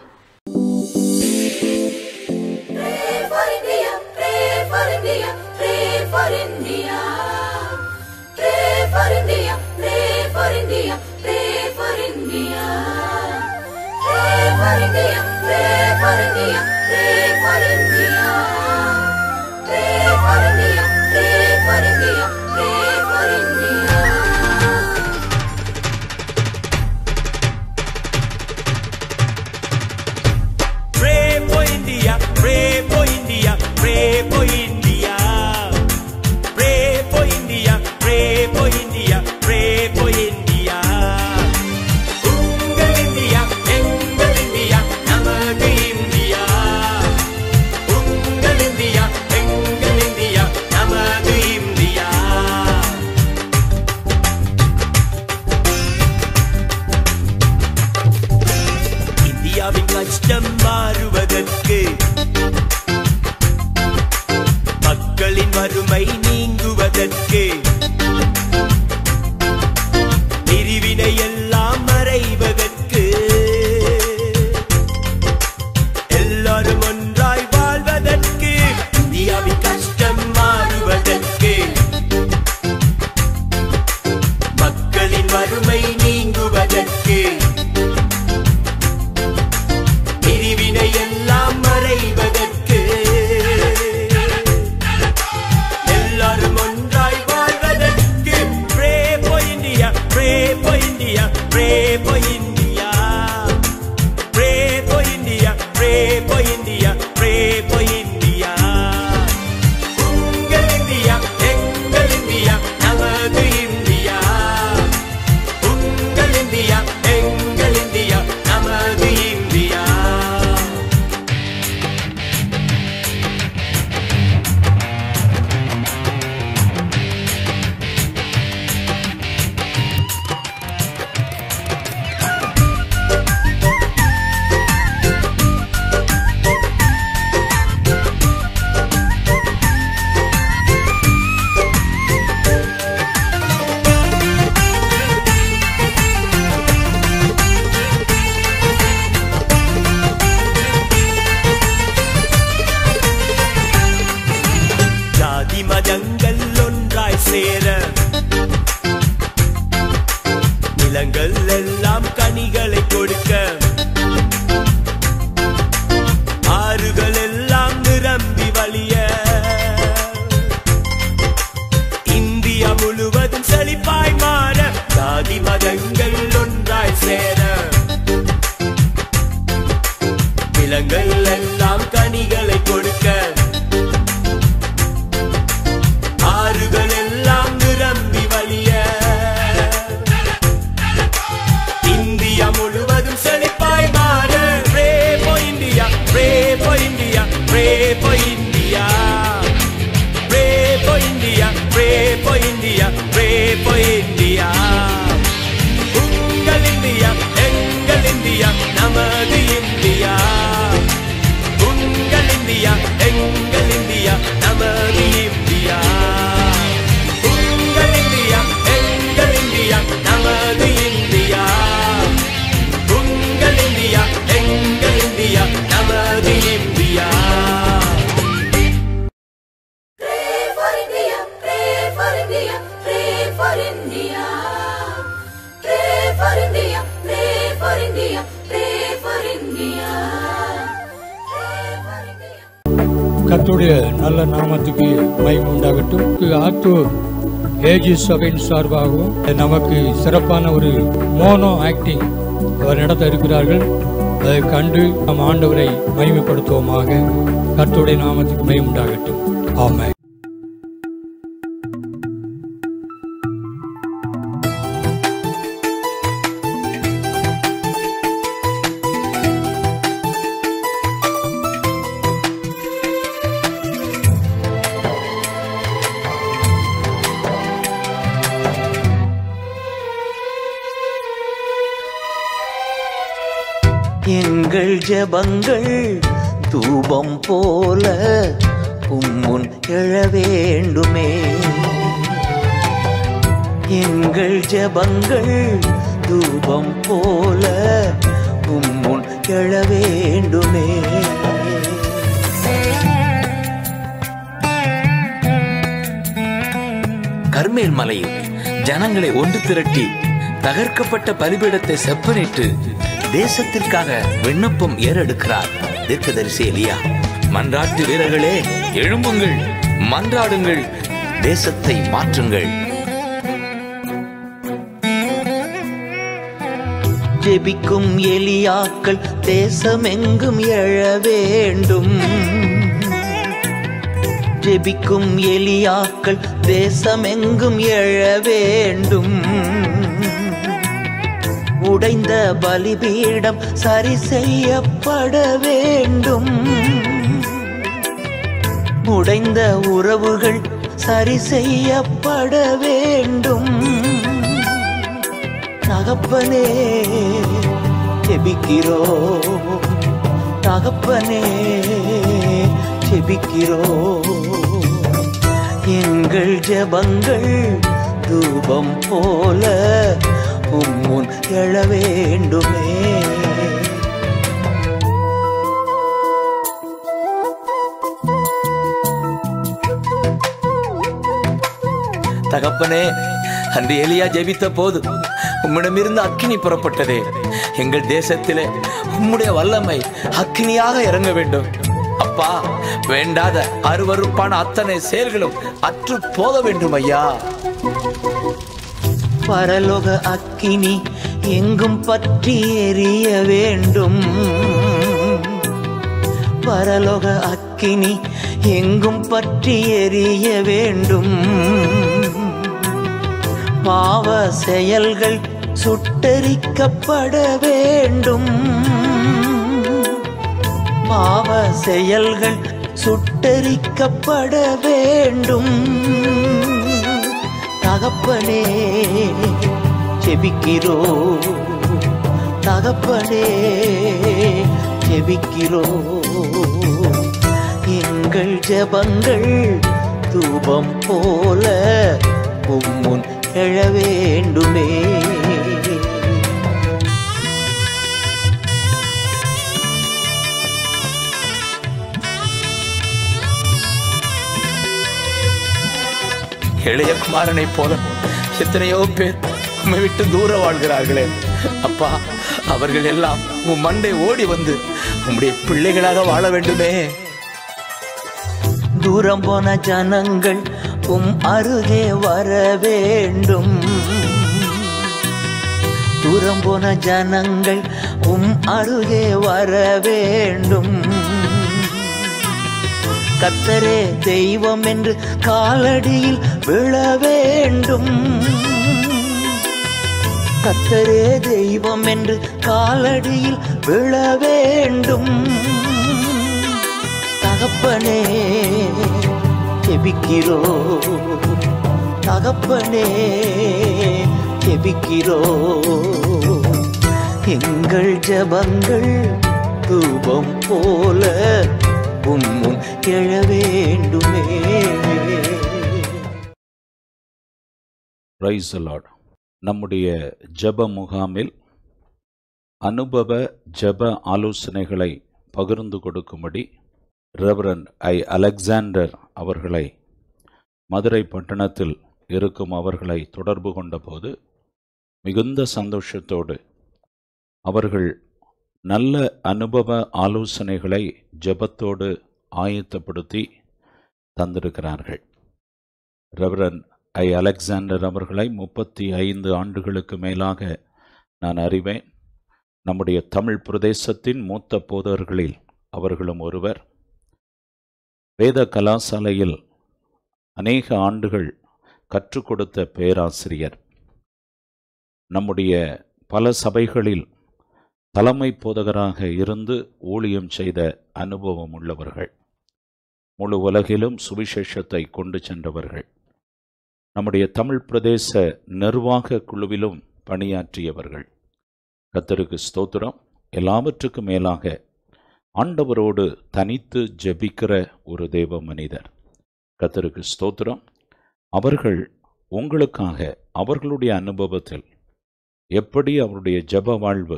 Pray for India, pray for India, pray for India. Pray for India, pray for India, pray for India. Pray for India, pray for India, pray for India. Pray for India, pray for India, pray for India. Pray for India, pray for India, pray for India. Pray for India, pray for India, pray for India. உங்கள் இந்தியா, எங்கள் இந்தியா, நமது இந்தியா. உங்கள் இந்தியா, எங்கள் இந்தியா, நமது இந்தியா. இந்தியாவின் கஷ்டம் மாறுவதற்கு மக்களின் வறுமை நீங்குவதற்கு பிரிவினை எல்லாம் மறைவதற்கு எல்லாரும் ஒன்றாய் வாழ்வதற்கு இந்தியாவின் கஷ்டம் மாறுவதற்கு மக்களின் வறுமை நீங்குவதற்கு பிரிவினை எல்லாம் மறைவதற்கு எல்லாரும் ஒன்றாய் வாழ்வதற்கு நிலங்கள் எல்லாம் கனிகளை கொடுக்க ஆறுகள் எல்லாம் நிரம்பி வழிய இந்தியா முழுவதும் செழிப்பாய் மாற Pray for India, pray for India, pray for India. Pray for India, pray for India, pray for India. உங்கள் இந்தியா எங்கள் இந்தியா நமது இந்தியா உங்கள் இந்தியா எங்கள் இந்தியா நமது இந்தியா உங்கள் இந்தியா எங்கள் இந்தியா நமது இந்தியா உங்கள் இந்தியா எங்கள் இந்தியா நமது India Pray for India, pray for India, pray for India. Pray for India, pray for India, pray for India. Pray for India. கர்த்தருடைய நல்ல நாமத்துக்கு மகிமை உண்டாகட்டும் ஆத்தூர் ஏஜி சபையின் சார்பாகவும் நமக்கு சிறப்பான ஒரு மோனோ ஆக்டிங் அவர் நடத்த இருக்கிறார்கள் அதை கண்டு நம் ஆண்டவரை மகிமைப்படுத்துவோமாக கர்த்தருடைய நாமத்துக்கு மகிமை உண்டாகட்டும் ஆமென் எங்கள் ஜெபங்கள் தூபம் போல உம்முன் எழ வேண்டுமே எங்கள் ஜெபங்கள் தூபம் போல உம்முன் எழ வேண்டுமே கர்மேல் மலையில் ஜனங்களை ஒன்று திரட்டி தகர்க்கப்பட்ட பலிபீடத்தை செப்பனிட்டு தேசத்திற்காக விண்ணப்பம் ஏறெடுக்கிறார் தீர்க்கதரிசி எலியா மன்றாட்டு வீரர்களே எழும்புங்கள் மன்றாடுங்கள் தேசத்தை மாற்றுங்கள் ஜெபிக்கும் எலியாக்கள் தேசமெங்கும் எழ வேண்டும் ஜெபிக்கும் எலியாக்கள் தேசமெங்கும் எழ வேண்டும் உடைந்த பலிபீடம் சரி செய்யப்பட வேண்டும் உடைந்த உறவுகள் சரி செய்யப்பட வேண்டும் தகப்பனே ஜெபிக்கிறோ தகப்பனே ஜெபிக்கிறோ எங்கள் ஜெபங்கள் தூபம் போல உம்முன் எழ வேண்டுமே தகப்பனே அன்று எலியா ஜெபித்த போது உம்மிடமிருந்து அக்கினி புறப்பட்டதே எங்கள் தேசத்திலே உம்முடைய வல்லமை அக்கினியாக இறங்க வேண்டும் அப்பா வேண்டாத அருவருப்பான அத்தனை செயல்களும் அற்று போக வேண்டும் ஐயா பரலோக அக்கினி எங்கும் பற்றி எரிய வேண்டும் பரலோக அக்கினி எங்கும் பற்றி எரிய வேண்டும் பாவ செயல்கள் சுட்டரிக்கப்பட வேண்டும் பாவ செயல்கள் சுட்டரிக்கப்பட வேண்டும் தகப்பனே செபிக்கிறோ தகப்பனே செபிக்கிறோ எங்கள் ஜெபங்கள் தூபம் போல உம்முன் எழ வேண்டுமே இளைய குமாரனைப் போல எத்தனையோ பேர் உம்மை விட்டு தூர வாழ்கிறார்களே அப்பா அவர்கள் எல்லாம் உம் மண்டை ஓடி வந்து உம்முடைய பிள்ளைகளாக வாழ வேண்டுமே தூரம் போன ஜனங்கள் உம் அருகே வர வேண்டும் தூரம் போன ஜனங்கள் உம் அருகே வர வேண்டும் கத்தரே தெய்வம் என்று காலடியில் விழ வேண்டும் கத்தரே தெய்வம் என்று காலடியில் விழ வேண்டும் தகப்பனே செபிக்கிறோ தகப்பனே செபிக்கிறோ எங்கள் ஜபங்கள் தூபம் போல உம்மும் எழ வேண்டுமே பிரைஸ் லார்ட் நம்முடைய ஜெப முகாமில் அனுபவ ஜெப ஆலோசனைகளை பகிர்ந்து கொடுக்கும்படி ரெவரன் ஐ அலெக்சாண்டர் அவர்களை மதுரை பட்டணத்தில் இருக்கும் அவர்களை தொடர்பு கொண்டபோது மிகுந்த சந்தோஷத்தோடு அவர்கள் நல்ல அனுபவ ஆலோசனைகளை ஜெபத்தோடு ஆயத்தப்படுத்தி தந்திருக்கிறார்கள் ரெவரன் ஐ அலெக்சாண்டர் அவர்களை முப்பத்தி ஐந்து ஆண்டுகளுக்கு மேலாக நான் அறிவேன் நம்முடைய தமிழ் பிரதேசத்தின் மூத்த போதர்களில் அவர்களும் ஒருவர் வேத கலாசாலையில் அநேக ஆண்டுகள் கற்றுக் கொடுத்த பேராசிரியர் நம்முடைய பல சபைகளில் தலைமை போதகராக இருந்து ஊழியம் செய்த அனுபவம் உள்ளவர்கள் முழு உலகிலும் சுவிசேஷத்தை கொண்டு சென்றவர்கள் நம்முடைய தமிழ் பிரதேச நிர்வாக குழுவிலும் பணியாற்றியவர்கள் கத்தருக்கு ஸ்தோத்திரம் எல்லாவற்றுக்கும் மேலாக ஆண்டவரோடு தனித்து ஜெபிக்கிற ஒரு தேவ மனிதர் கத்தருக்கு ஸ்தோத்திரம் அவர்கள் உங்களுக்காக அவர்களுடைய அனுபவத்தில் எப்படி அவருடைய ஜெப வாழ்வு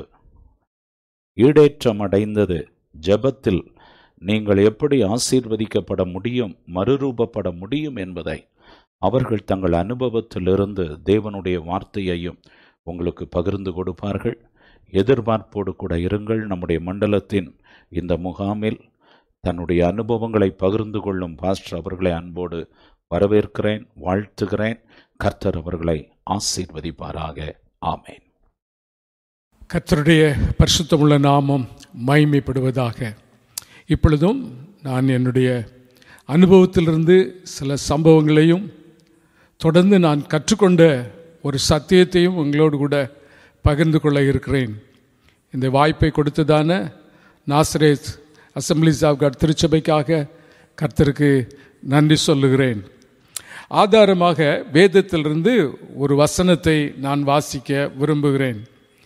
ஈடேற்றம் அடைந்தது ஜெபத்தில் நீங்கள் எப்படி ஆசீர்வதிக்கப்பட முடியும் மறுரூபப்பட முடியும் என்பதை அவர்கள் தங்கள் அனுபவத்திலிருந்து தேவனுடைய வார்த்தையையும் உங்களுக்கு பகிர்ந்து கொடுப்பார்கள் எதிர்பார்ப்போடு கூட இருங்கள் நம்முடைய மண்டலத்தின் இந்த முகாமில் தன்னுடைய அனுபவங்களை பகிர்ந்து கொள்ளும் பாஸ்டர் அவர்களை அன்போடு வரவேற்கிறேன் வாழ்த்துகிறேன் கர்த்தர் அவர்களை ஆசீர்வதிப்பாராக ஆமேன் கர்த்தருடைய பரிசுத்தமுள்ள நாமம் மைமைப்படுவதாக இப்பொழுதும் நான் என்னுடைய அனுபவத்திலிருந்து சில சம்பவங்களையும் தொடர்ந்து நான் கற்றுக்கொண்ட ஒரு சத்தியத்தையும் உங்களோடு கூட பகிர்ந்து கொள்ள இருக்கிறேன் இந்த வாய்ப்பை கொடுத்ததான நாசரேத் அசம்பிளிஸ் ஆஃப் காட் திருச்சபைக்காக கர்த்தருக்கு நன்றி சொல்லுகிறேன் ஆதாரமாக வேதத்திலிருந்து ஒரு வசனத்தை நான் வாசிக்க விரும்புகிறேன்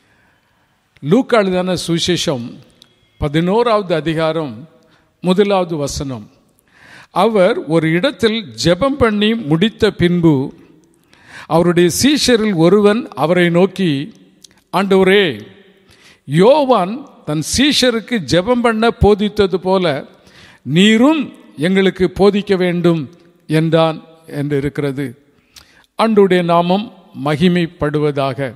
லூக்காளுதான சுவிசேஷம் பதினோராவது அதிகாரம் முதலாவது வசனம் அவர் ஒரு இடத்தில் ஜெபம் பண்ணி முடித்த பின்பு அவருடைய சீஷரில் ஒருவன் அவரை நோக்கி ஆண்டவரே யோவான் தன் சீஷருக்கு ஜெபம் பண்ண போதித்தது போல நீரும் எங்களுக்கு போதிக்க வேண்டும் என்றான் என்று இருக்கிறது ஆண்டுடைய நாமம் மகிமைப்படுவதாக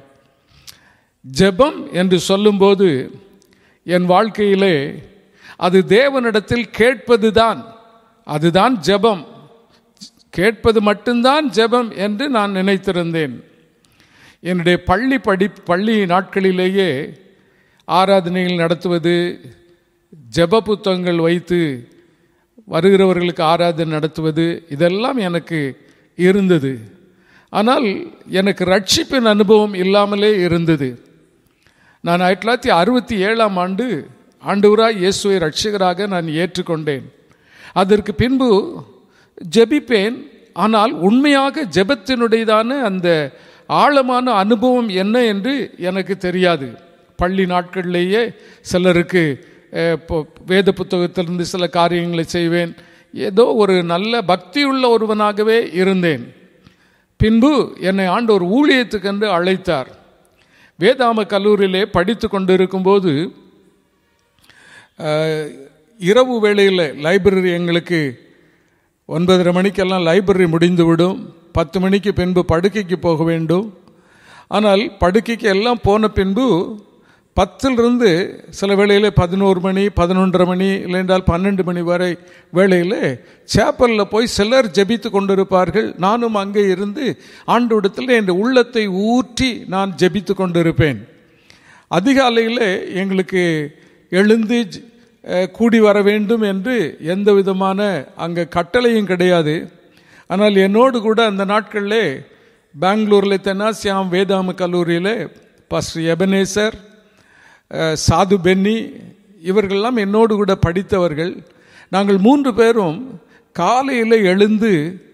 ஜெபம் என்று சொல்லும்போது என் வாழ்க்கையிலே அது தேவனிடத்தில் கேட்பதுதான் அதுதான் ஜெபம் கேட்பது மட்டும்தான் ஜெபம் என்று நான் நினைத்திருந்தேன் என்னுடைய பள்ளி படி பள்ளி நாட்களிலேயே ஆராதனைகள் நடத்துவது ஜெப புத்தகங்கள் வைத்து வருகிறவர்களுக்கு ஆராதனை நடத்துவது இதெல்லாம் எனக்கு இருந்தது ஆனால் எனக்கு ரட்சிப்பின் அனுபவம் இல்லாமலே இருந்தது நான் ஆயிரத்தி தொள்ளாயிரத்தி அறுபத்தி ஏழாம் ஆண்டு ஆண்டவராய் இயேசுவை ரட்சகராக நான் ஏற்றுக்கொண்டேன் அதற்கு பின்பு ஜெபிப்பேன் ஆனால் உண்மையாக ஜெபத்தினுடையதான அந்த ஆழமான அனுபவம் என்ன என்று எனக்கு தெரியாது பள்ளி நாட்களிலேயே சிலருக்கு அஹ், இப்போ வேத புத்தகத்திலிருந்து சில காரியங்களை செய்வேன் ஏதோ ஒரு நல்ல பக்தியுள்ள ஒருவனாகவே இருந்தேன் பின்பு என்னை ஆண்டு ஒரு ஊழியத்துக்கென்று அழைத்தார் வேதாம கல்லூரியிலே படித்து கொண்டிருக்கும்போது அஹ், இரவு வேளையில் லைப்ரரி எங்களுக்கு ஒன்பதரை மணிக்கெல்லாம் லைப்ரரி முடிந்துவிடும் பத்து மணிக்கு பின்பு படுக்கைக்கு போக வேண்டும் ஆனால் படுக்கைக்கு எல்லாம் போன பின்பு பத்திலிருந்து சில வேளையில் பதினோரு மணி பதினொன்றரை மணி இல்லைன்றால் பன்னெண்டு மணி வரை வேளையில் சேப்பலில் போய் சிலர் ஜெபித்து கொண்டிருப்பார்கள் நானும் அங்கே இருந்து ஆண்டோடத்தில் என் உள்ளத்தை ஊற்றி நான் ஜெபித்து கொண்டிருப்பேன் அதிகாலையில் எங்களுக்கு எழுந்து அஹ், கூடி வர வேண்டும் என்று எந்த விதமான அங்கே கட்டளையும் கிடையாது ஆனால் என்னோடு கூட அந்த நாட்களில் பெங்களூரில் தென்னாசியாம் வேதாம கல்லூரியில் பாஸ்டர் எபனேசர் அஹ், சாது பென்னி இவர்களெல்லாம் என்னோடு கூட படித்தவர்கள் நாங்கள் மூன்று பேரும் காலையில் எழுந்து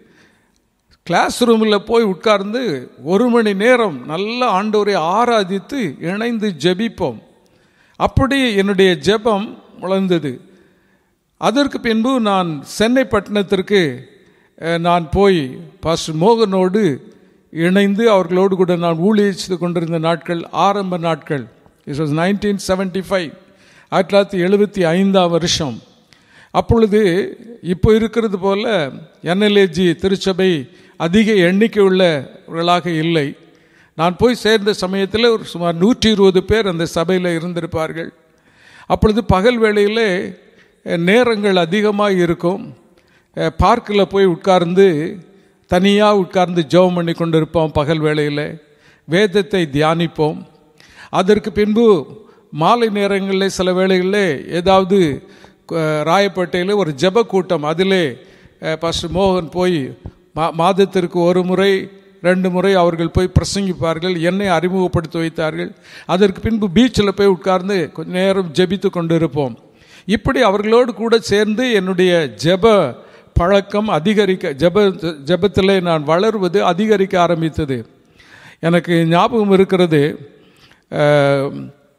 கிளாஸ் ரூமில் போய் உட்கார்ந்து ஒரு மணி நேரம் நல்ல ஆண்டவரை ஆராதித்து இணைந்து ஜெபிப்போம் அப்படி என்னுடைய ஜெபம் வளர்ந்தது அதற்கு பின்பு நான் சென்னை பட்டணத்திற்கு அஹ், நான் போய் பாஸ்டர் மோகனோடு இணைந்து அவர்களோடு கூட நான் ஊழியரித்து கொண்டிருந்த நாட்கள் ஆரம்ப நாட்கள் it was nineteen seventy five ஆயிரத்தி தொள்ளாயிரத்தி எழுபத்தி ஐந்தாம் வருஷம் அப்பொழுது இப்போ இருக்கிறது போல என்எல்ஏஜி திருச்சபை அதிக எண்ணிக்கை உள்ளவர்களாக இல்லை நான் போய் சேர்ந்த சமயத்தில் ஒரு சுமார் நூற்றி இருபது பேர் அந்த சபையில் இருந்திருப்பார்கள் அப்பொழுது பகல் வேளையில் அஹ், நேரங்கள் அதிகமாக இருக்கும் அஹ், பார்க்கில் போய் உட்கார்ந்து தனியாக உட்கார்ந்து ஜெபம் பண்ணி கொண்டிருப்போம் பகல் வேளையில் வேதத்தை தியானிப்போம் அதற்கு பின்பு மாலை நேரங்களில் சில வேளைகளில் ஏதாவது அஹ், ராயப்பேட்டையில் ஒரு ஜெப கூட்டம் அதிலே அஹ், பாஸ்டர் மோகன் போய் மா மாதத்திற்கு ஒரு முறை ரெண்டு முறை அவர்கள் போய் பிரசங்கிப்பார்கள் என்னை அறிமுகப்படுத்தி வைத்தார்கள் அதற்கு பின்பு பீச்சில் போய் உட்கார்ந்து கொஞ்ச நேரம் ஜெபித்து கொண்டு இருப்போம் இப்படி அவர்களோடு கூட சேர்ந்து என்னுடைய ஜெப பழக்கம் அதிகரிக்க ஜெப ஜெபத்தில் நான் வளருவது அதிகரிக்க ஆரம்பித்தது எனக்கு ஞாபகம் இருக்கிறது அஹ்,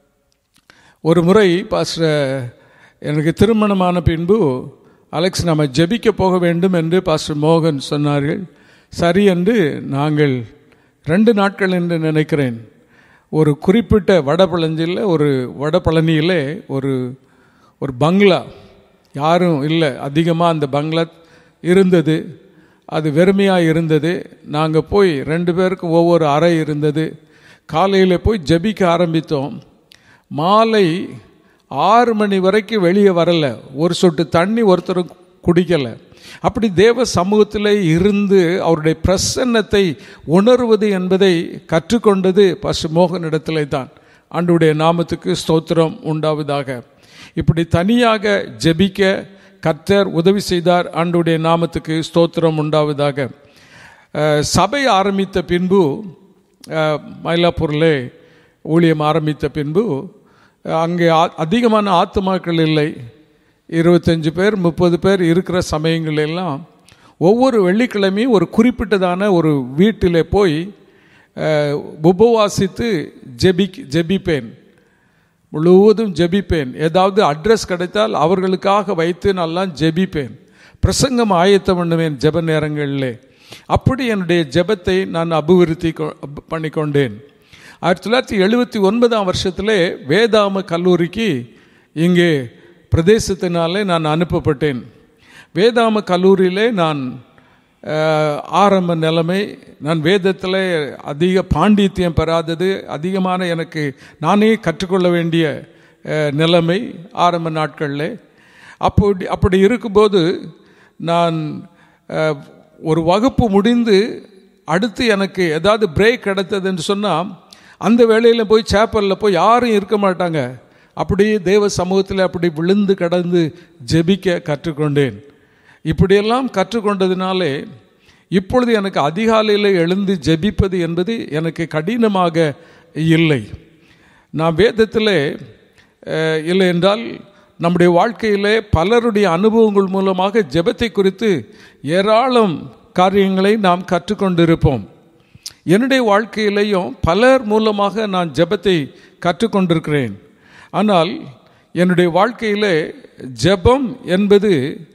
ஒரு முறை பாஸ்டர் எனக்கு திருமணமான பின்பு அலெக்ஸ் நம்ம ஜெபிக்க போக வேண்டும் என்று பாஸ்டர் மோகன் சொன்னார்கள் சரி என்று நாங்கள் ரெண்டு நாட்கள் என்று நினைக்கிறேன் ஒரு குறிப்பிட்ட வடபழஞ்சியில் ஒரு வடபழனியில் ஒரு ஒரு பங்களா யாரும் இல்லை அதிகமாக அந்த பங்களா இருந்தது அது வெறுமையாக இருந்தது நாங்கள் போய் ரெண்டு பேருக்கும் ஒவ்வொரு அறை இருந்தது காலையில் போய் ஜெபிக்க ஆரம்பித்தோம் மாலை ஆறு மணி வரைக்கும் வெளியே வரல ஒரு சொட்டு தண்ணி ஒருத்தரும் குடிக்கலை அப்படி தேவ சமூகத்தில் இருந்து அவருடைய பிரசன்னத்தை உணர்வது என்பதை கற்றுக்கொண்டது பசு மோகனிடத்திலே தான் ஆண்டுடைய நாமத்துக்கு ஸ்தோத்திரம் உண்டாவதாக இப்படி தனியாக ஜெபிக்க கர்த்தர் உதவி செய்தார் ஆண்டுடைய நாமத்துக்கு ஸ்தோத்திரம் உண்டாவதாக அஹ், சபை ஆரம்பித்த பின்பு அஹ், மயிலாப்பூரில் ஊழியம் ஆரம்பித்த பின்பு அஹ், அங்கே ஆ- அதிகமான ஆத்துமாக்கள் இல்லை இருபத்தஞ்சு பேர் முப்பது பேர் இருக்கிற சமயங்கள் எல்லாம் ஒவ்வொரு வெள்ளிக்கிழமையும் ஒரு குறிப்பிட்டதான ஒரு வீட்டில் போய் அஹ், உபவாசித்து ஜெபி ஜெபிப்பேன் முழுவதும் ஜெபிப்பேன் ஏதாவது அட்ரஸ் கிடைத்தால் அவர்களுக்காக வைத்து நான் ஜெபிப்பேன் பிரசங்கம் ஆயத்தம் பண்ணுவேன் ஜெப நேரங்களிலே அப்படி என்னுடைய ஜெபத்தை நான் அபிவிருத்தி கொ- அப்- பண்ணிக்கொண்டேன் ஆயிரத்தி தொள்ளாயிரத்தி எழுபத்தி ஒன்பதாம் வருஷத்திலே வேதாம கல்லூரிக்கு இங்கே பிரதேசத்தினாலே நான் அனுப்பப்பட்டேன் வேதாம கல்லூரியிலே நான் அஹ், ஆரம்ப நிலைமை நான் வேதத்தில் அதிக பாண்டித்யம் பெறாதது அதிகமான எனக்கு நானே கற்றுக்கொள்ள வேண்டிய அஹ், நிலைமை ஆரம்ப நாட்களில் அப்படி அப்படி இருக்கும்போது நான் அஹ், ஒரு வகுப்பு முடிந்து அடுத்து எனக்கு ஏதாவது பிரேக் கிடைத்ததுன்னு சொன்னால் அந்த வேளையில் போய் சேப்பலில் போய் யாரும் இருக்க மாட்டாங்க அப்படியே தேவ சமூகத்தில் அப்படி விழுந்து கடந்து ஜெபிக்க கற்றுக்கொண்டேன் இப்படியெல்லாம் கற்றுக்கொண்டதினாலே இப்பொழுது எனக்கு அதிகாலையில் எழுந்து ஜெபிப்பது என்பது எனக்கு கடினமாக இல்லை நான் வேதத்தில் அஹ், இல்லை என்றால் நம்முடைய வாழ்க்கையிலே பலருடைய அனுபவங்கள் மூலமாக ஜெபத்தை குறித்து ஏராளம் காரியங்களை நாம் கற்றுக்கொண்டிருப்போம் என்னுடைய வாழ்க்கையிலேயும் பலர் மூலமாக நான் ஜெபத்தை கற்றுக்கொண்டிருக்கிறேன் ஆனால் என்னுடைய வாழ்க்கையிலே ஜெபம் என்பது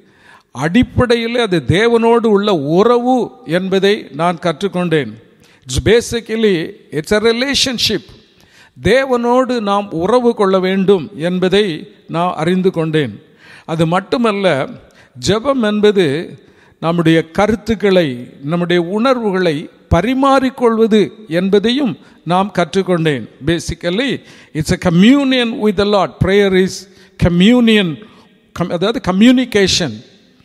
அடிப்படையில் அது தேவனோடு உள்ள உறவு என்பதை நான் கற்றுக்கொண்டேன் it's basically it's a relationship தேவனோடு நாம் உறவு கொள்ள வேண்டும் என்பதை நான் அறிந்து கொண்டேன் அது மட்டுமல்ல ஜெபம் என்பது நம்முடைய கருத்துக்களை நம்முடைய உணர்வுகளை பரிமாறிக்கொள்வது என்பதையும் நாம் கற்றுக்கொண்டேன் basically it's a communion with the Lord prayer is communion அதாவது கம்யூனிகேஷன்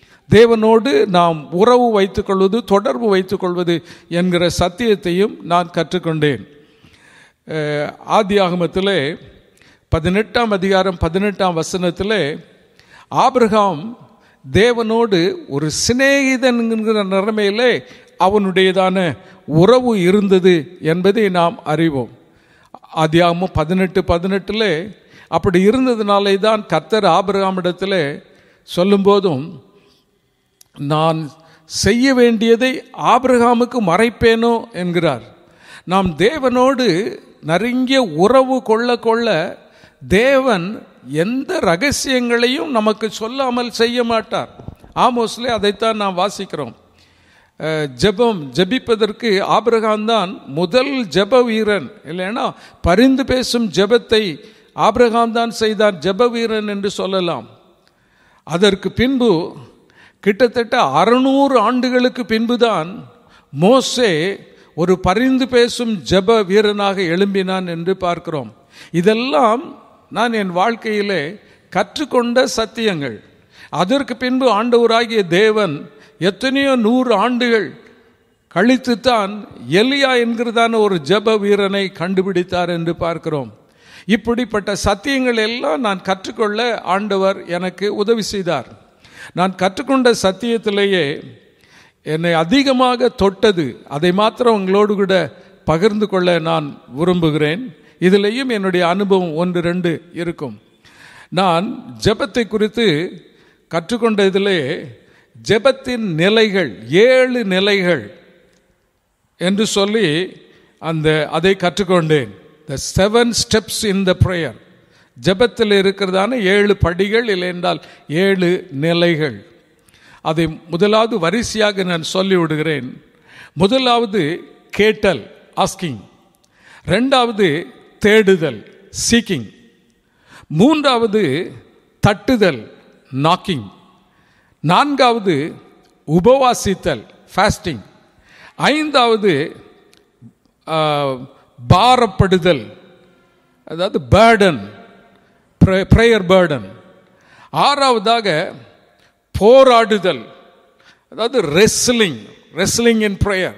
தேவனோடு நாம் உறவு வைத்துக்கொள்வது தொடர்பு வைத்துக்கொள்வது என்கிற சத்தியத்தையும் நான் கற்றுக்கொண்டேன் ஆதி ஆகமத்தில் பதினெட்டாம் அதிகாரம் பதினெட்டாம் வசனத்தில் ஆபிரகாம் தேவனோடு ஒரு சிநேகிதன்கிற நிலைமையிலே அவனுடையதான உறவு இருந்தது என்பதை நாம் அறிவோம் ஆதியாகமும் பதினெட்டு பதினெட்டில் அப்படி இருந்ததுனாலே தான் கர்த்தர் ஆபிரகாமிடத்தில் சொல்லும்போதும் நான் செய்ய வேண்டியதை ஆபிரகாமுக்கு மறைப்பேனோ என்கிறார் நாம் தேவனோடு நெருங்கிய உறவு கொள்ள கொள்ள தேவன் எந்த ரகசியங்களையும் நமக்கு சொல்லாமல் செய்ய மாட்டார் ஆமோஸ்லே அதைத்தான் நாம் வாசிக்கிறோம் அஹ், ஜெபம் ஜெபிப்பதற்கு ஆபிரகாம் தான் முதல் ஜெப வீரன் இல்லைன்னா பரிந்து பேசும் ஜெபத்தை ஆபிரகாம் தான் செய்தான் ஜெப வீரன் என்று சொல்லலாம் அதற்கு பின்பு கிட்டத்தட்ட அறுநூறு ஆண்டுகளுக்கு பின்புதான் மோசே ஒரு பரிந்து பேசும் ஜெப வீரனாக எழும்பினான் என்று பார்க்கிறோம் இதெல்லாம் நான் என் வாழ்க்கையிலே கற்றுக்கொண்ட சத்தியங்கள் அதற்கு பின்பு ஆண்டவராகிய தேவன் எத்தனையோ நூறு ஆண்டுகள் கழித்துத்தான் எலியா என்கிறதான ஒரு ஜெப வீரனை கண்டுபிடித்தார் என்று பார்க்கிறோம் இப்படிப்பட்ட சத்தியங்கள் எல்லாம் நான் கற்றுக்கொள்ள ஆண்டவர் எனக்கு உதவி செய்தார் நான் கற்றுக்கொண்ட சத்தியத்திலேயே என்னை அதிகமாக தொட்டது அதை மாத்திரம் உங்களோடு கூட பகிர்ந்து கொள்ள நான் விரும்புகிறேன் இதிலேயும் என்னுடைய அனுபவம் ஒன்று ரெண்டு இருக்கும் நான் ஜெபத்தை குறித்து கற்றுக்கொண்ட இதிலே ஜெபத்தின் நிலைகள் ஏழு நிலைகள் என்று சொல்லி அந்த அதை கற்றுக்கொண்டேன் the seven steps in the prayer ஜெபத்தில் இருக்கிறதான ஏழு படிகள் இல்லை என்றால் ஏழு நிலைகள் அதை முதலாவது வரிசையாக நான் சொல்லி விடுகிறேன் முதலாவது கேட்டல் ஆஸ்கிங் ரெண்டாவது தேடுதல் சீக்கிங் மூன்றாவது தட்டுதல் நாக்கிங் நான்காவது உபவாசித்தல் ஃபாஸ்டிங் ஐந்தாவது ஆ, பாரப்படுதல் அதாவது பேர்டன் ப்ரேயர் பேர்டன் ஆறாவதாக போராடுதல் அதாவது ரெஸ்லிங் ரெஸ்லிங் இன் ப்ரேயர்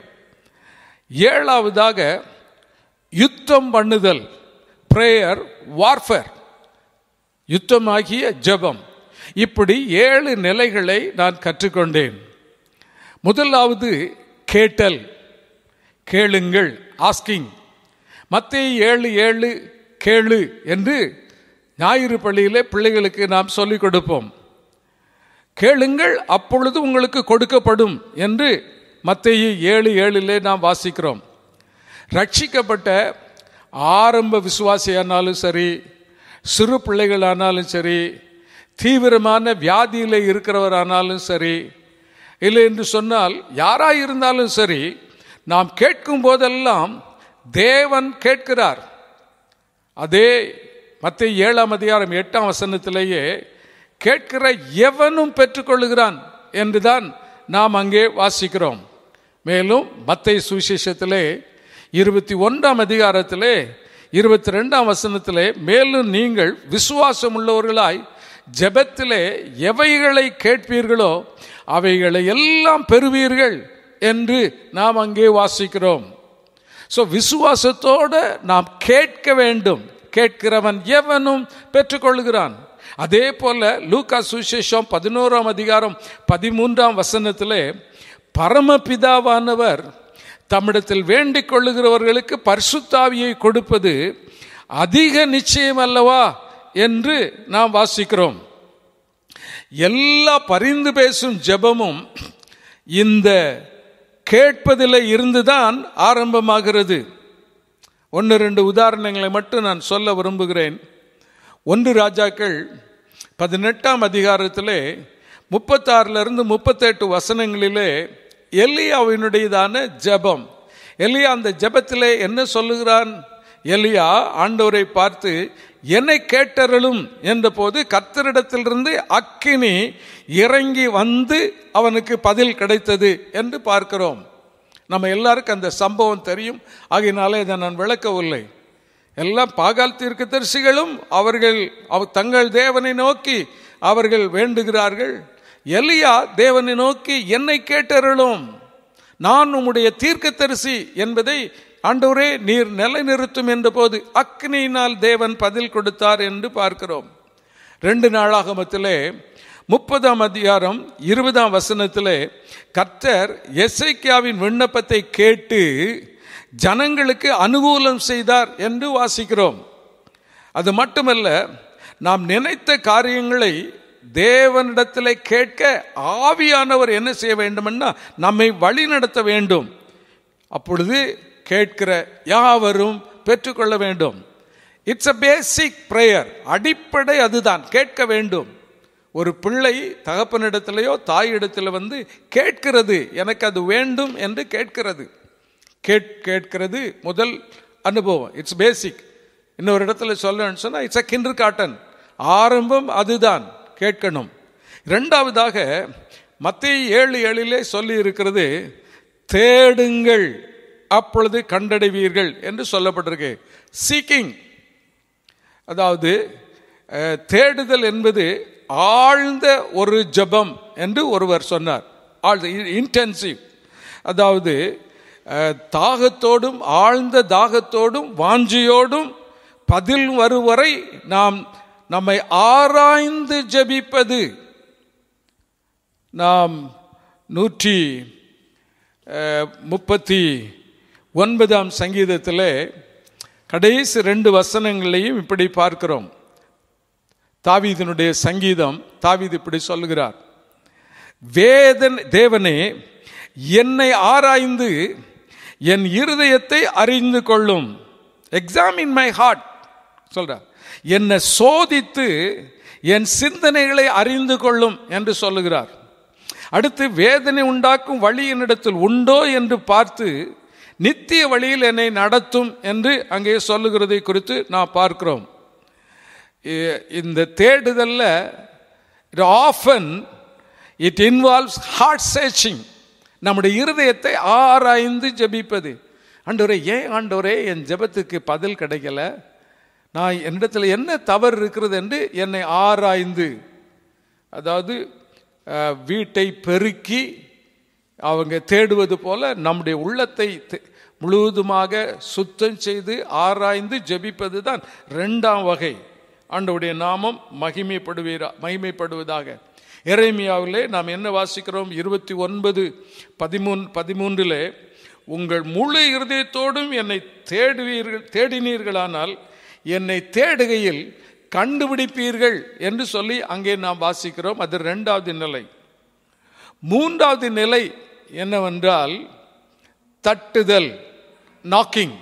ஏழாவதாக யுத்தம் பண்ணுதல் ப்ரேயர் வார்ஃபேர் யுத்தமாகிய ஜெபம் இப்படி ஏழு நிலைகளை நான் கற்றுக்கொண்டேன் முதலாவது கேட்டல் கேளுங்கள் ஆஸ்கிங் மத்திய ஏழு ஏழு கேளு என்று ஞாயிறு பள்ளியிலே பிள்ளைகளுக்கு நாம் சொல்லிக் கொடுப்போம் கேளுங்கள் அப்பொழுது உங்களுக்கு கொடுக்கப்படும் என்று மத்திய ஏழு ஏழிலே நாம் வாசிக்கிறோம் ரட்சிக்கப்பட்ட ஆரம்ப விசுவாசியானாலும் சரி சிறு பிள்ளைகளானாலும் சரி தீவிரமான வியாதியில் இருக்கிறவரானாலும் சரி இல்லை என்று சொன்னால் யாராக இருந்தாலும் சரி நாம் கேட்கும் போதெல்லாம் தேவன் கேட்கிறார் அதே மற்ற ஏழாம் அதிகாரம் எட்டாம் வசனத்திலேயே கேட்கிற எவனும் பெற்றுக்கொள்ளுகிறான் என்றுதான் நாம் அங்கே வாசிக்கிறோம் மேலும் மத்தை சுவிசேஷத்திலே இருபத்தி ஒன்றாம் அதிகாரத்திலே இருபத்தி ரெண்டாம் வசனத்திலே மேலும் நீங்கள் விசுவாசம் உள்ளவர்களாய் ஜெபத்திலே எவைகளை கேட்பீர்களோ அவைகளை எல்லாம் பெறுவீர்கள் என்று நாம் அங்கே வாசிக்கிறோம் ஸோ விசுவாசத்தோடு நாம் கேட்க வேண்டும் கேட்கிறவன் எவனும் பெற்றுக்கொள்கிறான் அதே போல லூக்கா சுவிசேஷம் பதினோராம் அதிகாரம் பதிமூன்றாம் வசனத்திலே பரமபிதாவானவர் தம்மிடத்தில் வேண்டிக் கொள்ளுகிறவர்களுக்கு பரிசுத்தாவியை கொடுப்பது அதிக நிச்சயம் அல்லவா என்று நாம் வாசிக்கிறோம் எல்லா பரிந்து பேசும் ஜெபமும் இந்த கேட்பதில் இருந்துதான் ஆரம்பமாகிறது ஒன்று ரெண்டு உதாரணங்களை மட்டும் நான் சொல்ல விரும்புகிறேன் ஒன்று ராஜாக்கள் பதினெட்டாம் அதிகாரத்திலே முப்பத்தாறிலிருந்து முப்பத்தெட்டு வசனங்களிலே எலியாவினுடையதான ஜெபம் எலியா அந்த ஜெபத்திலே என்ன சொல்லுகிறான் எலியா ஆண்டவரை பார்த்து என்னை கேட்டருளும் என்ற போது கர்த்தரிடத்திலிருந்து அக்கினி இறங்கி வந்து அவனுக்கு பதில் கிடைத்தது என்று பார்க்கிறோம் நம்ம எல்லாருக்கும் அந்த சம்பவம் தெரியும் ஆகையினாலே இதை நான் விளக்கவில்லை எல்லாம் பாகால் தீர்க்கதரிசிகளும் அவர்கள் அவ தங்கள் தேவனை நோக்கி அவர்கள் வேண்டுகிறார்கள் எலியா தேவனை நோக்கி என்னை கேட்டருளும் நான் உம்முடைய தீர்க்கதரிசி என்பதை ஆண்டவரே நீர் நிலைநிறுத்தும் என்ற போது அக்னியினால் தேவன் பதில் கொடுத்தார் என்று பார்க்கிறோம் ரெண்டு நாளாகமத்திலே முப்பதாம் அதிகாரம் இருபதாம் வசனத்திலே கர்த்தர் எசைக்கியாவின் விண்ணப்பத்தை கேட்டு ஜனங்களுக்கு அனுகூலம் செய்தார் என்று வாசிக்கிறோம் அது மட்டுமல்ல நாம் நினைத்த காரியங்களை தேவனிடத்தில் கேட்க ஆவியானவர் என்ன செய்ய வேண்டும்னா நம்மை வழி நடத்த வேண்டும் அப்பொழுது கேட்கிற யாவரும் பெற்றுக்கொள்ள வேண்டும் இட்ஸ் அ பேசிக் ப்ரேயர் அடிப்படை அதுதான் கேட்க வேண்டும் ஒரு பிள்ளை தகப்பனிடத்திலேயோ தாயிடத்தில் வந்து கேட்கிறது எனக்கு அது வேண்டும் என்று கேட்கிறது கேட் கேட்கிறது முதல் அனுபவம் இட்ஸ் பேசிக் இன்னொரு இடத்துல சொல்லணும்னு சொன்னால் இட்ஸ் அ கிண்டர் காட்டன் ஆரம்பம் அதுதான் கேட்கணும் இரண்டாவதாக மத்திய ஏழு ஏழிலே சொல்லி இருக்கிறது தேடுங்கள் அப்பொழுது கண்டடைவீர்கள் என்று சொல்லப்பட்டிருக்கு சீக்கிங் அதாவது அஹ், தேடுதல் என்பது ஆழ்ந்த ஒரு ஜெபம் என்று ஒருவர் சொன்னார் ஆழ்ந்த இன்டென்சிவ் அதாவது அஹ், தாகத்தோடும் ஆழ்ந்த தாகத்தோடும் வாஞ்சியோடும் பதில் வருவரை நாம் நம்மை ஆராய்ந்து ஜெபிப்பது நாம் நூற்றி அஹ், முப்பத்தி ஒன்பதாம் சங்கீதத்தில் கடைசி ரெண்டு வசனங்களையும் இப்படி பார்க்கிறோம் தாவீதினுடைய சங்கீதம் தாவீது இப்படி சொல்லுகிறார் வேதன் தேவனே என்னை ஆராய்ந்து என் இருதயத்தை அறிந்து கொள்ளும் எக்ஸாமின் மை ஹார்ட் சொல்றார் என்னை சோதித்து என் சிந்தனைகளை அறிந்து கொள்ளும் என்று சொல்லுகிறார் அடுத்து வேதனை உண்டாக்கும் வழி என்னிடத்தில் உண்டோ என்று பார்த்து நித்திய வழியில் என்னை நடத்தும் என்று அங்கே சொல்லுகிறதை குறித்து நான் பார்க்கிறோம் இ- இந்த தேடுதல்ல it often it involves heart searching நம்முடைய இருதயத்தை ஆராய்ந்து ஜெபிப்பது ஆண்டவரே ஏன் ஆண்டவரே என் ஜெபத்துக்கு பதில் கிடைக்கல நான் என்னிடத்தில் என்ன தவறு இருக்கிறது என்று என்னை ஆராய்ந்து அதாவது அஹ், வீட்டை பெருக்கி அவங்க தேடுவது போல நம்முடைய உள்ளத்தை தே- முழுவதுமாக சுத்தம் செய்து ஆராய்ந்து ஜெபிப்பது தான் ரெண்டாம் வகை ஆண்டவருடைய நாமம் மகிமைப்படுவீரா மகிமைப்படுவதாக எரேமியாவிலே நாம் என்ன வாசிக்கிறோம் இருபத்தி ஒன்பது பதிமூன் பதிமூன்றிலே உங்கள் முழு இருதயத்தோடும் என்னை தேடுவீர்கள் தேடினீர்களானால் என்னை தேடுகையில் கண்டுபிடிப்பீர்கள் என்று சொல்லி அங்கே நாம் வாசிக்கிறோம் அது ரெண்டாவது நிலை மூன்றாவது நிலை என்னவென்றால் தட்டுதல் நாக்கிங்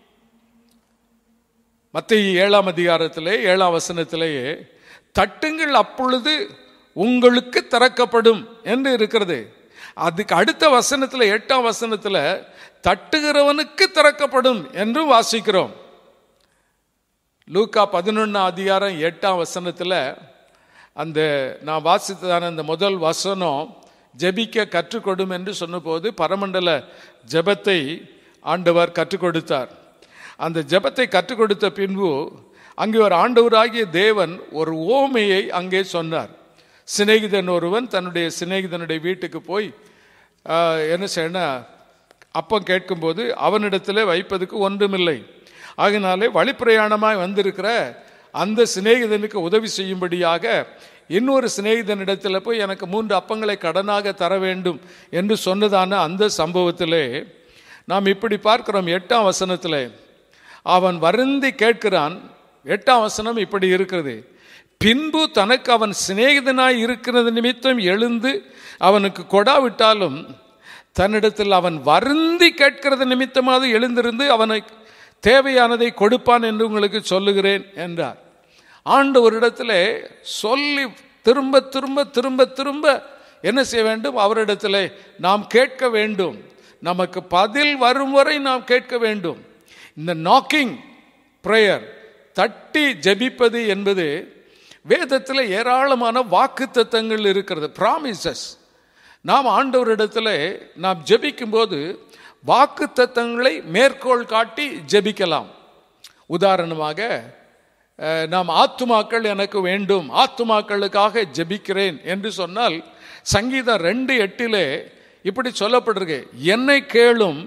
மத்திய ஏழாம் அதிகாரத்திலே ஏழாம் வசனத்திலேயே தட்டுங்கள் அப்பொழுது உங்களுக்கு திறக்கப்படும் என்று இருக்கிறது அதுக்கு அடுத்த வசனத்தில் எட்டாம் வசனத்தில் தட்டுகிறவனுக்கு திறக்கப்படும் என்று வாசிக்கிறோம் லூக்கா பதினொன்றாம் அதிகாரம் எட்டாம் வசனத்தில் அந்த நான் வாசித்ததான அந்த முதல் வசனம் ஜெபிக்க கற்றுக்கொடும் என்று சொன்னபோது பரமண்டல ஜெபத்தை ஆண்டவர் கற்றுக் கொடுத்தார் அந்த ஜெபத்தை கற்றுக் கொடுத்த பின்பு அங்கே ஒரு ஆண்டவராகிய தேவன் ஒரு ஓமையை அங்கே சொன்னார் சிநேகிதன் ஒருவன் தன்னுடைய சிநேகிதனுடைய வீட்டுக்கு போய் ஆஹ், என்ன செய்யணும் அப்பம் கேட்கும்போது அவனிடத்தில் வைப்பதுக்கு ஒன்றுமில்லை ஆகினாலே வழிப்பிரயாணமாய் வந்திருக்கிற அந்த சிநேகிதனுக்கு உதவி செய்யும்படியாக இன்னொரு சிநேகிதனிடத்தில் போய் எனக்கு மூன்று அப்பங்களை கடனாக தர வேண்டும் என்று சொன்னதான அந்த சம்பவத்திலே நாம் இப்படி பார்க்கிறோம் எட்டாம் வசனத்தில் அவன் வருந்தி கேட்கிறான் எட்டாம் வசனம் இப்படி இருக்கிறது பின்பு தனக்கு அவன் சிநேகிதனாய் இருக்கிறது நிமித்தம் எழுந்து அவனுக்கு கொடாவிட்டாலும் தன்னிடத்தில் அவன் வருந்தி கேட்கிறது நிமித்தமாவது எழுந்திருந்து அவனை தேவையானதை கொடுப்பான் என்று உங்களுக்கு சொல்லுகிறேன் என்றார் ஆண்டவரிடத்தில் சொல்லி திரும்ப திரும்ப திரும்ப திரும்ப என்ன செய்ய வேண்டும் அவரிடத்தில் நாம் கேட்க வேண்டும் நமக்கு பதில் வரும் வரை நாம் கேட்க வேண்டும் இந்த நாக்கிங் ப்ரேயர் தட்டி ஜெபிப்பது என்பது வேதத்தில் ஏராளமான வாக்குத்தத்தங்கள் இருக்கிறது ப்ராமிசஸ் நாம் ஆண்டவரிடத்தில் நாம் ஜெபிக்கும்போது வாக்குத்தத்தங்களை மேற்கோள் காட்டி ஜெபிக்கலாம் உதாரணமாக அஹ், நாம் ஆத்துமாக்கள் எனக்கு வேண்டும் ஆத்துமாக்களுக்காக ஜெபிக்கிறேன் என்று சொன்னால் சங்கீதம் ரெண்டு எட்டிலே இப்படி சொல்லப்பட்டிருக்கு என்னை கேளும்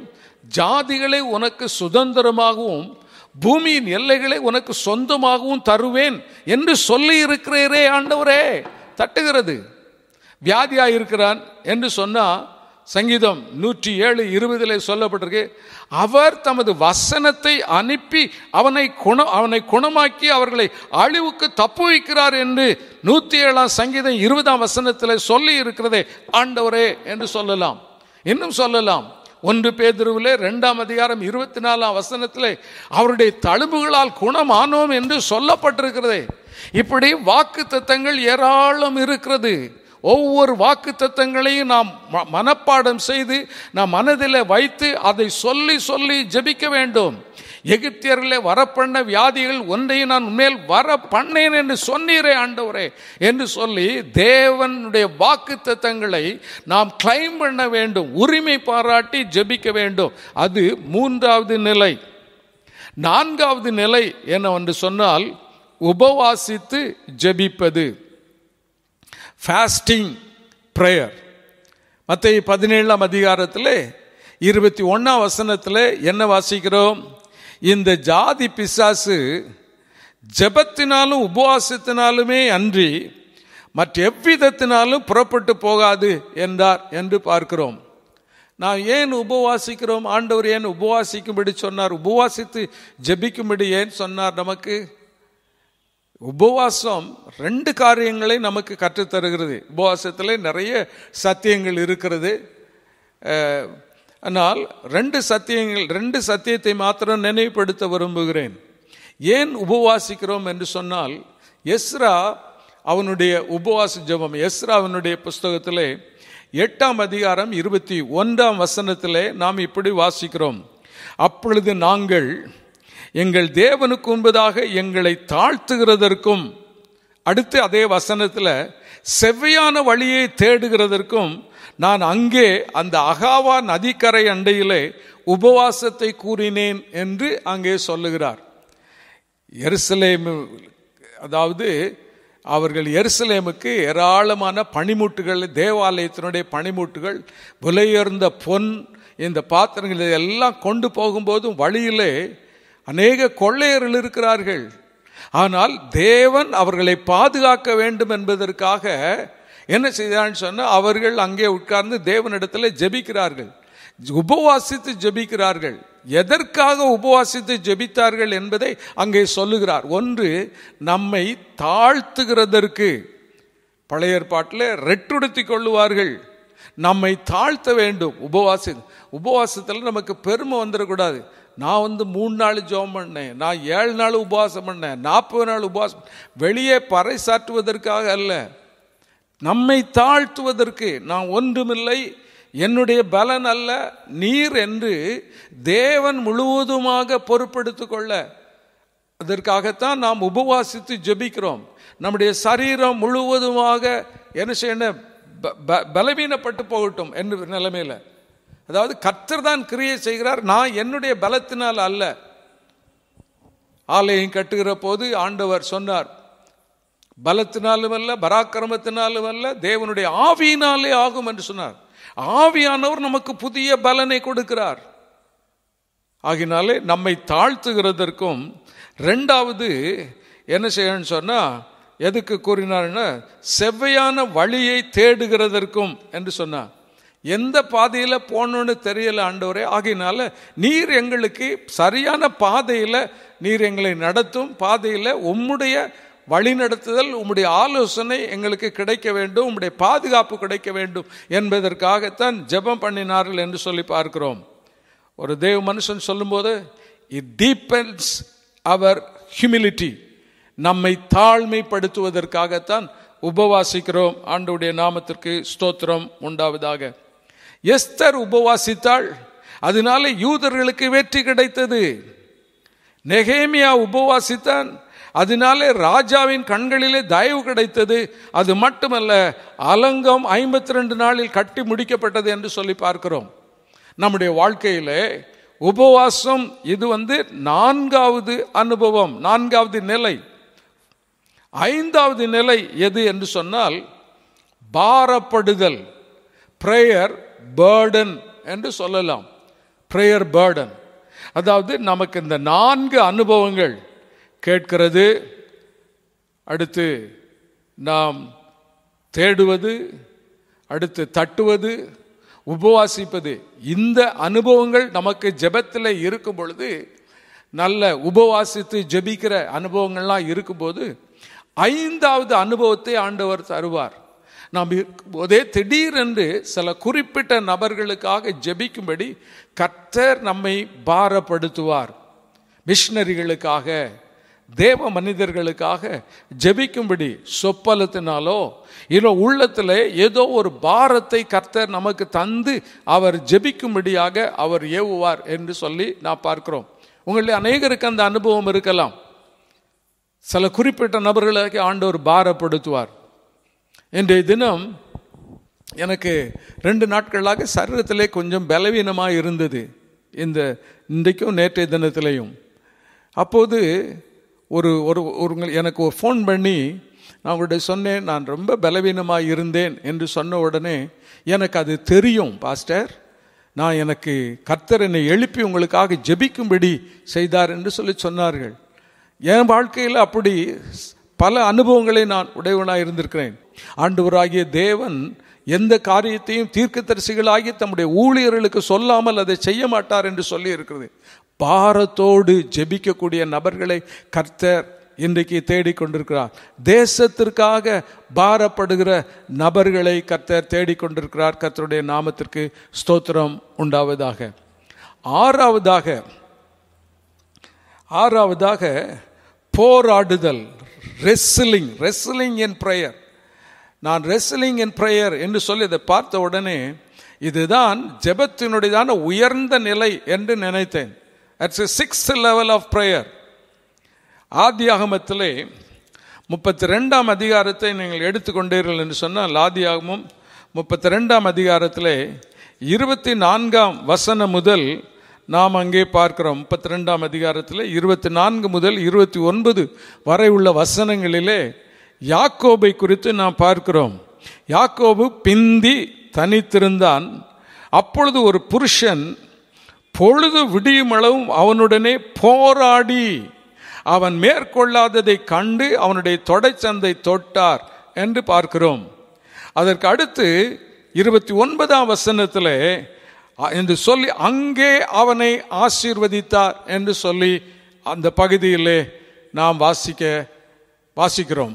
ஜாதிகளை உனக்கு சுதந்திரமாகவும் பூமியின் எல்லைகளை உனக்கு சொந்தமாகவும் தருவேன் என்று சொல்லி இருக்கிறீரே ஆண்டவரே தட்டுகிறது வியாதியாக இருக்கிறான் என்று சொன்னா சங்கீதம் நூற்றி ஏழு இருபதில் சொல்லப்பட்டிருக்கு அவர் தமது வசனத்தை அனுப்பி அவனை குண அவனை குணமாக்கி அவர்களை அழிவுக்கு தப்பு வைக்கிறார் என்று நூற்றி ஏழாம் சங்கீதம் இருபதாம் வசனத்தில் சொல்லி இருக்கிறதே ஆண்டவரே என்று சொல்லலாம் இன்னும் சொல்லலாம் ஒன்று பேதுருவிலே ரெண்டாம் அதிகாரம் இருபத்தி நாலாம் வசனத்திலே அவருடைய தழும்புகளால் குணமானோம் என்று சொல்லப்பட்டிருக்கிறதே இப்படி வாக்கு தத்தங்கள் ஏராளம் இருக்கிறது ஒவ்வொரு வாக்கு தத்தங்களையும் நாம் ம- மனப்பாடம் செய்து நாம் மனதில் வைத்து அதை சொல்லி சொல்லி ஜெபிக்க வேண்டும் எகிப்தியர்களே வரப்பண்ண வியாதிகள் ஒன்றையும் நான் உண்மையில் வர பண்ணேன் என்று சொன்னீரே ஆண்டவரே என்று சொல்லி தேவனுடைய வாக்கு தத்தங்களை நாம் கிளைம் பண்ண வேண்டும் உரிமை பாராட்டி ஜெபிக்க வேண்டும் அது மூன்றாவது நிலை நான்காவது நிலை என்னவென்று சொன்னால் உபவாசித்து ஜெபிப்பது ஃபாஸ்டிங் ப்ரேயர் மத்திய பதினேழாம் அதிகாரத்தில் இருபத்தி ஒன்றாம் வசனத்தில் என்ன வாசிக்கிறோம் இந்த ஜாதி பிசாசு ஜெபத்தினாலும் உபவாசத்தினாலுமே அன்றி மற்ற எவ்விதத்தினாலும் புறப்பட்டு போகாது என்றார் என்று பார்க்கிறோம் நான் ஏன் உபவாசிக்கிறோம் ஆண்டவர் ஏன் உபவாசிக்கும்படி சொன்னார் உபவாசித்து ஜெபிக்கும்படி ஏன் சொன்னார் நமக்கு உபவாசம் ரெண்டு காரியங்களை நமக்கு கற்றுத்தருகிறது உபவாசத்தில் நிறைய சத்தியங்கள் இருக்கிறது அஹ், ஆனால் ரெண்டு சத்தியங்கள் ரெண்டு சத்தியத்தை மாத்திரம் நினைவுபடுத்த விரும்புகிறேன் ஏன் உபவாசிக்கிறோம் என்று சொன்னால் எஸ்ரா அவனுடைய உபவாச ஜெபம் எஸ்ரா அவனுடைய புஸ்தகத்திலே எட்டாம் அதிகாரம் இருபத்தி ஒன்றாம் வசனத்திலே நாம் இப்படி வாசிக்கிறோம் அப்பொழுது நாங்கள் எங்கள் தேவனுக்கு முன்பதாக எங்களை தாழ்த்துகிறதற்கும் அடுத்து அதே வசனத்தில் செவ்வையான வழியை தேடுகிறதற்கும் நான் அங்கே அந்த அகாவா நதிக்கரை அண்டையிலே உபவாசத்தை கூறினேன் என்று அங்கே சொல்லுகிறார் எருசலேம் அதாவது அவர்கள் எருசலேமுக்கு ஏராளமான பனிமுட்டுகள் தேவாலயத்தினுடைய பனிமுட்டுகள் விலையுயர்ந்த பொன் இந்த பாத்திரங்கள் இதெல்லாம் கொண்டு போகும்போதும் வழியிலே அநேக கொள்ளையர்கள் இருக்கிறார்கள் ஆனால் தேவன் அவர்களை பாதுகாக்க வேண்டும் என்பதற்காக என்ன செய்தான்னு சொன்னால் அவர்கள் அங்கே உட்கார்ந்து தேவனிடத்தில் ஜெபிக்கிறார்கள் உபவாசித்து ஜெபிக்கிறார்கள் எதற்காக உபவாசித்து ஜெபித்தார்கள் என்பதை அங்கே சொல்லுகிறார் ஒன்று நம்மை தாழ்த்துகிறதற்கு பழைய ஏற்பாட்டில் ரெட்டுடுத்தி கொள்ளுவார்கள் நம்மை தாழ்த்த வேண்டும் உபவாசி உபவாசத்தில் நமக்கு பெருமை வந்துடக்கூடாது நான் வந்து மூணு நாள் ஜெபம் பண்ணேன் நான் ஏழு நாள் உபவாசம் பண்ணேன் நாற்பது நாள் உபவாசம் வெளியே பறைசாற்றுவதற்காக அல்ல நம்மை தாழ்த்துவதற்கு நான் ஒன்றுமில்லை என்னுடைய பலன் அல்ல நீர் என்று தேவன் முழுவதுமாக பொறுப்பெடுத்துக் கொள்ள அதற்காகத்தான் நாம் உபவாசித்து ஜெபிக்கிறோம் நம்முடைய சரீரம் முழுவதுமாக என்ன செய்யணும் ப- ப- பலவீனப்பட்டு போகட்டும் என்று நிலைமையில் அதாவது கர்த்தர் தான் கிரியை செய்கிறார் நான் என்னுடைய பலத்தினால் அல்ல ஆலயம் கட்டுகிற போது ஆண்டவர் சொன்னார் பலத்தினாலும் அல்ல பராக்கிரமத்தினாலும் அல்ல தேவனுடைய ஆவியினாலே ஆகும் என்று சொன்னார் ஆவியானவர் நமக்கு புதிய பலனை கொடுக்கிறார் ஆகினாலே நம்மை தாழ்த்துகிறதற்கும் ரெண்டாவது என்ன செய்யணும்னு சொன்னா எதுக்கு கூறினார்னா செவ்வையான வழியை தேடுகிறதற்கும் என்று சொன்னார் எந்த பாதையில் போகணும்னு தெரியல ஆண்டவரே ஆகையினால நீர் எங்களுக்கு சரியான பாதையில் நீர் எங்களை நடத்தும் பாதையில் உம்முடைய வழிநடத்துதல் உம்முடைய ஆலோசனை எங்களுக்கு கிடைக்க வேண்டும் உம்முடைய பாதுகாப்பு கிடைக்க வேண்டும் என்பதற்காகத்தான் ஜெபம் பண்ணினார்கள் என்று சொல்லி பார்க்கிறோம் ஒரு தேவ மனுஷன் சொல்லும்போது இட் டீப்பென்ஸ் அவர் ஹியூமிலிட்டி நம்மை தாழ்மைப்படுத்துவதற்காகத்தான் உபவாசிக்கிறோம் ஆண்டவுடைய நாமத்திற்கு ஸ்தோத்திரம் உண்டாவதாக எஸ்தர் உபவாசித்தாள் அதனால யூதர்களுக்கு வெற்றி கிடைத்தது நெகேமியா உபவாசித்தான் அதனாலே ராஜாவின் கண்களிலே தயவு கிடைத்தது அது மட்டுமல்ல அலங்கம் ஐம்பத்தி ரெண்டு நாளில் கட்டி முடிக்கப்பட்டது என்று சொல்லி பார்க்கிறோம் நம்முடைய வாழ்க்கையிலே உபவாசம் இது வந்து நான்காவது அனுபவம் நான்காவது நிலை ஐந்தாவது நிலை எது என்று சொன்னால் பாரப்படுதல் பிரேயர் பேர்டன் என்று சொல்லலாம் ப்ரேயர் பேர்டன் அதாவது நமக்கு இந்த நான்கு அனுபவங்கள் கேட்கிறது அடுத்து நாம் தேடுவது அடுத்து தட்டுவது உபவாசிப்பது இந்த அனுபவங்கள் நமக்கு ஜெபத்தில் இருக்கும் பொழுது நல்ல உபவாசித்து ஜெபிக்கிற அனுபவங்கள்லாம் இருக்கும்போது ஐந்தாவது அனுபவத்தை ஆண்டவர் தருவார் நாம் இருக்கும்போதே திடீரென்று சில குறிப்பிட்ட நபர்களுக்காக ஜெபிக்கும்படி கர்த்தர் நம்மை பாரப்படுத்துவார் மிஷினரிகளுக்காக தேவ மனிதர்களுக்காக ஜெபிக்கும்படி சொப்பலத்தினாலோ இல்லை உள்ளத்தில் ஏதோ ஒரு பாரத்தை கர்த்தர் நமக்கு தந்து அவர் ஜெபிக்கும்படியாக அவர் ஏவுவார் என்று சொல்லி நான் பார்க்கிறோம் உங்களில் அநேகருக்கு அந்த அனுபவம் இருக்கலாம் சில குறிப்பிட்ட நபர்களுக்கு ஆண்டவர் பாரப்படுத்துவார் இன்றைய தினம் எனக்கு ரெண்டு நாட்களாக சரீரத்திலே கொஞ்சம் பலவீனமாக இருந்தது இந்த இன்றைக்கும் நேற்றைய தினத்திலையும் அப்போது ஒரு ஒரு ஒரு எனக்கு ஒரு ஃபோன் பண்ணி நான் உங்கள்கிட்ட சொன்னேன் நான் ரொம்ப பலவீனமாக இருந்தேன் என்று சொன்ன உடனே எனக்கு அது தெரியும் பாஸ்டர் நான் எனக்கு கர்த்தர் என்னை எழுப்பி உங்களுக்காக ஜெபிக்கும்படி செய்தார் என்று சொல்லி சொன்னார்கள் என் வாழ்க்கையில் அப்படி பல அனுபவங்களை நான் உடையவனாக இருந்திருக்கிறேன் ஆண்டவராகிய தேவன் எந்த காரியத்தையும் தீர்க்கதரிசிகளாகி தம்முடைய ஊழியர்களுக்கு சொல்லாமல் அதை செய்ய மாட்டார் என்று சொல்லி இருக்கிறது பாரத்தோடு ஜெபிக்கக்கூடிய நபர்களை கர்த்தர் இன்றைக்கு தேடிக்கொண்டிருக்கிறார் தேசத்திற்காக பாரப்படுகிற நபர்களை கர்த்தர் தேடிக்கொண்டிருக்கிறார் கர்த்தருடைய நாமத்திற்கு ஸ்தோத்திரம் உண்டாவதாக ஆறாவதாக ஆறாவதாக போராடுதல் ரெஸ்லிங் ரெஸ்லிங் என் ப்ரேயர் நான் ரெஸ்லிங் என் ப்ரேயர் என்று சொல்லி இதை பார்த்த உடனே இதுதான் ஜெபத்தினுடையதான உயர்ந்த நிலை என்று நினைத்தேன் it's a sixth level of prayer ஆதியாகமத்திலே முப்பத்தி ரெண்டாம் அதிகாரத்தை நீங்கள் எடுத்துக்கொண்டீர்கள் என்று சொன்னால் ஆதியாகமும் முப்பத்தி ரெண்டாம் அதிகாரத்திலே இருபத்தி நான்காம் வசனம் முதல் நாம் அங்கே பார்க்கிறோம் முப்பத்தி ரெண்டாம் அதிகாரத்தில் இருபத்தி நான்கு முதல் இருபத்தி ஒன்பது வரை உள்ள வசனங்களிலே யாக்கோபை குறித்து நாம் பார்க்கிறோம் யாக்கோபு பிந்தி தனித்திருந்தான் அப்பொழுது ஒரு புருஷன் பொழுது விடியுமளவும் அவனுடனே போராடி அவன் மேற்கொள்ளாததை கண்டு அவனுடைய தொடைச்சந்தை தொட்டார் என்று பார்க்கிறோம் அதற்கு அடுத்து இருபத்தி ஒன்பதாம் வசனத்தில் என்று சொல்லி அங்கே அவனை ஆசீர்வதித்தார் என்று சொல்லி அந்த பகுதியிலே நாம் வாசிக்க வாசிக்கிறோம்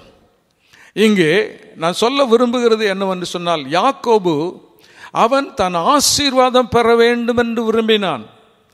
இங்கே நான் சொல்ல விரும்புகிறது என்னவென்று சொன்னால் யாக்கோபு அவன் தன் ஆசீர்வாதம் பெற வேண்டும் என்று விரும்பினான்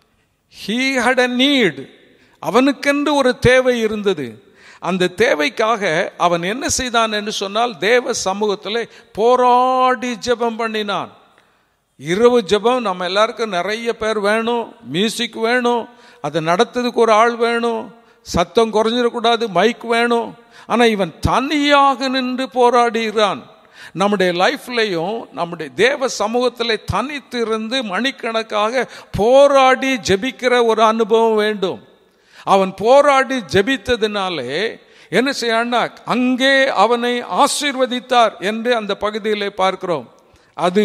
ஹீ ஹட் அ நீட் அவனுக்கென்று ஒரு தேவை இருந்தது அந்த தேவைக்காக அவன் என்ன செய்தான் என்று சொன்னால் தேவ சமூகத்தில் போராடி ஜெபம் பண்ணினான் இரவு ஜெபம் நம்ம எல்லாருக்கும் நிறைய பேர் வேணும் மியூசிக் வேணும் அதை நடத்துறதுக்கு ஒரு ஆள் வேணும் சத்தம் குறைஞ்சிடக்கூடாது மைக் வேணும் ஆனால் இவன் தனியாக நின்று போராடுகிறான் நம்முடைய லைஃப்லையும் நம்முடைய தேவ சமூகத்தில் தனித்து இருந்து மணிக்கணக்காக போராடி ஜெபிக்கிற ஒரு அனுபவம் வேண்டும் அவன் போராடி ஜெபித்ததினாலே என்ன செய்யான்னா அங்கே அவனை ஆசீர்வதித்தார் என்று அந்த பகுதியிலே பார்க்கிறோம் அது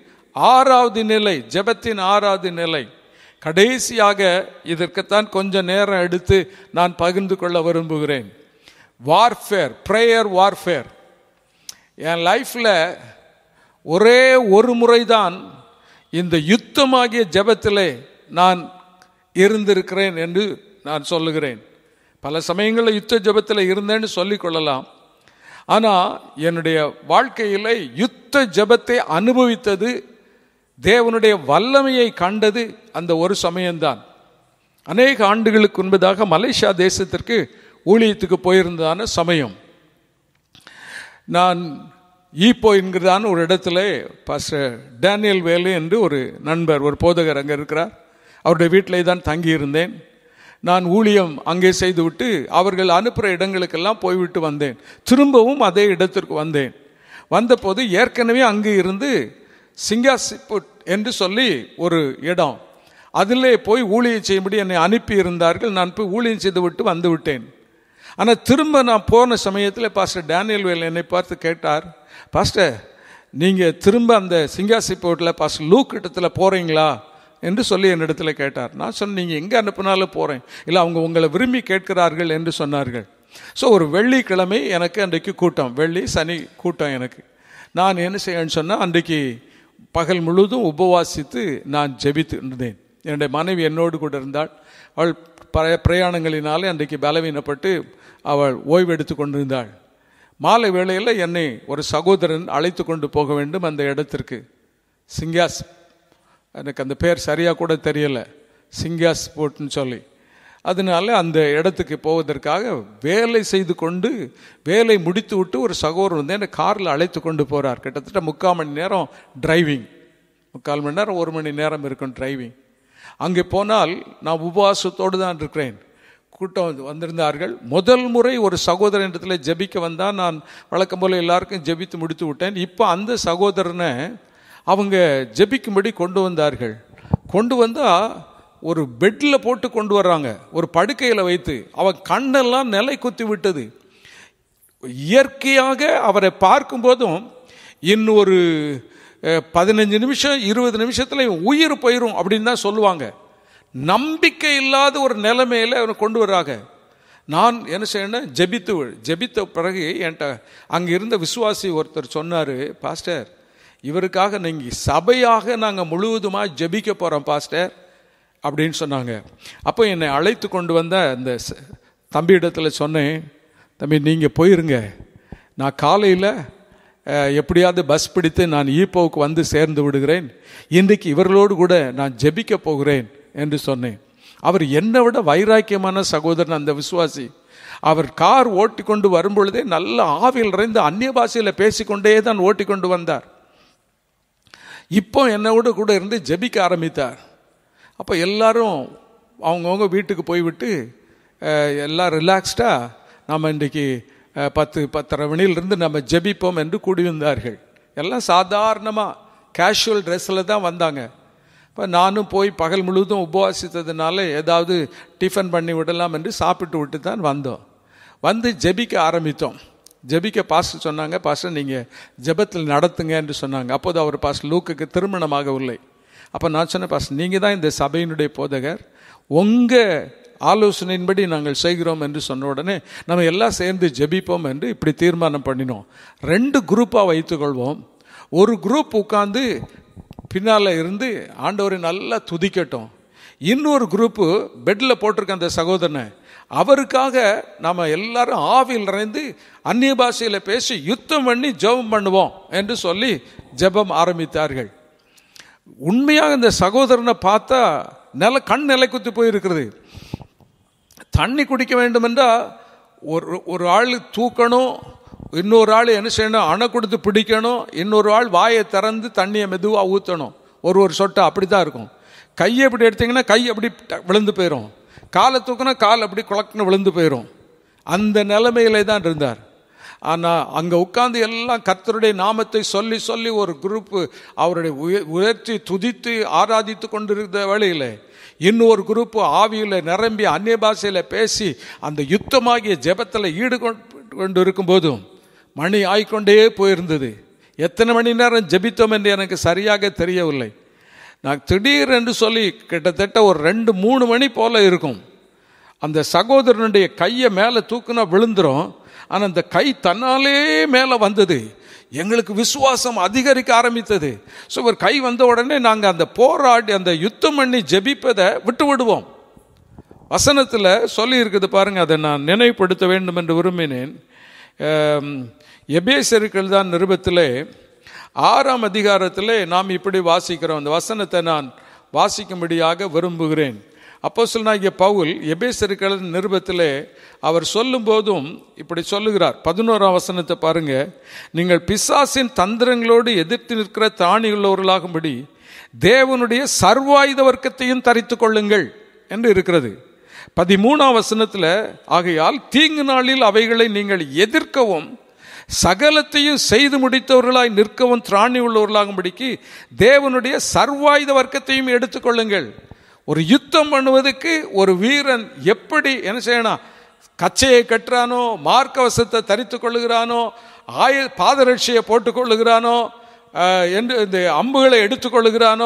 ஆறாவது நிலை ஜெபத்தின் ஆறாவது நிலை கடைசியாக இதற்குத்தான் கொஞ்சம் நேரம் எடுத்து நான் பகிர்ந்து கொள்ள விரும்புகிறேன் வார்ஃபேர் ப்ரேயர் வார்ஃபேர் என் லைஃப்பில் ஒரே ஒரு முறைதான் இந்த யுத்தமாகிய ஜெபத்திலே நான் இருந்திருக்கிறேன் என்று நான் சொல்லுகிறேன் பல சமயங்களில் யுத்த ஜெபத்தில் இருந்தேன்னு சொல்லிக் கொள்ளலாம் ஆனால் என்னுடைய வாழ்க்கையில் யுத்த ஜெபத்தை அனுபவித்தது தேவனுடைய வல்லமையை கண்டது அந்த ஒரு சமயம்தான் அநேக ஆண்டுகளுக்கு முன்பதாக மலேசியா தேசத்திற்கு ஊழியத்துக்கு போயிருந்ததான சமயம் நான் ஈப்போ என்கிறதான ஒரு இடத்துல பாஸ்டர் டேனியல் வேலு என்று ஒரு நண்பர் ஒரு போதகர் அங்கே இருக்கிறார் அவருடைய வீட்டிலே தான் தங்கியிருந்தேன் நான் ஊழியம் அங்கே செய்துவிட்டு அவர்கள் அனுப்புகிற இடங்களுக்கெல்லாம் போய்விட்டு வந்தேன் திரும்பவும் அதே இடத்திற்கு வந்தேன் வந்தபோது ஏற்கனவே அங்கு இருந்து சிங்காசிப்புட் என்று சொல்லி ஒரு இடம் அதிலே போய் ஊழியம் செய்யும்படி என்னை அனுப்பி இருந்தார்கள் நான் போய் ஊழியம் செய்து விட்டு வந்து விட்டேன் ஆனால் திரும்ப நான் போன சமயத்தில் பாஸ்டர் டேனியல் வேல் என்னை பார்த்து கேட்டார் பாஸ்டர் நீங்கள் திரும்ப அந்த சிங்காசிப்போட்டில் பாஸ்டர் லூக் இடத்துல போகிறீங்களா என்று சொல்லி என்னிடத்துல கேட்டார் நான் சொன்னேன் நீங்கள் எங்கே அனுப்பினாலும் போகிறேன் இல்லை அவங்க உங்களை விரும்பி கேட்கிறார்கள் என்று சொன்னார்கள் ஸோ ஒரு வெள்ளிக்கிழமை எனக்கு அன்றைக்கு கூட்டம் வெள்ளி சனி கூட்டம் எனக்கு நான் என்ன செய்யணும்னு சொன்னால் அன்றைக்கு பகல் முழுதும் உபவாசித்து நான் ஜெபித்து இருந்தேன் என்னுடைய மனைவி என்னோடு கூட இருந்தாள் அவள் பழைய பிரயாணங்களினாலே அன்றைக்கு பலவீனப்பட்டு அவள் ஓய்வெடுத்து கொண்டிருந்தாள் மாலை வேளையில் என்னை ஒரு சகோதரன் அழைத்து கொண்டு போக வேண்டும் அந்த இடத்திற்கு சிங்காஸ் எனக்கு அந்த பேர் சரியாக கூட தெரியல சிங்காஸ் போட்டுன்னு சொல்லி அதனால அந்த இடத்துக்கு போவதற்காக வேலை செய்து கொண்டு வேலை முடித்து விட்டு ஒரு சகோதரர் வந்து என்னை காரில் அழைத்து கொண்டு போகிறார் கிட்டத்தட்ட முக்கால் மணி நேரம் டிரைவிங் முக்கால் மணி நேரம் ஒரு மணி நேரம் இருக்கும் டிரைவிங் அங்கே போனால் நான் உபவாசத்தோடு தான் இருக்கிறேன் கூட்டம் வந்து- வந்திருந்தார்கள் முதல் முறை ஒரு சகோதரனிடத்தில் ஜெபிக்க வந்தால் நான் வழக்கம் போல் எல்லாருக்கும் ஜெபித்து முடித்து விட்டேன் இப்போ அந்த சகோதரனை அவங்க ஜெபிக்கும்படி கொண்டு வந்தார்கள் கொண்டு வந்தால் ஒரு பெட்டில் போட்டு கொண்டு வர்றாங்க ஒரு படுக்கையில் வைத்து அவன் கண்ணெல்லாம் நிலை குத்தி விட்டது இயற்கையாக அவரை பார்க்கும்போதும் இன்னும் ஒரு அஹ், பதினஞ்சு நிமிஷம் இருபது நிமிஷத்துல இவன் உயிர் போயிடும் அப்படின்னு தான் சொல்லுவாங்க நம்பிக்கை இல்லாத ஒரு நிலைமையில அவனை கொண்டு வர்றாங்க நான் என்ன செய்யணும் ஜெபித்து ஜெபித்த பிறகு என்கிட்ட அங்கே இருந்த விசுவாசி ஒருத்தர் சொன்னார் பாஸ்டர் இவருக்காக நீங்கள் சபையாக நாங்கள் முழுவதுமாக ஜெபிக்க போகிறோம் பாஸ்டர் அப்படின்னு சொன்னாங்க அப்போ என்னை அழைத்து கொண்டு வந்த அந்த ச- தம்பி இடத்துல சொன்னேன் தம்பி நீங்கள் போயிருங்க நான் காலையில் எப்படியாவது பஸ் பிடித்து நான் ஈப்போவுக்கு வந்து சேர்ந்து விடுகிறேன் இன்றைக்கு இவர்களோடு கூட நான் ஜெபிக்க போகிறேன் என்று சொன்னேன் அவர் என்னை விட வைராக்கியமான சகோதரன் அந்த விசுவாசி அவர் கார் ஓட்டி கொண்டு வரும்பொழுதே நல்ல ஆவியில் இறைந்து அந்நிய பாஷையில் பேசிக்கொண்டே தான் ஓட்டி கொண்டு வந்தார் இப்போ என்னோட கூட இருந்து ஜெபிக்க ஆரம்பித்தார் அப்போ எல்லாரும் அவங்கவுங்க வீட்டுக்கு போய்விட்டு அஹ், எல்லாம் ரிலாக்ஸ்டாக நம்ம இன்றைக்கி அஹ், பத்து பத்தரை மணியிலிருந்து நம்ம ஜெபிப்போம் என்று கூடியிருந்தார்கள் எல்லாம் சாதாரணமாக கேஷுவல் ட்ரெஸ்ஸில் தான் வந்தாங்க இப்போ நானும் போய் பகல் முழுவதும் உபவாசித்ததுனால ஏதாவது டிஃபன் பண்ணி விடலாம் என்று சாப்பிட்டு விட்டு தான் வந்தோம் வந்து ஜெபிக்க ஆரம்பித்தோம் ஜெபிக்க பாஸ்டர் சொன்னாங்க பாஸ்டர் நீங்கள் ஜெபத்தில் நடத்துங்க என்று சொன்னாங்க அப்போது அவர் பாஸ்டர் லூக்குக்கு திருமணமாகவில்லை அப்போ நான் சொன்னேன் பாஸ்டர் நீங்கள் தான் இந்த சபையினுடைய போதகர் உங்கள் ஆலோசனையின்படி நாங்கள் செய்கிறோம் என்று சொன்ன உடனே நம்ம எல்லாம் சேர்ந்து ஜெபிப்போம் என்று இப்படி தீர்மானம் பண்ணினோம் ரெண்டு குரூப்பாக வைத்துக்கொள்வோம் ஒரு குரூப் உட்காந்து பின்னால் இருந்து ஆண்டவரை நல்லா துதிக்கட்டும் இன்னொரு குரூப்பு பெட்டில் போட்டிருக்க அந்த சகோதரனை அவருக்காக நாம் எல்லாரும் ஆவியில் நிறைந்து அந்நிய பாஷையில் பேசி யுத்தம் பண்ணி ஜெபம் பண்ணுவோம் என்று சொல்லி ஜெபம் ஆரம்பித்தார்கள் உண்மையாக இந்த சகோதரனை பார்த்தா நில கண் நிலை குத்தி போயிருக்கிறது தண்ணி குடிக்க வேண்டும் என்றால் ஒரு ஒரு ஆள் தூக்கணும் இன்னொரு ஆள் என்ன செய்யணும் அணை கொடுத்து பிடிக்கணும் இன்னொரு ஆள் வாயை திறந்து தண்ணியை மெதுவாக ஊற்றணும் ஒரு ஒரு சொட்டை அப்படி தான் இருக்கும் கையை இப்படி எடுத்தீங்கன்னா கை அப்படி ட- விழுந்து போயிடும் காலை தூக்கினா கால் அப்படி குழக்குன்னு விழுந்து போயிடும் அந்த நிலைமையிலே தான் இருந்தார் ஆனால் அங்கே உட்கார்ந்து எல்லாம் கர்த்தருடைய நாமத்தை சொல்லி சொல்லி ஒரு குரூப்பு அவருடைய உய- உயர்த்தி துதித்து ஆராதித்து கொண்டிருந்த வேளையில் இன்னொரு குரூப்பு ஆவியில் நிரம்பி அந்நிய பாஷையில் பேசி அந்த யுத்தமாகிய ஜெபத்தில் ஈடு கொண்டு இருக்கும்போதும் மணி ஆய்க்கொண்டே போயிருந்தது எத்தனை மணி நேரம் ஜெபித்தோம் என்று எனக்கு சரியாக தெரியவில்லை நான் திடீர் என்று சொல்லி கிட்டத்தட்ட ஒரு ரெண்டு மூணு மணி போல இருக்கும் அந்த சகோதரனுடைய கையை மேலே தூக்குனா விழுந்துரும் ஆனால் அந்த கை தன்னாலே மேலே வந்தது எங்களுக்கு விசுவாசம் அதிகரிக்க ஆரம்பித்தது ஸோ ஒரு கை வந்த உடனே நாங்கள் அந்த போராடி அந்த யுத்தம் பண்ணி ஜெபிப்பதை விட்டு விடுவோம் வசனத்தில் சொல்லி இருக்குது பாருங்க அதை நான் நினைவுபடுத்த வேண்டும் என்று விரும்பினேன் ஆம், எபேசர்கள் தான் நிருபத்திலே ஆறாம் அதிகாரத்திலே நாம் இப்படி வாசிக்கிறோம் அந்த வசனத்தை நான் வாசிக்கும்படியாக விரும்புகிறேன் அப்போ சொன்னாகிய பவுல் எபேசர்கள் நிருபத்திலே அவர் சொல்லும்போதும் இப்படி சொல்லுகிறார் பதினோராம் வசனத்தை பாருங்க நீங்கள் பிசாசின் தந்திரங்களோடு எதிர்த்து நிற்கிற தாணி உள்ளவர்களாகும்படி தேவனுடைய சர்வாயுத வர்க்கத்தையும் தரித்து கொள்ளுங்கள் என்று இருக்கிறது பதிமூணாம் வசனத்தில் ஆகையால் தீங்கு நாளில் அவைகளை நீங்கள் எதிர்க்கவும் சகலத்தையும் செய்து முடித்தவர்களாய் நிற்கவும் திராணி உள்ளவர்களாகும்படிக்கு தேவனுடைய சர்வாயுத வர்க்கத்தையும் எடுத்துக்கொள்ளுங்கள் ஒரு யுத்தம் பண்ணுவதற்கு ஒரு வீரன் எப்படி என்ன செய்யணும் கச்சையை கட்டுறானோ மார்க்கவசத்தை தரித்து கொள்ளுகிறானோ ஆய பாதரட்சியை போட்டுக்கொள்ளுகிறானோ ஆஹ், என்று இந்த அம்புகளை எடுத்துக்கொள்ளுகிறானோ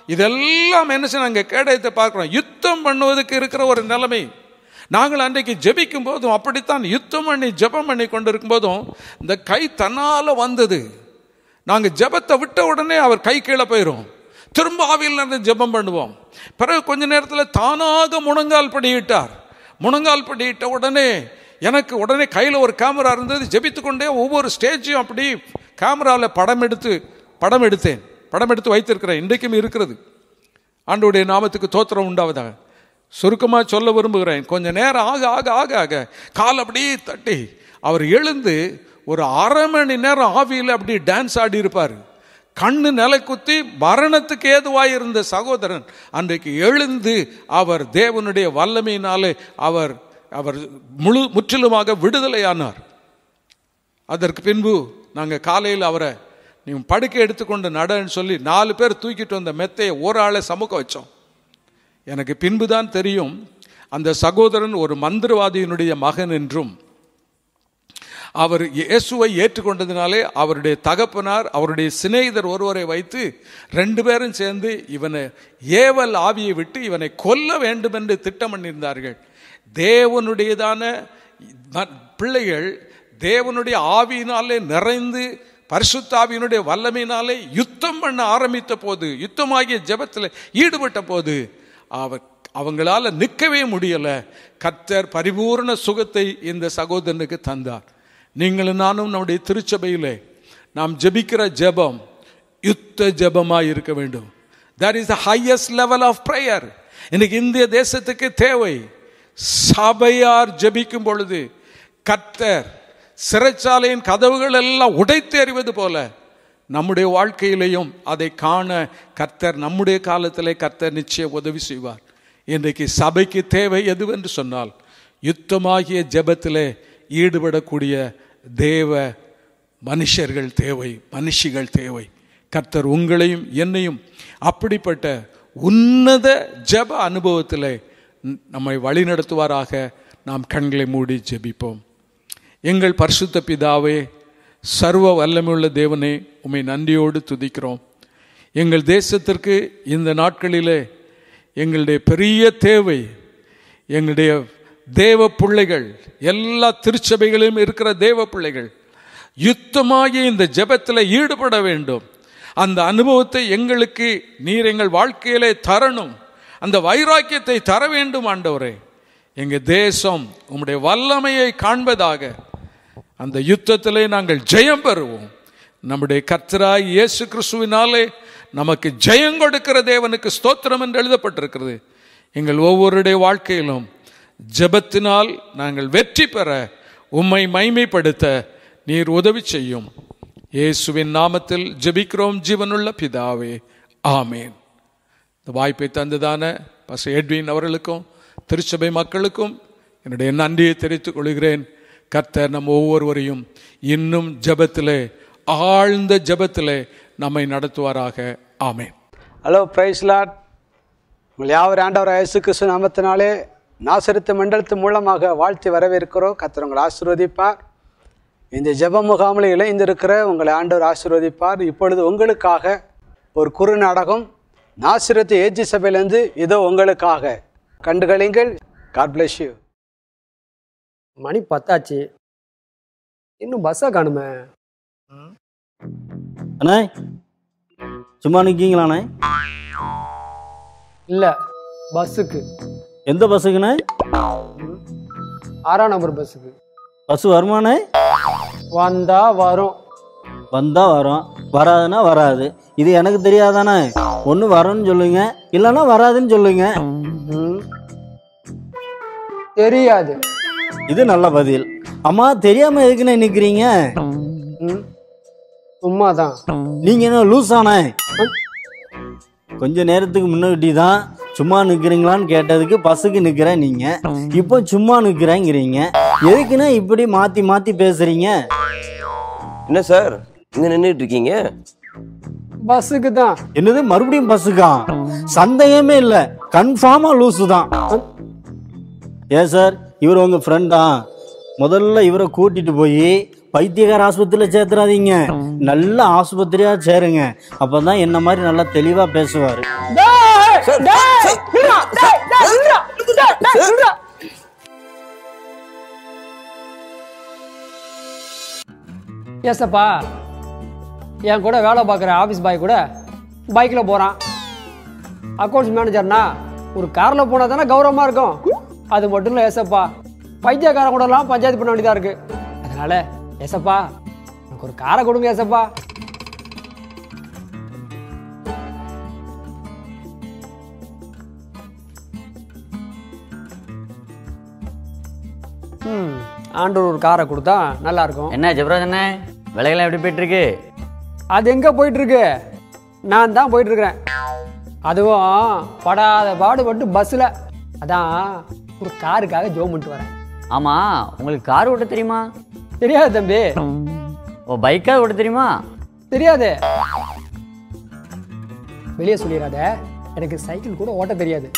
இதெல்லாம் என்ன செய்ய நாங்கள் கேடயத்தை பார்க்குறோம் யுத்தம் பண்ணுவதற்கு இருக்கிற ஒரு நிலைமை நாங்கள் அன்றைக்கு ஜெபிக்கும் போதும் அப்படித்தான் யுத்தம் பண்ணி ஜெபம் பண்ணி கொண்டிருக்கும் போதும் இந்த கை தன்னால் வந்தது நாங்கள் ஜெபத்தை விட்ட உடனே அவர் கை கீழே போயிடும் திரும்ப ஆவியில் இருந்து ஜெபம் பண்ணுவோம் பிறகு கொஞ்ச நேரத்தில் தானாக முழங்கால் படியிட்டார் முழங்கால் படியிட்ட உடனே எனக்கு உடனே கையில் ஒரு கேமரா இருந்தது ஜெபித்து கொண்டே ஒவ்வொரு ஸ்டேஜையும் அப்படி கேமராவில் படம் எடுத்து படம் எடுத்தேன் படம் எடுத்து வைத்திருக்கிறேன் இன்றைக்கும் இருக்கிறது ஆண்டோடைய நாமத்துக்கு தோத்திரம் உண்டாவதாக சுருக்கமாக சொல்ல விரும்புகிறேன் கொஞ்ச நேரம் ஆக ஆக ஆக ஆக கால் அப்படியே தட்டி அவர் எழுந்து ஒரு அரை மணி நேரம் ஆவியில் அப்படி டான்ஸ் ஆடி இருப்பார் கண்ணு நிலை குத்தி மரணத்துக்கு ஏதுவாய் இருந்த சகோதரன் அன்றைக்கு எழுந்து அவர் தேவனுடைய வல்லமையினாலே அவர் அவர் முழு முற்றிலுமாக விடுதலையானார் அதற்கு பின்பு நாங்கள் காலையில் அவரை நீ படுக்கை எடுத்துக்கொண்டு நடன்னு சொல்லி நாலு பேர் தூக்கிட்டு வந்த மெத்தையை ஒரு ஆளை சமூக வச்சோம் எனக்கு பின்புதான் தெரியும் அந்த சகோதரன் ஒரு மந்திரவாதியினுடைய மகன் என்றும் அவர் இயேசுவை ஏற்றுக்கொண்டதினாலே அவருடைய தகப்பனார் அவருடைய சிநேகிதர் ஒருவரை வைத்து ரெண்டு பேரும் சேர்ந்து இவனை ஏவல் ஆவியை விட்டு இவனை கொல்ல வேண்டும் என்று திட்டம் பண்ணியிருந்தார்கள் தேவனுடையதான ம- பிள்ளைகள் தேவனுடைய ஆவியினாலே நிறைந்து பரிசுத்தாவியினுடைய வல்லமையினாலே யுத்தம் பண்ண ஆரம்பித்த போது யுத்தமாகிய ஜெபத்தில் ஈடுபட்ட போது அவர் அவங்களால நிற்கவே முடியல கர்த்தர் பரிபூர்ண சுகத்தை இந்த சகோதரனுக்கு தந்தார் நீங்களும் நானும் நம்முடைய திருச்சபையிலே நாம் ஜெபிக்கிற ஜெபம் யுத்த ஜெபமாய் இருக்க வேண்டும் that is the highest level of prayer இன்னைக்கு இந்திய தேசத்துக்கு தேவை சபையார் ஜெபிக்கும் பொழுது கர்த்தர் சிறைச்சாலையின் கதவுகள் எல்லாம் உடைத்தெறிவது போல நம்முடைய வாழ்க்கையிலையும் அதை காண கர்த்தர் நம்முடைய காலத்திலே கர்த்தர் நிச்சயம் உதவி செய்வார் இன்றைக்கு சபைக்கு தேவை எதுவென்று சொன்னால் யுத்தமாகிய ஜெபத்திலே ஈடுபடக்கூடிய தேவ மனுஷர்கள் தேவை மனுஷிகள் தேவை கர்த்தர் உங்களையும் என்னையும் அப்படிப்பட்ட உன்னத ஜெப அனுபவத்திலே ந- நம்மை வழிநடத்துவாராக நாம் கண்களை மூடி ஜெபிப்போம் எங்கள் பரிசுத்த பிதாவே சர்வ வல்லமையுள்ள தேவனே உம்மை நன்றியோடு துதிக்கிறோம் எங்கள் தேசத்திற்கு இந்த நாட்களிலே எங்களுடைய பெரிய தேவை எங்களுடைய தேவ பிள்ளைகள் எல்லா திருச்சபைகளிலும் இருக்கிற தேவ பிள்ளைகள் யுத்தமாகி இந்த ஜெபத்தில் ஈடுபட வேண்டும் அந்த அனுபவத்தை எங்களுக்கு நீர் எங்கள் வாழ்க்கையிலே தரணும் அந்த வைராக்கியத்தை தர வேண்டும் ஆண்டவரே எங்கள் தேசம் உம்முடைய வல்லமையை காண்பதாக அந்த யுத்தத்திலே நாங்கள் ஜெயம் பெறுவோம் நம்முடைய கர்த்தராய் இயேசு கிறிஸ்துவினாலே நமக்கு ஜெயம் கொடுக்கிற தேவனுக்கு ஸ்தோத்திரம் என்று எழுதப்பட்டிருக்கிறது எங்கள் ஒவ்வொருடைய வாழ்க்கையிலும் ஜெபத்தினால் நாங்கள் வெற்றி பெற உம்மை மைமைப்படுத்த நீர் உதவி செய்யும் இயேசுவின் நாமத்தில் ஜெபிக்கிறோம் ஜீவனுள்ள பிதாவே ஆமேன் இந்த வாய்ப்பை தந்ததான பச எட்வின் அவர்களுக்கும் திருச்சபை மக்களுக்கும் என்னுடைய நன்றியை தெரிவித்துக் கொள்கிறேன் கர்த்தர் நம்ம ஒவ்வொருவரையும் இன்னும் ஜெபத்திலே ஆழ்ந்த ஜெபத்திலே நம்மை நடத்துவாராக ஆமேன் ஹலோ பிரைஸ் லாட் உங்கள் யாவர் ஆண்டவர் இயேசு கிறிஸ்து நாமத்தினாலே நாசரித்த மண்டலத்து மூலமாக வாழ்த்தி வரவேற்கிறோம் கர்த்தர் உங்களை ஆசீர்வதிப்பார் இந்த ஜெப முகாமில் இணைந்திருக்கிற உங்களை ஆண்டவர் ஆசீர்வதிப்பார் இப்பொழுது உங்களுக்காக ஒரு குறு நாடகம் நாசிரத்து ஏஜி சபையிலேருந்து இதோ உங்களுக்காக கண்டுகளிங்கள் காட் பிளஸ் யூ மணி பத்தாச்சு இன்னும் பஸ்ஸை காணுமே அண்ணே சும்மா நிற்கீங்களாண்ணே இல்லை பஸ்ஸுக்கு எந்த பஸ்ஸுக்குண்ணே ஆறாம் நம்பர் பஸ்ஸுக்கு பஸ் வருமாண்ணே வந்தா வரும் வந்தா வரும் வராதுன்னா வராது இது எனக்கு தெரியாதானே ஒன்று வரும்னு சொல்லுங்க இல்லைன்னா வராதுன்னு சொல்லுங்க தெரியாது இது நல்ல பதில் அம்மா தெரியாம எதுக்குண்ணே நிக்கிறீங்க சும்மா தான் நீங்க என்ன லூஸானே கொஞ்ச நேரத்துக்கு முன்னாடி தான் சும்மா நிக்கிறீங்களான்னு கேட்டதுக்கு பஸ்ஸுக்கு நிக்கிறேன் நீங்க இப்போ சும்மா நிக்கிறேங்கிறீங்க எதுக்குண்ணே இப்படி மாத்தி மாத்தி பேசுறீங்க என்ன சார் இங்க நின்றுட்டு இருக்கீங்க பஸ்ஸுக்கு தான் என்னது மறுபடியும் பஸ்ஸுக்கா சந்தேகமே இல்ல கன்ஃபார்மா லூசு தான் ஏன் சார் இவர் உங்க ஃப்ரெண்டா முதல்ல இவரை கூட்டிட்டு போய் பைத்தியக்கார ஆஸ்பத்திரியில் சேர்த்துறாதீங்க நல்ல ஆஸ்பத்திரியா சேருங்க அப்பதான் என்ன மாதிரி நல்லா தெளிவா பேசுவாரு ஏசப்பா என் கூட வேலை பார்க்குற ஆஃபீஸ் பாய் கூட பைக்கில் போகிறான் அக்கௌண்ட்ஸ் மேனேஜர்னா ஒரு காரில் போனால் தானே கௌரவமாக இருக்கும் அது மட்டும் இல்லை ஏசப்பா பைத்தியக்காரன் கூடலாம் பஞ்சாயத்து பண்ண வேண்டியதாக இருக்குது அதனால் ஏசப்பா எனக்கு ஒரு காரை கொடுங்க ஏசப்பா ம் ஆண்டவர் ஒரு காரை கொடுத்தா நல்லா இருக்கும் என்ன ஜெபராஜ் அண்ணே விலைகள்லாம் எப்படி போயிட்டு இருக்கு அது எங்க போயிட்டு இருக்கு நான் தான் போயிட்டு இருக்கிறேன் அதுவும் படாத பாடுபட்டு பஸ்ஸில் அதான் ஒரு காருக்காக ஜோம் பண்ணிட்டு வரேன் ஆமா உங்களுக்கு கார் ஓட்ட தெரியுமா தெரியாது தம்பி ஓ பைக்கா ஓட்ட தெரியுமா தெரியாது வெளியே சொல்லிடாத எனக்கு சைக்கிள் கூட ஓட்ட தெரியாது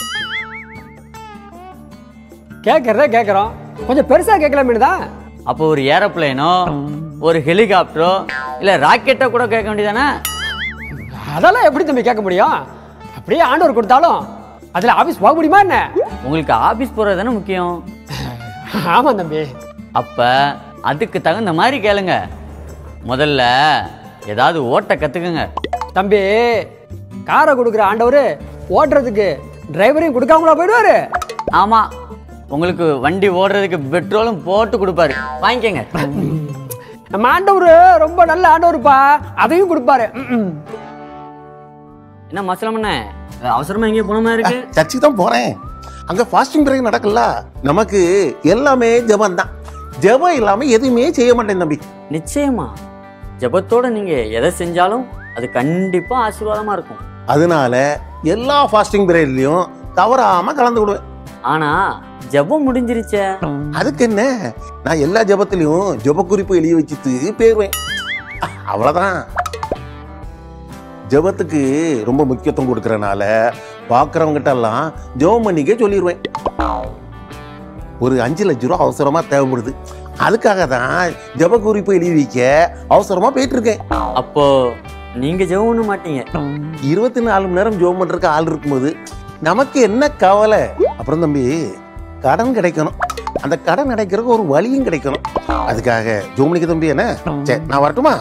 கேட்கறத கேட்குறோம் கொஞ்சம் பெருசா கேட்கலாமே தான் அப்போ ஒரு ஏரோப்ளேனோ ஒரு ஹெலிகாப்டரோ இல்ல ராக்கெட்டோ கூட கேட்க வேண்டியதானே அதெல்லாம் எப்படி தம்பி கேட்க முடியும் அப்படியே ஆண்டவர் கொடுத்தாலும் அதுல ஆபீஸ் போக முடியுமா என்ன உங்களுக்கு ஆபீஸ் போறது தானே முக்கியம் ஆமா தம்பி அப்ப அதுக்கு தகுந்த மாதிரி கேளுங்க முதல்ல ஏதாவது ஓட்ட கத்துக்குங்க தம்பி காரை கொடுக்குற ஆண்டவர் ஓட்டுறதுக்கு டிரைவரையும் கொடுக்காமலா போயிடுவாரு ஆமா உங்களுக்கு வண்டி ஓடுறதுக்கு பெட்ரோலும் போட்டு கொடுப்பாரு வாங்கிக்கங்க நம்ம ஆண்டவர் ரொம்ப நல்ல ஆண்டவருப்பா அதையும் கொடுப்பாரு ம்ம். என்ன மசலமண்ணே அவசரமா எங்கேயும் போன மாதிரி இருக்கு சர்ச்சுக்கு தான் போறேன் அங்க ஃபாஸ்டிங் பிரேக் நடக்கல நமக்கு எல்லாமே ஜெபம் தான் ஜெபம் இல்லாம எதுவுமே செய்ய மாட்டேன் தம்பி நிச்சயமா ஜெபத்தோட நீங்க எதை செஞ்சாலும் அது கண்டிப்பா ஆசீர்வாதமா இருக்கும் அதனால எல்லா ஃபாஸ்டிங் பிரேக்லயும் தவறாம கலந்து விடுவேன் ஆனா ஜெபம் முடிஞ்சிருச்சே அதுக்கு என்ன நான் எல்லா ஜெபத்திலையும் ஜெப குறிப்பு எழுதி வச்சுட்டு போயிருவேன் அவ்வளவுதான் ஜெபத்துக்கு ரொம்ப முக்கியத்துவம் கொடுக்கறனால பார்க்குறவங்ககிட்ட எல்லாம் ஜெபம் பண்ணிக்க சொல்லிடுவேன் ஒரு அஞ்சு லட்ச ரூபா அவசரமா தேவைப்படுது அதுக்காக தான் ஜெப குறிப்பு எழுதி வைக்க அவசரமா போயிட்டு இருக்கேன் அப்போ நீங்க ஜெபம் பண்ண மாட்டீங்க இருபத்தி நாலு மணி நேரம் ஜெபம் பண்றதுக்கு ஆள் இருக்கும்போது நமக்கு என்ன கவலை அப்புறம் தம்பி கடன் கிடைக்கணும் அந்த கடன் கிடைக்கிறதுக்கு ஒரு வழியும் கிடைக்கணும் அதுக்காக ஜோமனிக்கு தம்பி என்ன சரி நான் வரட்டுமா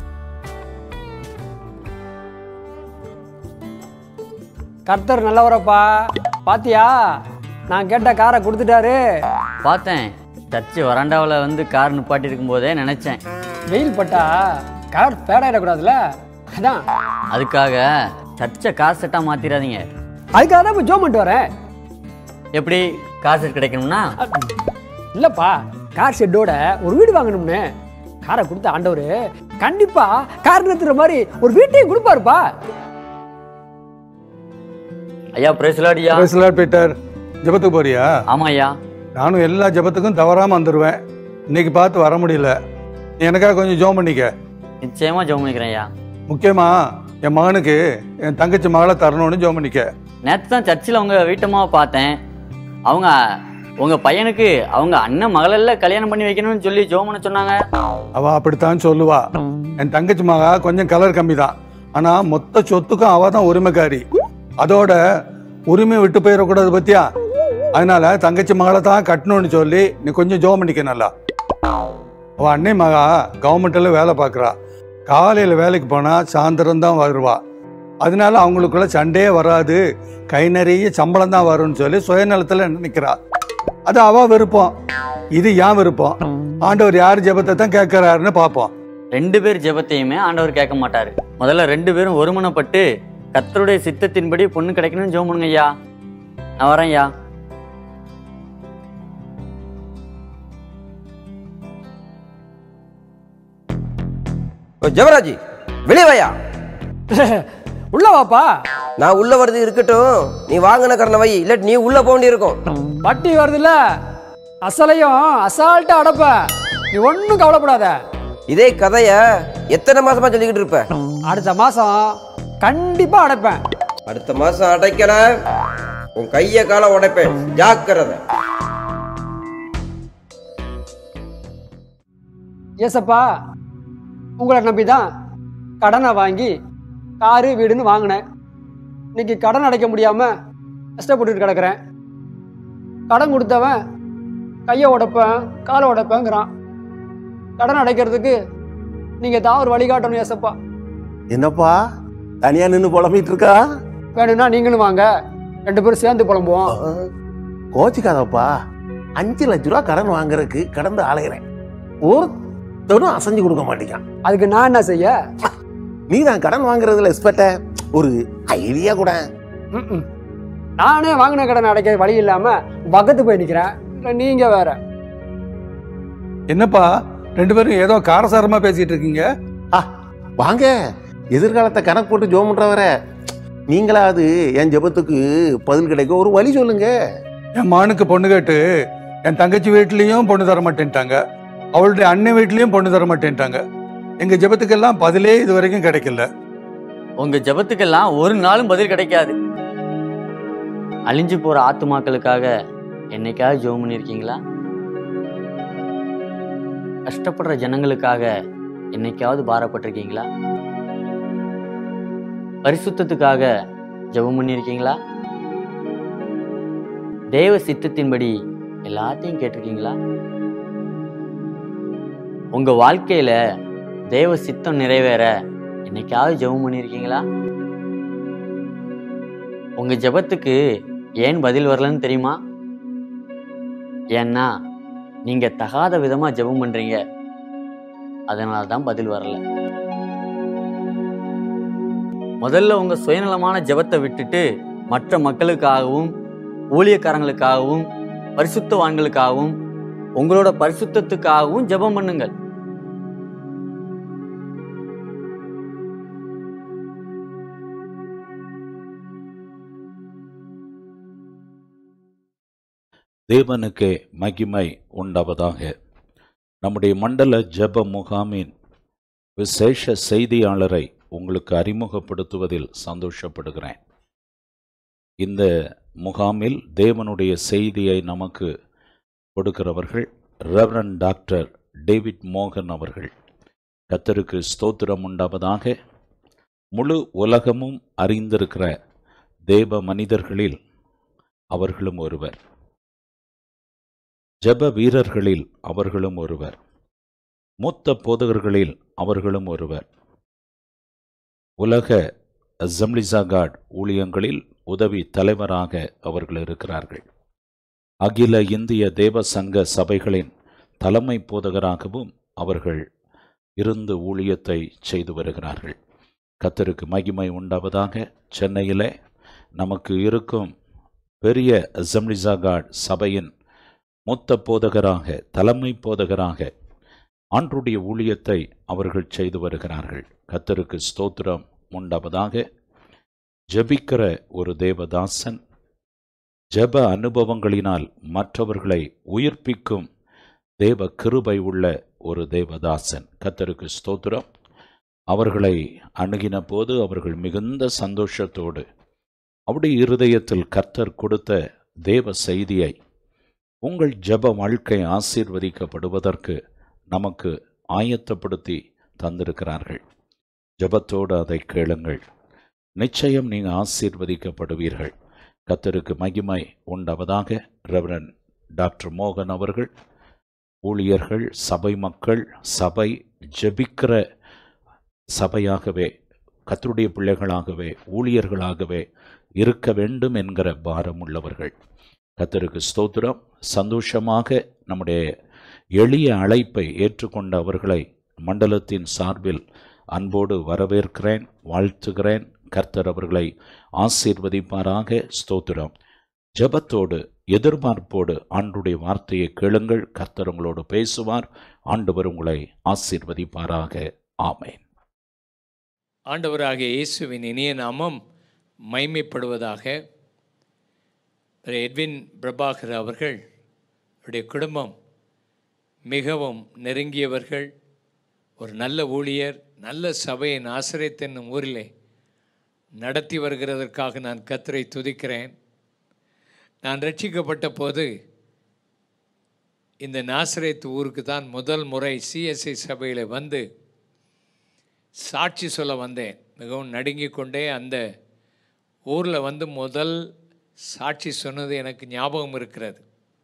கர்த்தர் நல்லவரப்பா பாத்தியா நான் கேட்ட காரை கொடுத்துட்டாரு பார்த்தேன் சர்ச்சு வராண்டாவில் வந்து கார் நிப்பாட்டி இருக்கும் போதே நினைச்சேன் வெயில் பட்டா கார் பேடாயிடக்கூடாதுல்ல அதான் அதுக்காக சர்ச்சை கார் செட்டா மாத்திராதீங்க அதுக்காக தான் இப்போ ஜோம் பண்ணிட்டு வரேன் எப்படி கார் செட் கிடைக்கணும்னா இல்லப்பா கார் ஷெட்டோட ஒரு வீடு வாங்கணும்னு காரை கொடுத்த ஆண்டவர் கண்டிப்பா கார் நிறுத்துற மாதிரி ஒரு வீட்டையும் கொடுப்பாருப்பா ஐயா பிரேசலாடியா பிரேசலாட் பீட்டர் ஜெபத்துக்கு போறியா ஆமா ஐயா நானும் எல்லா ஜெபத்துக்கும் தவறாம வந்துடுவேன் இன்னைக்கு பார்த்து வர முடியல நீ எனக்காக கொஞ்சம் ஜோம் பண்ணிக்க நிச்சயமா ஜெபம் பண்ணிக்கிறேன் ஐயா முக்கியமா என் மகனுக்கு என் தங்கச்சி மகளை தரணும்னு ஜோம் பண்ணிக்க நேற்று தான் சர்ச்சில் உங்க வீட்டம்மாவை பார்த்தேன் அவங்க உங்க பையனுக்கு அவங்க அண்ணன் மகளெல்லாம் கல்யாணம் பண்ணி வைக்கணும்னு சொல்லி ஜெபம் பண்ண சொன்னாங்க அவ அப்படித்தான் சொல்லுவா என் தங்கச்சி மகா கொஞ்சம் கலர் கம்மி தான் ஆனா மொத்த சொத்துக்கும் அவ தான் உரிமைக்காரி அதோட உரிமை விட்டு போயிடக்கூடாது பத்தியா அதனால தங்கச்சி மகளை தான் கட்டணும்னு சொல்லி நீ கொஞ்சம் ஜோம் பண்ணிக்க நல்லா அவ அன்னை மகா கவர்மெண்ட்ல வேலை பார்க்குறா காலையில வேலைக்கு போனா சாயந்தரம் தான் வருவா அதனால அவங்களுக்குள்ள சண்டையே வராது கை நிறைய சம்பளம் தான் வரும்னு சொல்லி சுயநலத்துல நினைக்கிறா அது அவ விருப்பம் இது ஏன் விருப்பம் ஆண்டவர் யார் ஜெபத்தை தான் கேட்கிறாருன்னு பார்ப்போம் ரெண்டு பேர் ஜெபத்தையுமே ஆண்டவர் கேட்க மாட்டாரு முதல்ல ரெண்டு பேரும் ஒருமனப்பட்டு கர்த்தருடைய சித்தத்தின்படி பொண்ணு கிடைக்கணும்னு ஜெபம் பண்ணுங்க ஐயா நான் வரேன் ஐயா ஜெவராஜி வெளியே வாயா உள்ள வாப்பா நான் உள்ள வரது இருக்கட்டும் நீ வாங்கின கரண வை இல்லாட்டி நீ உள்ள போக வேண்டியிருக்கும் வட்டி வருதுல்ல அசலையும் அசால்ட்டா அடப்ப நீ ஒன்றும் கவலைப்படாத இதே கதைய எத்தனை மாசமா சொல்லிக்கிட்டு இருப்ப அடுத்த மாசம் கண்டிப்பா அடைப்பேன் அடுத்த மாசம் அடைக்கல உன் கைய கால உடைப்பேன் ஜாக்கிரதை ஏசப்பா உங்களை நம்பி தான் கடனை வாங்கி காரு வீடுன்னு வாங்கினேன் இன்னைக்கு கடன் அடைக்க முடியாம கஷ்டப்பட்டுட்டு கிடக்குறேன் கடன் கொடுத்தவன் கையை உடைப்பேன் காலை உடைப்பேங்கிறான் கடன் அடைக்கிறதுக்கு நீங்க தான் ஒரு வழிகாட்டணும் ஏசப்பா என்னப்பா தனியா நின்று புலம்பிட்டு இருக்கா வேணும்னா நீங்களும் வாங்க ரெண்டு பேரும் சேர்ந்து புலம்புவோம் கோச்சிக்காதப்பா அஞ்சு லட்ச ரூபா கடன் வாங்குறதுக்கு கடந்து அலையிறேன் ஒருத்தனும் அசைஞ்சு கொடுக்க மாட்டேங்கான் அதுக்கு நான் என்ன செய்ய நீ தான் கடன் வாங்குறதுல எக்ஸ்பர்ட்ட ஒரு ஐடியா கூட ம்ம். நானே வாங்கின கடன் அடைக்க வழி இல்லாம பக்கத்து போய் நிக்கிறேன் இல்ல நீங்க வேற என்னப்பா ரெண்டு பேரும் ஏதோ காரசாரமா பேசிட்டு இருக்கீங்க வாங்க எதிர்காலத்தை கணக்கு போட்டு ஜோம் பண்றவர நீங்களாவது என் ஜெபத்துக்கு பதில் கிடைக்க ஒரு வழி சொல்லுங்க என் மானுக்கு பொண்ணு கேட்டு என் தங்கச்சி வீட்லயும் பொண்ணு தர மாட்டேன்ட்டாங்க அவளுடைய அண்ணன் வீட்லயும் பொண்ணு தர மாட்டேன்ட்டாங்க எங்க ஜெபத்துக்கெல்லாம் பதிலே இது வரைக்கும் கிடைக்கல உங்க ஜெபத்துக்கெல்லாம் ஒரு நாளும் பதில் கிடைக்காது அழிஞ்சு போற ஆத்துமாக்களுக்காக என்னைக்காவது ஜெபம் பண்ணியிருக்கீங்களா கஷ்டப்படுற ஜனங்களுக்காக என்னைக்காவது பாரப்பட்டிருக்கீங்களா பரிசுத்தத்துக்காக ஜெபம் பண்ணியிருக்கீங்களா தேவ சித்தத்தின்படி எல்லாத்தையும் கேட்டிருக்கீங்களா உங்க வாழ்க்கையில தேவ சித்தம் நிறைவேற என்னைக்காவது ஜெபம் பண்ணியிருக்கீங்களா உங்க ஜெபத்துக்கு ஏன் பதில் வரலன்னு தெரியுமா ஏன்னா நீங்க தகாத விதமா ஜெபம் பண்றீங்க அதனால தான் பதில் வரல முதல்ல உங்க சுயநலமான ஜெபத்தை விட்டுட்டு மற்ற மக்களுக்காகவும் ஊழியக்காரங்களுக்காகவும் பரிசுத்தவான்களுக்காகவும் உங்களோட பரிசுத்தத்துக்காகவும் ஜெபம் பண்ணுங்கள் தேவனுக்கே மகிமை உண்டாவதாக நம்முடைய மண்டல ஜெப முகாமின் விசேஷ செய்தியாளரை உங்களுக்கு அறிமுகப்படுத்துவதில் சந்தோஷப்படுகிறேன் இந்த முகாமில் தேவனுடைய செய்தியை நமக்கு கொடுக்கிறவர்கள் ரெவரன் டாக்டர் டேவிட் மோகன் அவர்கள் கத்தருக்கு ஸ்தோத்திரம் உண்டாவதாக முழு உலகமும் அறிந்திருக்கிற தேவ மனிதர்களில் அவர்களும் ஒருவர் ஜெப வீரர்களில் அவர்களும் ஒருவர் மூத்த போதகர்களில் அவர்களும் ஒருவர் உலக அசம்பிளிசா காட் ஊழியங்களில் உதவி தலைவராக அவர்கள் இருக்கிறார்கள் அகில இந்திய தேவ சங்க சபைகளின் தலைமை போதகராகவும் அவர்கள் இருந்து ஊழியத்தை செய்து வருகிறார்கள் கத்தருக்கு மகிமை உண்டாவதாக சென்னையிலே நமக்கு இருக்கும் பெரிய அசம்பிளிசா காட் சபையின் மூத்த போதகராக தலைமை போதகராக ஆண்டுடைய ஊழியத்தை அவர்கள் செய்து வருகிறார்கள் கத்தருக்கு ஸ்தோத்திரம் உண்டாவதாக ஜெபிக்கிற ஒரு தேவதாசன் ஜெப அனுபவங்களினால் மற்றவர்களை உயிர்ப்பிக்கும் தேவ கிருபை உள்ள ஒரு தேவதாசன் கத்தருக்கு ஸ்தோத்திரம் அவர்களை அணுகின போது அவர்கள் மிகுந்த சந்தோஷத்தோடு அவருடைய இருதயத்தில் கர்த்தர் கொடுத்த தேவ செய்தியை உங்கள் ஜெப வாழ்க்கை ஆசீர்வதிக்கப்படுவதற்கு நமக்கு ஆயத்தப்படுத்தி தந்திருக்கிறார்கள் ஜெபத்தோடு அதை கேளுங்கள் நிச்சயம் நீங்கள் ஆசீர்வதிக்கப்படுவீர்கள் கத்தருக்கு மகிமை உண்டாவதாக ரெவரன் டாக்டர் மோகன் அவர்கள் ஊழியர்கள் சபை மக்கள் சபை ஜெபிக்கிற சபையாகவே கத்தருடைய பிள்ளைகளாகவே ஊழியர்களாகவே இருக்க வேண்டும் என்கிற பாரம் உள்ளவர்கள் கத்தருக்கு ஸ்தோத்திரம் சந்தோஷமாக நம்முடைய எளிய அழைப்பை ஏற்றுக்கொண்ட அவர்களை மண்டலத்தின் சார்பில் அன்போடு வரவேற்கிறேன் வாழ்த்துகிறேன் கர்த்தர் அவர்களை ஆசீர்வதிப்பாராக ஸ்தோத்திரம் ஜெபத்தோடு எதிர்பார்ப்போடு ஆண்டுடைய வார்த்தையை கேளுங்கள் கர்த்தர் உங்களோடு பேசுவார் ஆண்டவர் உங்களை ஆசீர்வதிப்பாராக ஆமேன் ஆண்டவராகிய இயேசுவின் இனிய நாமம் மைமைப்படுவதாக திரு எட்வின் பிரபாகர் அவர்கள் அவருடைய குடும்பம் மிகவும் நெருங்கியவர்கள் ஒரு நல்ல ஊழியர் நல்ல சபையின் ஆசிரியத் என்னும் ஊரிலே நடத்தி வருகிறதற்காக நான் கத்தரை துதிக்கிறேன் நான் ரட்சிக்கப்பட்ட போது இந்த நாசரேத் ஊருக்கு தான் முதல் முறை சிஎஸ்ஐ சபையில் வந்து சாட்சி சொல்ல வந்தேன் மிகவும் நடுங்கிக் கொண்டே அந்த ஊரில் வந்து முதல் சாட்சி சொன்னது எனக்கு ஞாபகம் இருக்கிறது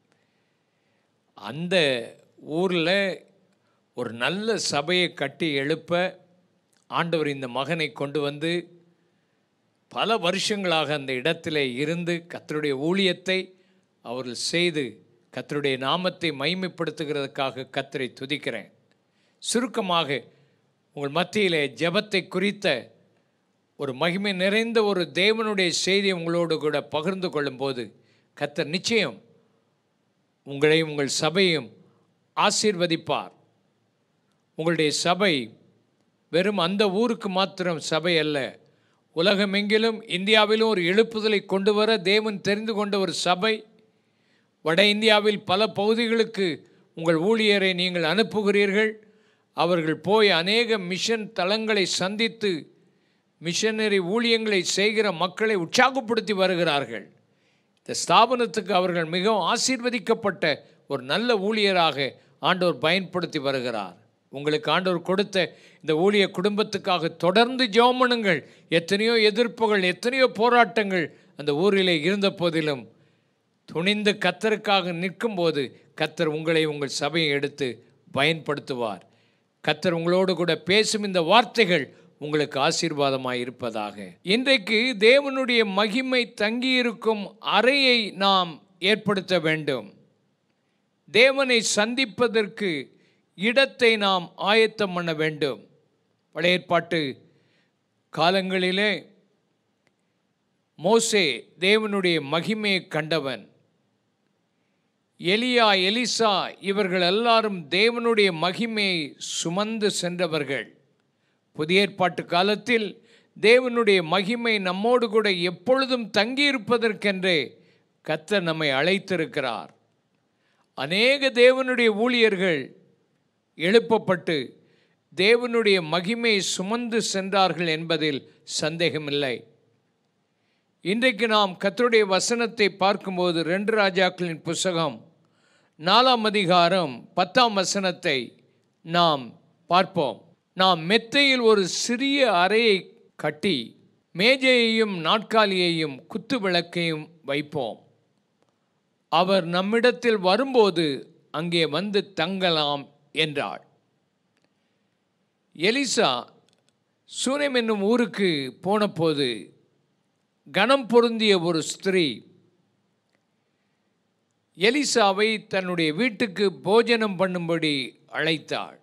அந்த ஊரில் ஒரு நல்ல சபையை கட்டி எழுப்ப ஆண்டவர் இந்த மகனை கொண்டு வந்து பல வருஷங்களாக அந்த இடத்திலே இருந்து கத்தருடைய ஊழியத்தை அவர்கள் செய்து கத்தருடைய நாமத்தை மைமைப்படுத்துகிறதுக்காக கத்தரை துதிக்கிறேன் சுருக்கமாக உங்கள் மத்தியிலே ஜெபத்தை குறித்த ஒரு மகிமை நிறைந்த ஒரு தேவனுடைய செய்தியை உங்களோடு கூட பகிர்ந்து கொள்ளும்போது கத்தர் நிச்சயம் உங்களையும் உங்கள் சபையும் ஆசீர்வதிப்பார் உங்களுடைய சபை வெறும் அந்த ஊருக்கு மாத்திரம் சபை அல்ல உலகமெங்கிலும் இந்தியாவிலும் ஒரு எழுப்புதலை கொண்டு வர தேவன் தெரிந்து கொண்ட ஒரு சபை வட இந்தியாவில் பல பகுதிகளுக்கு உங்கள் ஊழியரை நீங்கள் அனுப்புகிறீர்கள் அவர்கள் போய் அநேக மிஷன் தளங்களை சந்தித்து மிஷனரி ஊழியங்களை செய்கிற மக்களை உற்சாகப்படுத்தி வருகிறார்கள் இந்த ஸ்தாபனத்துக்கு அவர்கள் மிகவும் ஆசீர்வதிக்கப்பட்ட ஒரு நல்ல ஊழியராக ஆண்டவர் பயன்படுத்தி வருகிறார் உங்களுக்கு ஆண்டவர் கொடுத்த இந்த ஊழிய குடும்பத்துக்காக தொடர்ந்து ஜெபம் பண்ணுங்கள் எத்தனையோ எதிர்ப்புகள் எத்தனையோ போராட்டங்கள் அந்த ஊரிலே இருந்த போதிலும் துணிந்து கத்தருக்காக நிற்கும்போது கத்தர் உங்களை உங்கள் சபையை எடுத்து பயன்படுத்துவார் கத்தர் உங்களோடு கூட பேசும் இந்த வார்த்தைகள் உங்களுக்கு ஆசீர்வாதமாய் இருப்பதாக இன்றைக்கு தேவனுடைய மகிமை தங்கியிருக்கும் அறையை நாம் ஏற்படுத்த வேண்டும் தேவனை சந்திப்பதற்கு இடத்தை நாம் ஆயத்தம் பண்ண வேண்டும் பழைய ஏற்பாட்டு காலங்களிலே மோசே தேவனுடைய மகிமையை கண்டவன் எலியா எலிசா இவர்கள் எல்லாரும் தேவனுடைய மகிமையை சுமந்து சென்றவர்கள் புதிய ஏற்பாட்டு காலத்தில் தேவனுடைய மகிமை நம்மோடு கூட எப்பொழுதும் தங்கியிருப்பதற்கென்றே கத்தர் நம்மை அழைத்திருக்கிறார் அநேக தேவனுடைய ஊழியர்கள் எழுப்பப்பட்டு தேவனுடைய மகிமையை சுமந்து சென்றார்கள் என்பதில் சந்தேகமில்லை இன்றைக்கு நாம் கத்தருடைய வசனத்தை பார்க்கும்போது ரெண்டு ராஜாக்களின் புஸ்தகம் நாலாம் அதிகாரம் பத்தாம் வசனத்தை நாம் பார்ப்போம் நாம் மெத்தையில் ஒரு சிறிய அறையை கட்டி மேஜையையும் நாட்காலியையும் குத்து விளக்கையும் வைப்போம் அவர் நம்மிடத்தில் வரும்போது அங்கே வந்து தங்கலாம் என்றாள் எலிசா சூனம் என்னும் ஊருக்கு போனபோது கனம் பொருந்திய ஒரு ஸ்திரீ எலிசாவை தன்னுடைய வீட்டுக்கு போஜனம் பண்ணும்படி அழைத்தாள்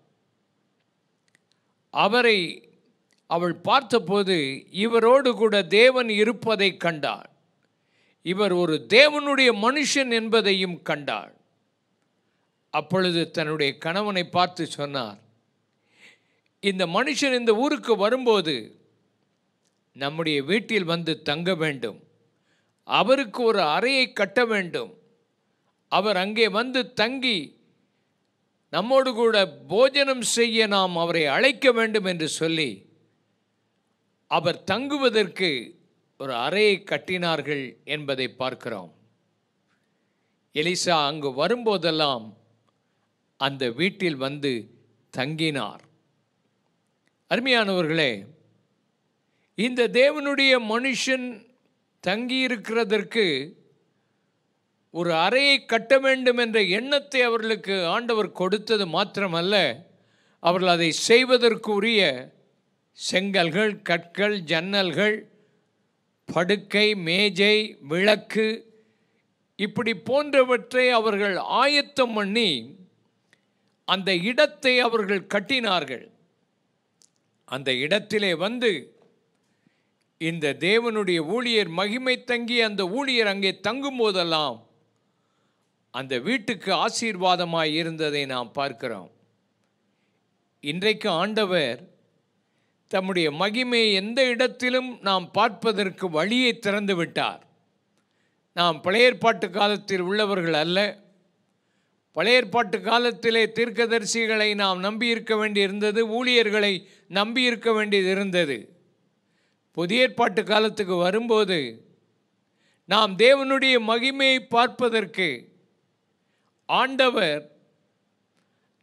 அவரை அவள் பார்த்தபோது இவரோடு கூட தேவன் இருப்பதை கண்டாள் இவர் ஒரு தேவனுடைய மனுஷன் என்பதையும் கண்டாள் அப்பொழுது தன்னுடைய கணவனை பார்த்து சொன்னார் இந்த மனுஷன் இந்த ஊருக்கு வரும்போது நம்முடைய வீட்டில் வந்து தங்க வேண்டும் அவருக்கு ஒரு அறையை கட்ட வேண்டும் அவர் அங்கே வந்து தங்கி நம்மோடு கூட போஜனம் செய்ய நாம் அவரை அழைக்க வேண்டும் என்று சொல்லி அவர் தங்குவதற்கு ஒரு அறையை கட்டினார்கள் என்பதை பார்க்கிறோம் எலிசா அங்கு வரும்போதெல்லாம் அந்த வீட்டில் வந்து தங்கினார் அருமையானவர்களே இந்த தேவனுடைய மனுஷன் தங்கியிருக்கிறதற்கு ஒரு அறையை கட்ட வேண்டும் என்ற எண்ணத்தை அவர்களுக்கு ஆண்டவர் கொடுத்தது மாத்திரமல்ல அவர்கள் அதை செய்வதற்கு உரிய செங்கல்கள் கற்கள் ஜன்னல்கள் படுக்கை மேஜை விளக்கு இப்படி போன்றவற்றை அவர்கள் ஆயத்தம் பண்ணி அந்த இடத்தை அவர்கள் கட்டினார்கள் அந்த இடத்திலே வந்து இந்த தேவனுடைய ஊழியர் மகிமை தங்கி அந்த ஊழியர் அங்கே தங்கும் போதெல்லாம் அந்த வீட்டுக்கு ஆசீர்வாதமாய் இருந்ததை நாம் பார்க்கிறோம் இன்றைக்கு ஆண்டவர் தம்முடைய மகிமையை எந்த இடத்திலும் நாம் பார்ப்பதற்கு வழியை திறந்து விட்டார் நாம் பழைய ஏற்பாட்டு காலத்தில் உள்ளவர்கள் அல்ல பழைய ஏற்பாட்டு காலத்திலே தீர்க்கதரிசிகளை நாம் நம்பியிருக்க வேண்டியிருந்தது ஊழியர்களை நம்பியிருக்க வேண்டியது இருந்தது புதிய ஏற்பாட்டு காலத்துக்கு வரும்போது நாம் தேவனுடைய மகிமையை பார்ப்பதற்கு ஆண்டவர்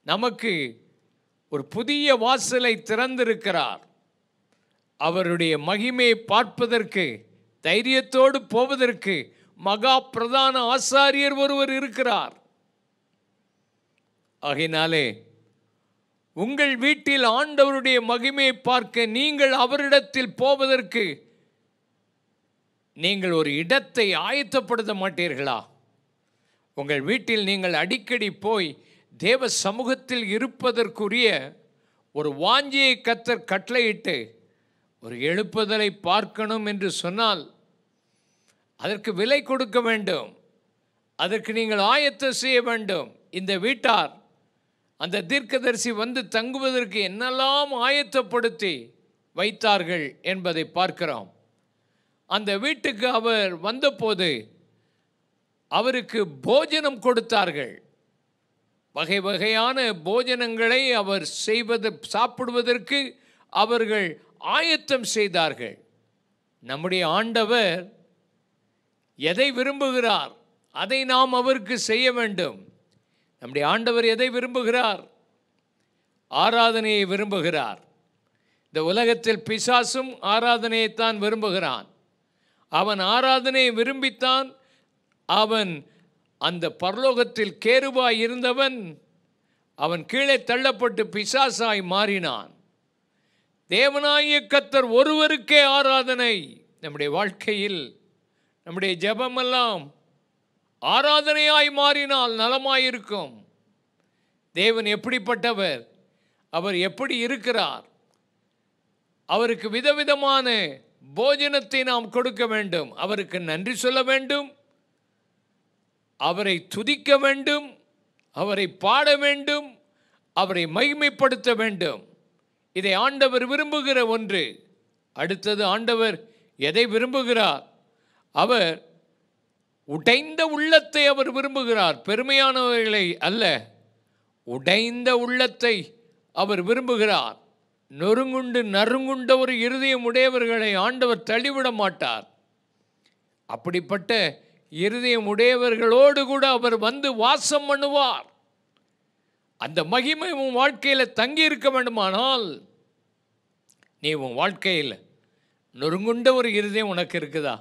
நமக்கு ஒரு புதிய வாசலை திறந்திருக்கிறார் அவருடைய மகிமையை பார்ப்பதற்கு தைரியத்தோடு போவதற்கு மகா பிரதான ஆசாரியர் ஒருவர் இருக்கிறார் ஆகையினாலே உங்கள் வீட்டில் ஆண்டவருடைய மகிமையை பார்க்க நீங்கள் அவரிடத்தில் போவதற்கு நீங்கள் ஒரு இடத்தை ஆயத்தப்படுத்த மாட்டீர்களா உங்கள் வீட்டில் நீங்கள் அடிக்கடி போய் தேவ சமூகத்தில் இருப்பதற்குரிய ஒரு வாஞ்சியை கத்தர் கட்டளையிட்டு ஒரு எழுப்புதலை பார்க்கணும் என்று சொன்னால் அதற்கு விலை கொடுக்க வேண்டும் அதற்கு நீங்கள் ஆயத்தம் செய்ய வேண்டும் இந்த வீட்டார் அந்த தீர்க்கதரிசி வந்து தங்குவதற்கு என்னெல்லாம் ஆயத்தப்படுத்தி வைத்தார்கள் என்பதை பார்க்கிறோம் அந்த வீட்டுக்கு அவர் வந்தபோது அவருக்கு போஜனம் கொடுத்தார்கள் வகை வகையான போஜனங்களை அவர் செய்வது சாப்பிடுவதற்கு அவர்கள் ஆயத்தம் செய்தார்கள் நம்முடைய ஆண்டவர் எதை விரும்புகிறார் அதை நாம் அவருக்கு செய்ய வேண்டும் நம்முடைய ஆண்டவர் எதை விரும்புகிறார் ஆராதனையை விரும்புகிறார் இந்த உலகத்தில் பிசாசும் ஆராதனையைத்தான் விரும்புகிறான் அவன் ஆராதனையை விரும்பித்தான் அவன் அந்த பரலோகத்தில் கேருவாய் இருந்தவன் அவன் கீழே தள்ளப்பட்டு பிசாசாய் மாறினான் தேவனாகிய கத்தர் ஒருவருக்கே ஆராதனை நம்முடைய வாழ்க்கையில் நம்முடைய ஜெபமெல்லாம் ஆராதனையாய் மாறினால் நலமாயிருக்கும் தேவன் எப்படிப்பட்டவர் அவர் எப்படி இருக்கிறார் அவருக்கு விதவிதமான போஜனத்தை நாம் கொடுக்க வேண்டும் அவருக்கு நன்றி சொல்ல வேண்டும் அவரை துதிக்க வேண்டும் அவரை பாட வேண்டும் அவரை மகிமைப்படுத்த வேண்டும் இதை ஆண்டவர் விரும்புகிற ஒன்று அடுத்தது ஆண்டவர் எதை விரும்புகிறார் அவர் உடைந்த உள்ளத்தை அவர் விரும்புகிறார் பெருமையானவர்களை அல்ல உடைந்த உள்ளத்தை அவர் விரும்புகிறார் நொறுங்குண்டு நறுங்குண்ட ஒரு இருதயம் உடையவர்களை ஆண்டவர் தள்ளிவிட மாட்டார் அப்படிப்பட்ட இருதயம் உடையவர்களோடு கூட அவர் வந்து வாசம் பண்ணுவார் அந்த மகிமை உன் வாழ்க்கையில் தங்கி இருக்க வேண்டுமானால் நீ உன் வாழ்க்கையில் நொறுங்குண்ட ஒரு இருதயம் உனக்கு இருக்குதா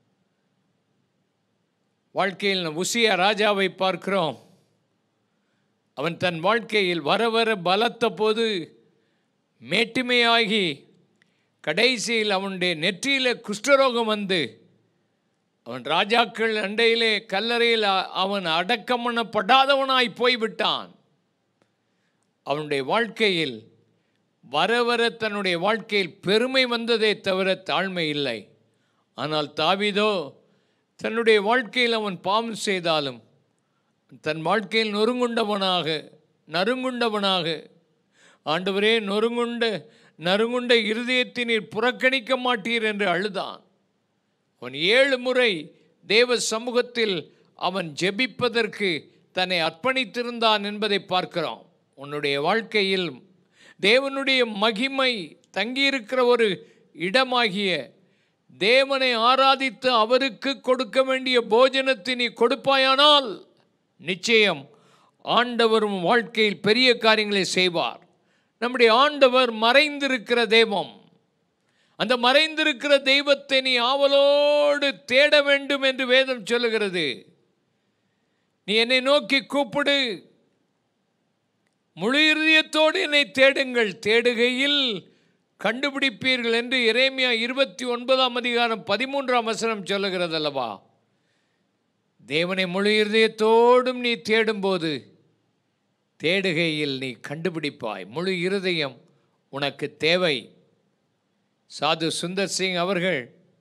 வாழ்க்கையில் உசியா ராஜாவை பார்க்கிறோம் அவன் தன் வாழ்க்கையில் வர வர பலத்த போது மேட்டுமையாகி கடைசியில் அவனுடைய நெற்றியில் குஷ்டரோகம் வந்து அவன் ராஜாக்கள் அண்டையிலே கல்லறையில் அ- அவன் அடக்கம் பண்ணப்படாதவனாய் போய்விட்டான் அவனுடைய வாழ்க்கையில் வர வர தன்னுடைய வாழ்க்கையில் பெருமை வந்ததே தவிர தாழ்மை இல்லை ஆனால் தாவீதோ தன்னுடைய வாழ்க்கையில் அவன் பாவம் செய்தாலும் தன் வாழ்க்கையில் நொறுங்குண்டவனாக நறுங்குண்டவனாக ஆண்டவரே நொறுங்குண்ட நறுங்குண்ட இருதயத்தை நீர் புறக்கணிக்க மாட்டீர் என்று அழுதான் அவன் ஏழு முறை தேவ சமூகத்தில் அவன் ஜெபிப்பதற்கு தன்னை அர்ப்பணித்திருந்தான் என்பதை பார்க்கிறோம் உன்னுடைய வாழ்க்கையில் தேவனுடைய மகிமை தங்கியிருக்கிற ஒரு இடமாகிய தேவனை ஆராதித்து அவருக்கு கொடுக்க வேண்டிய போஜனத்தை நீ கொடுப்பாயானால் நிச்சயம் ஆண்டவரும் வாழ்க்கையில் பெரிய காரியங்களை செய்வார் நம்முடைய ஆண்டவர் மறைந்திருக்கிற தெய்வம் அந்த மறைந்திருக்கிற தெய்வத்தை நீ ஆவலோடு தேட வேண்டும் என்று வேதம் சொல்லுகிறது நீ என்னை நோக்கி கூப்பிடு முழு இருதயத்தோடு என்னை தேடுங்கள் தேடுகையில் கண்டுபிடிப்பீர்கள் என்று இறைமையா இருபத்தி ஒன்பதாம் அதிகாரம் பதிமூன்றாம் வசனம் சொல்லுகிறது அல்லவா தேவனை முழு இருதயத்தோடும் நீ தேடும்போது தேடுகையில் நீ கண்டுபிடிப்பாய் முழு இருதயம் உனக்கு தேவை சாது சுந்தர் சிங் அவர்கள்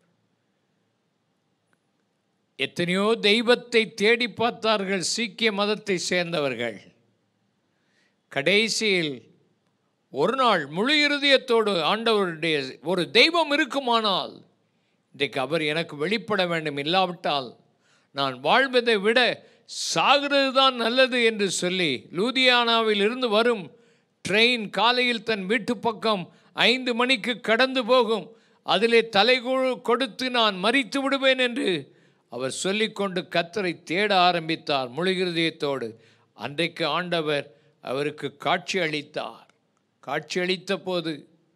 எத்தனையோ தெய்வத்தை தேடி பார்த்தார்கள் சீக்கிய மதத்தை சேர்ந்தவர்கள் கடைசியில் ஒரு நாள் முழு இருதயத்தோடு ஆண்டவருடைய ஒரு தெய்வம் இருக்குமானால் இன்றைக்கு அவர் எனக்கு வெளிப்பட வேண்டும் இல்லாவிட்டால் நான் வாழ்வதை விட சாகிறது தான் நல்லது என்று சொல்லி லூதியானாவில் இருந்து வரும் ட்ரெயின் காலையில் தன் வீட்டு பக்கம் ஐந்து மணிக்கு கடந்து போகும் அதிலே தலைகுழு கொடுத்து நான் மறித்து விடுவேன் என்று அவர் சொல்லிக்கொண்டு கத்தரை தேட ஆரம்பித்தார் முழு இருதயத்தோடு அன்றைக்கு ஆண்டவர் அவருக்கு காட்சி அளித்தார் காட்சி அளித்த போது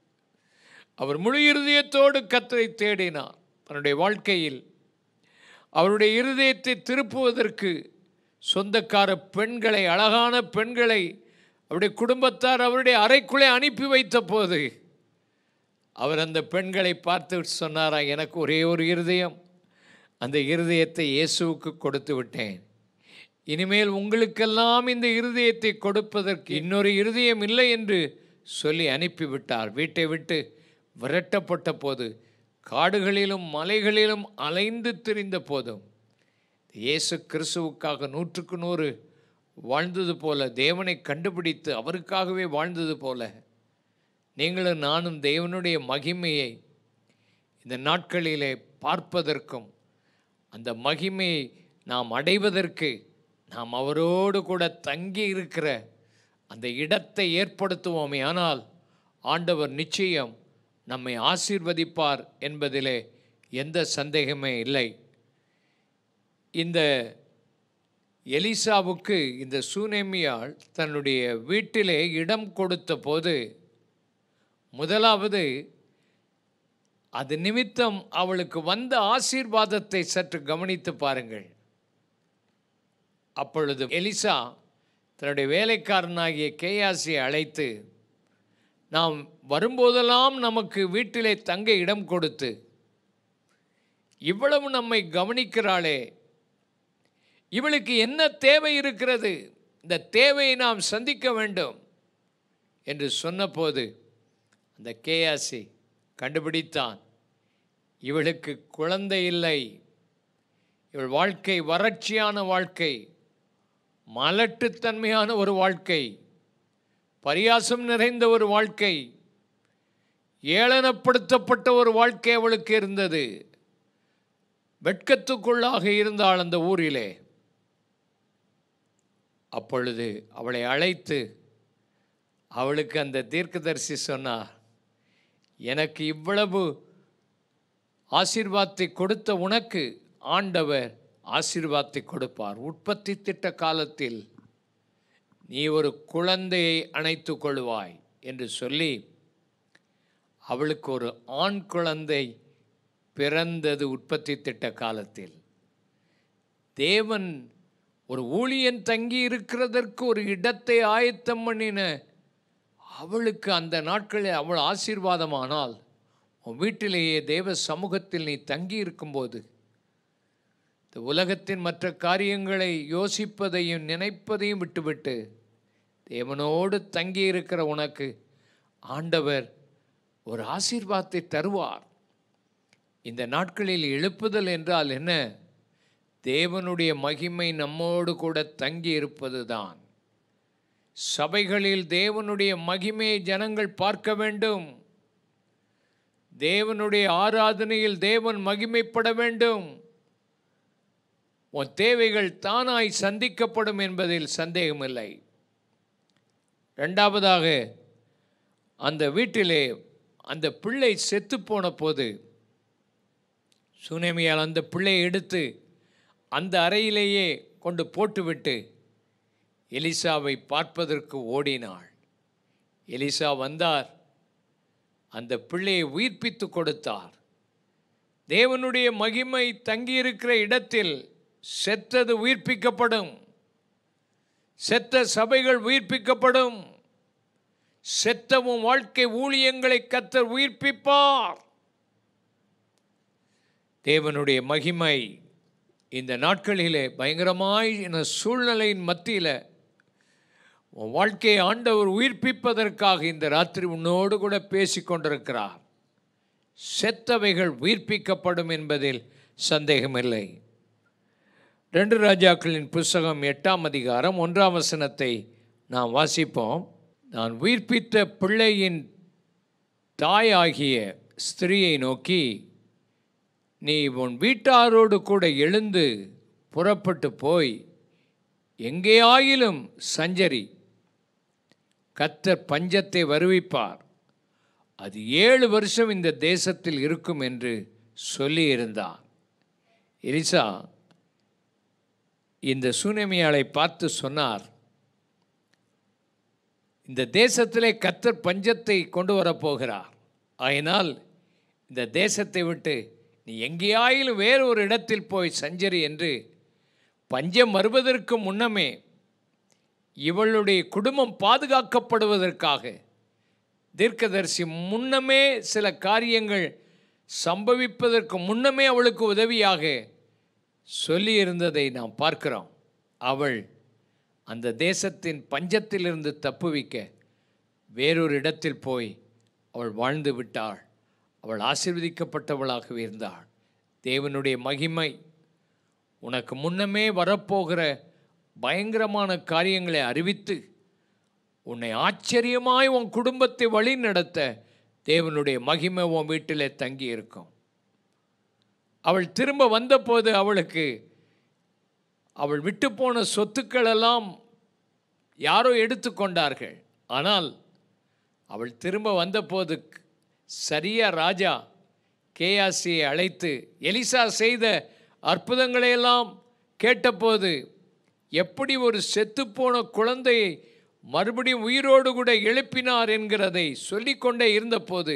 அவர் முழு இருதயத்தோடு கத்தரை தேடினார் தன்னுடைய வாழ்க்கையில் அவருடைய இருதயத்தை திருப்புவதற்கு சொந்தக்கார பெண்களை அழகான பெண்களை அவருடைய குடும்பத்தார் அவருடைய அறைக்குள்ளே அனுப்பி வைத்த போது அவர் அந்த பெண்களை பார்த்து சொன்னாரா எனக்கு ஒரே ஒரு இருதயம் அந்த இருதயத்தை இயேசுவுக்கு கொடுத்து விட்டேன் இனிமேல் உங்களுக்கெல்லாம் இந்த இருதயத்தை கொடுப்பதற்கு இன்னொரு இருதயம் இல்லை என்று சொல்லி அனுப்பிவிட்டார் வீட்டை விட்டு விரட்டப்பட்ட போது காடுகளிலும் மலைகளிலும் அலைந்து திரிந்த போதும் இயேசு கிறிஸ்துவுக்காக நூற்றுக்கு நூறு வாழ்ந்தது போல தேவனை கண்டுபிடித்து அவருக்காகவே வாழ்ந்தது போல நீங்களும் நானும் தேவனுடைய மகிமையை இந்த நாட்களிலே பார்ப்பதற்கும் அந்த மகிமையை நாம் அடைவதற்கு நாம் அவரோடு கூட தங்கி இருக்கிற அந்த இடத்தை ஏற்படுத்துவோமே ஆனால் ஆண்டவர் நிச்சயம் நம்மை ஆசீர்வதிப்பார் என்பதிலே எந்த சந்தேகமே இல்லை இந்த எலிசாவுக்கு இந்த சூனேமியாள் தன்னுடைய வீட்டிலே இடம் கொடுத்த போது முதலாவது அது நிமித்தம் அவளுக்கு வந்த ஆசீர்வாதத்தை சற்று கவனித்து பாருங்கள் அப்பொழுது எலிசா தன்னுடைய வேலைக்காரனாகிய கேயாசியை அழைத்து நாம் வரும்போதெல்லாம் நமக்கு வீட்டிலே தங்க இடம் கொடுத்து இவ்வளவு நம்மை கவனிக்கிறாளே இவளுக்கு என்ன தேவை இருக்கிறது இந்த தேவையை நாம் சந்திக்க வேண்டும் என்று சொன்னபோது அந்த கேயாசி கண்டுபிடித்தான் இவளுக்கு குழந்தை இல்லை இவள் வாழ்க்கை வறட்சியான வாழ்க்கை மலட்டுத்தன்மையான ஒரு வாழ்க்கை பரியாசம் நிறைந்த ஒரு வாழ்க்கை ஏளனப்படுத்தப்பட்ட ஒரு வாழ்க்கை அவளுக்கு இருந்தது வெட்கத்துக்குள்ளாக இருந்தாள் அந்த ஊரிலே அப்பொழுது அவளை அழைத்து அவளுக்கு அந்த தீர்க்கதரிசி சொன்னார் எனக்கு இவ்வளவு ஆசீர்வாதத்தை கொடுத்த உனக்கு ஆண்டவர் ஆசீர்வாதத்தை கொடுப்பார் உற்பத்தி திட்ட காலத்தில் நீ ஒரு குழந்தையை அணைத்து கொள்வாய் என்று சொல்லி அவளுக்கு ஒரு ஆண் குழந்தை பிறந்தது உற்பத்தி திட்ட காலத்தில் தேவன் ஒரு ஊழியன் தங்கி இருக்கிறதற்கு ஒரு இடத்தை ஆயத்தம் பண்ணின அவளுக்கு அந்த நாட்களில் அவள் ஆசீர்வாதமானால் உன் வீட்டிலேயே தேவ சமூகத்தில் நீ தங்கி இருக்கும்போது இந்த உலகத்தின் மற்ற காரியங்களை யோசிப்பதையும் நினைப்பதையும் விட்டுவிட்டு தேவனோடு தங்கி இருக்கிற உனக்கு ஆண்டவர் ஒரு ஆசீர்வாதத்தை தருவார் இந்த நாட்களில் எழுப்புதல் என்றால் என்ன தேவனுடைய மகிமை நம்மோடு கூட தங்கி இருப்பது தான் சபைகளில் தேவனுடைய மகிமையை ஜனங்கள் பார்க்க வேண்டும் தேவனுடைய ஆராதனையில் தேவன் மகிமைப்பட வேண்டும் உன் தேவைகள் தானாய் சந்திக்கப்படும் என்பதில் சந்தேகமில்லை ரெண்டாவதாக அந்த வீட்டிலே அந்த பிள்ளை செத்துப்போன போது சுனேமியால் அந்த பிள்ளையை எடுத்து அந்த அறையிலேயே கொண்டு போட்டுவிட்டு எலிசாவை பார்ப்பதற்கு ஓடினாள் எலிசா வந்தார் அந்த பிள்ளையை உயிர்ப்பித்து கொடுத்தார் தேவனுடைய மகிமை தங்கியிருக்கிற இடத்தில் செத்தது உயிர்ப்பிக்கப்படும் செத்த சபைகள் உயிர்ப்பிக்கப்படும் செத்தவும் வாழ்க்கை ஊழியங்களை கத்தர் உயிர்ப்பிப்பார் தேவனுடைய மகிமை இந்த நாட்களிலே பயங்கரமாய் என சூழ்நிலையின் மத்தியில் உன் வாழ்க்கையை ஆண்டவர் உயிர்ப்பிப்பதற்காக இந்த ராத்திரி உன்னோடு கூட பேசி கொண்டிருக்கிறார் செத்தவைகள் உயிர்ப்பிக்கப்படும் என்பதில் சந்தேகமில்லை ரெண்டு ராஜாக்களின் புஸ்தகம் எட்டாம் அதிகாரம் ஒன்றாம் வசனத்தை நாம் வாசிப்போம் நான் உயிர்ப்பித்த பிள்ளையின் தாயாகிய ஸ்திரியை நோக்கி நீ உன் வீட்டாரோடு கூட எழுந்து புறப்பட்டு போய் எங்கேயாயிலும் சஞ்சரி கத்தர் பஞ்சத்தை வருவிப்பார் அது ஏழு வருஷம் இந்த தேசத்தில் இருக்கும் என்று சொல்லியிருந்தான் எலிசா இந்த சூனமியாளை பார்த்து சொன்னார் இந்த தேசத்திலே கத்தர் பஞ்சத்தை கொண்டு வரப்போகிறார் ஆயினால் இந்த தேசத்தை விட்டு நீ எங்கேயாயிலும் வேறு ஒரு இடத்தில் போய் சஞ்சரி என்று பஞ்சம் வருவதற்கு முன்னமே இவளுடைய குடும்பம் பாதுகாக்கப்படுவதற்காக தீர்க்கதரிசி முன்னமே சில காரியங்கள் சம்பவிப்பதற்கு முன்னமே அவளுக்கு உதவியாக சொல்லியிருந்ததை நாம் பார்க்கிறோம் அவள் அந்த தேசத்தின் பஞ்சத்திலிருந்து தப்புவிக்க வேறொரு இடத்தில் போய் அவள் வாழ்ந்து விட்டாள் அவள் ஆசீர்வதிக்கப்பட்டவளாகவே இருந்தாள் தேவனுடைய மகிமை உனக்கு முன்னமே வரப்போகிற பயங்கரமான காரியங்களை அறிவித்து உன்னை ஆச்சரியமாய் உன் குடும்பத்தை வழி நடத்த தேவனுடைய மகிமை உன் வீட்டிலே தங்கி இருக்கும் அவள் திரும்ப வந்தபோது அவளுக்கு அவள் விட்டு போன சொத்துக்கள் எல்லாம் யாரோ எடுத்துக்கொண்டார்கள் ஆனால் அவள் திரும்ப வந்தபோது சரியா ராஜா கேயாசியை அழைத்து எலிசா செய்த அற்புதங்களையெல்லாம் கேட்டபோது எப்படி ஒரு செத்துப்போன குழந்தையை மறுபடியும் உயிரோடு கூட எழுப்பினார் என்கிறதை சொல்லிக்கொண்டே இருந்தபோது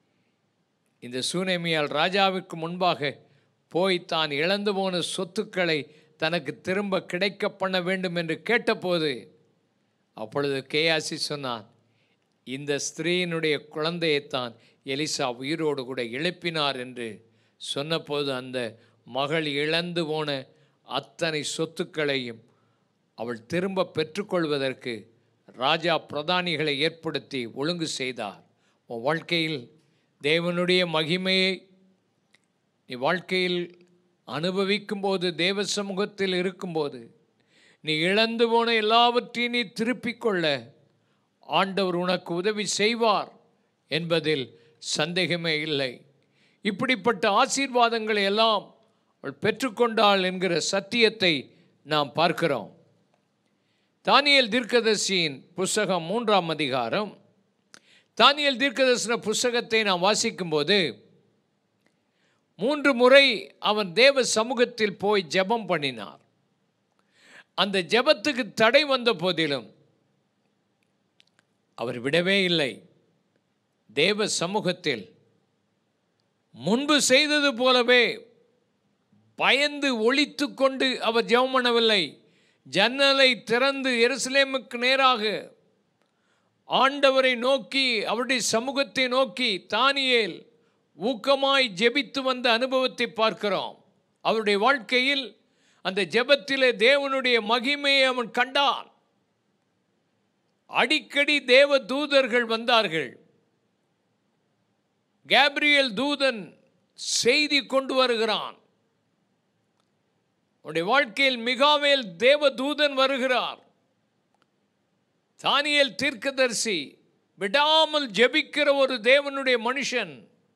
இந்த சூனேமியால் ராஜாவுக்கு முன்பாக போய் தான் இழந்து போன சொத்துக்களை தனக்கு திரும்ப கிடைக்க பண்ண வேண்டும் என்று கேட்டபோது அப்பொழுது கேயாசி சொன்னான் இந்த ஸ்திரீயினுடைய குழந்தையைத்தான் எலிசா உயிரோடு கூட எழுப்பினார் என்று சொன்னபோது அந்த மகள் இழந்து போன அத்தனை சொத்துக்களையும் அவள் திரும்ப பெற்றுக்கொள்வதற்கு ராஜா பிரதானிகளை ஏற்படுத்தி ஒழுங்கு செய்தார் உன் வாழ்க்கையில் தேவனுடைய மகிமையை நீ வாழ்க்கையில் அனுபவிக்கும்போது தேவ சமூகத்தில் இருக்கும்போது நீ இழந்து போன எல்லாவற்றையும் நீ திருப்பிக் கொள்ள ஆண்டவர் உனக்கு உதவி செய்வார் என்பதில் சந்தேகமே இல்லை இப்படிப்பட்ட ஆசீர்வாதங்களை எல்லாம் அவள் பெற்றுக்கொண்டாள் என்கிற சத்தியத்தை நாம் பார்க்கிறோம் தானியல் தீர்க்கதர்சியின் புஸ்தகம் மூன்றாம் அதிகாரம் தானியல் தீர்க்கதர்சன புஸ்தகத்தை நாம் வாசிக்கும்போது மூன்று முறை அவன் தேவ சமூகத்தில் போய் ஜெபம் பண்ணினார் அந்த ஜெபத்துக்கு தடை வந்த போதிலும் அவர் விடவே இல்லை தேவ சமூகத்தில் முன்பு செய்தது போலவே பயந்து ஒளித்து கொண்டு அவர் ஜெபம் பண்ணவில்லை ஜன்னலை திறந்து எருசலேமுக்கு நேராக ஆண்டவரை நோக்கி அவருடைய சமூகத்தை நோக்கி தானியேல் ஊக்கமாய் ஜெபித்து வந்த அனுபவத்தை பார்க்கிறோம் அவருடைய வாழ்க்கையில் அந்த ஜெபத்திலே தேவனுடைய மகிமையை அவன் கண்டான் அடிக்கடி தேவ தூதர்கள் வந்தார்கள் கேப்ரியல் தூதன் செய்தி கொண்டு வருகிறான் உன்னுடைய வாழ்க்கையில் மிகாவேல் தேவ தூதன் வருகிறார் தானியல் தீர்க்கதரிசி விடாமல் ஜெபிக்கிற ஒரு தேவனுடைய மனுஷன்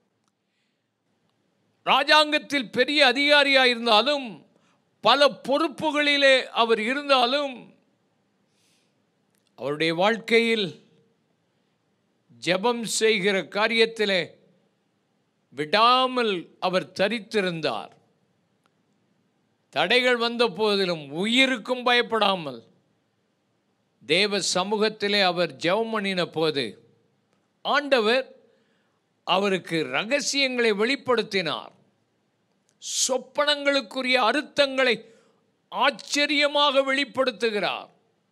ராஜாங்கத்தில் பெரிய அதிகாரியாக இருந்தாலும் பல பொறுப்புகளிலே அவர் இருந்தாலும் அவருடைய வாழ்க்கையில் ஜெபம் செய்கிற காரியத்திலே விடாமல் அவர் தரித்திருந்தார் தடைகள் வந்த போதிலும் உயிருக்கும் பயப்படாமல் தேவ சமூகத்திலே அவர் ஜெபம் பண்ணின போது ஆண்டவர் அவருக்கு ரகசியங்களை வெளிப்படுத்தினார் சொப்பனங்களுக்குரிய அர்த்தங்களை ஆச்சரியமாக வெளிப்படுத்துகிறார்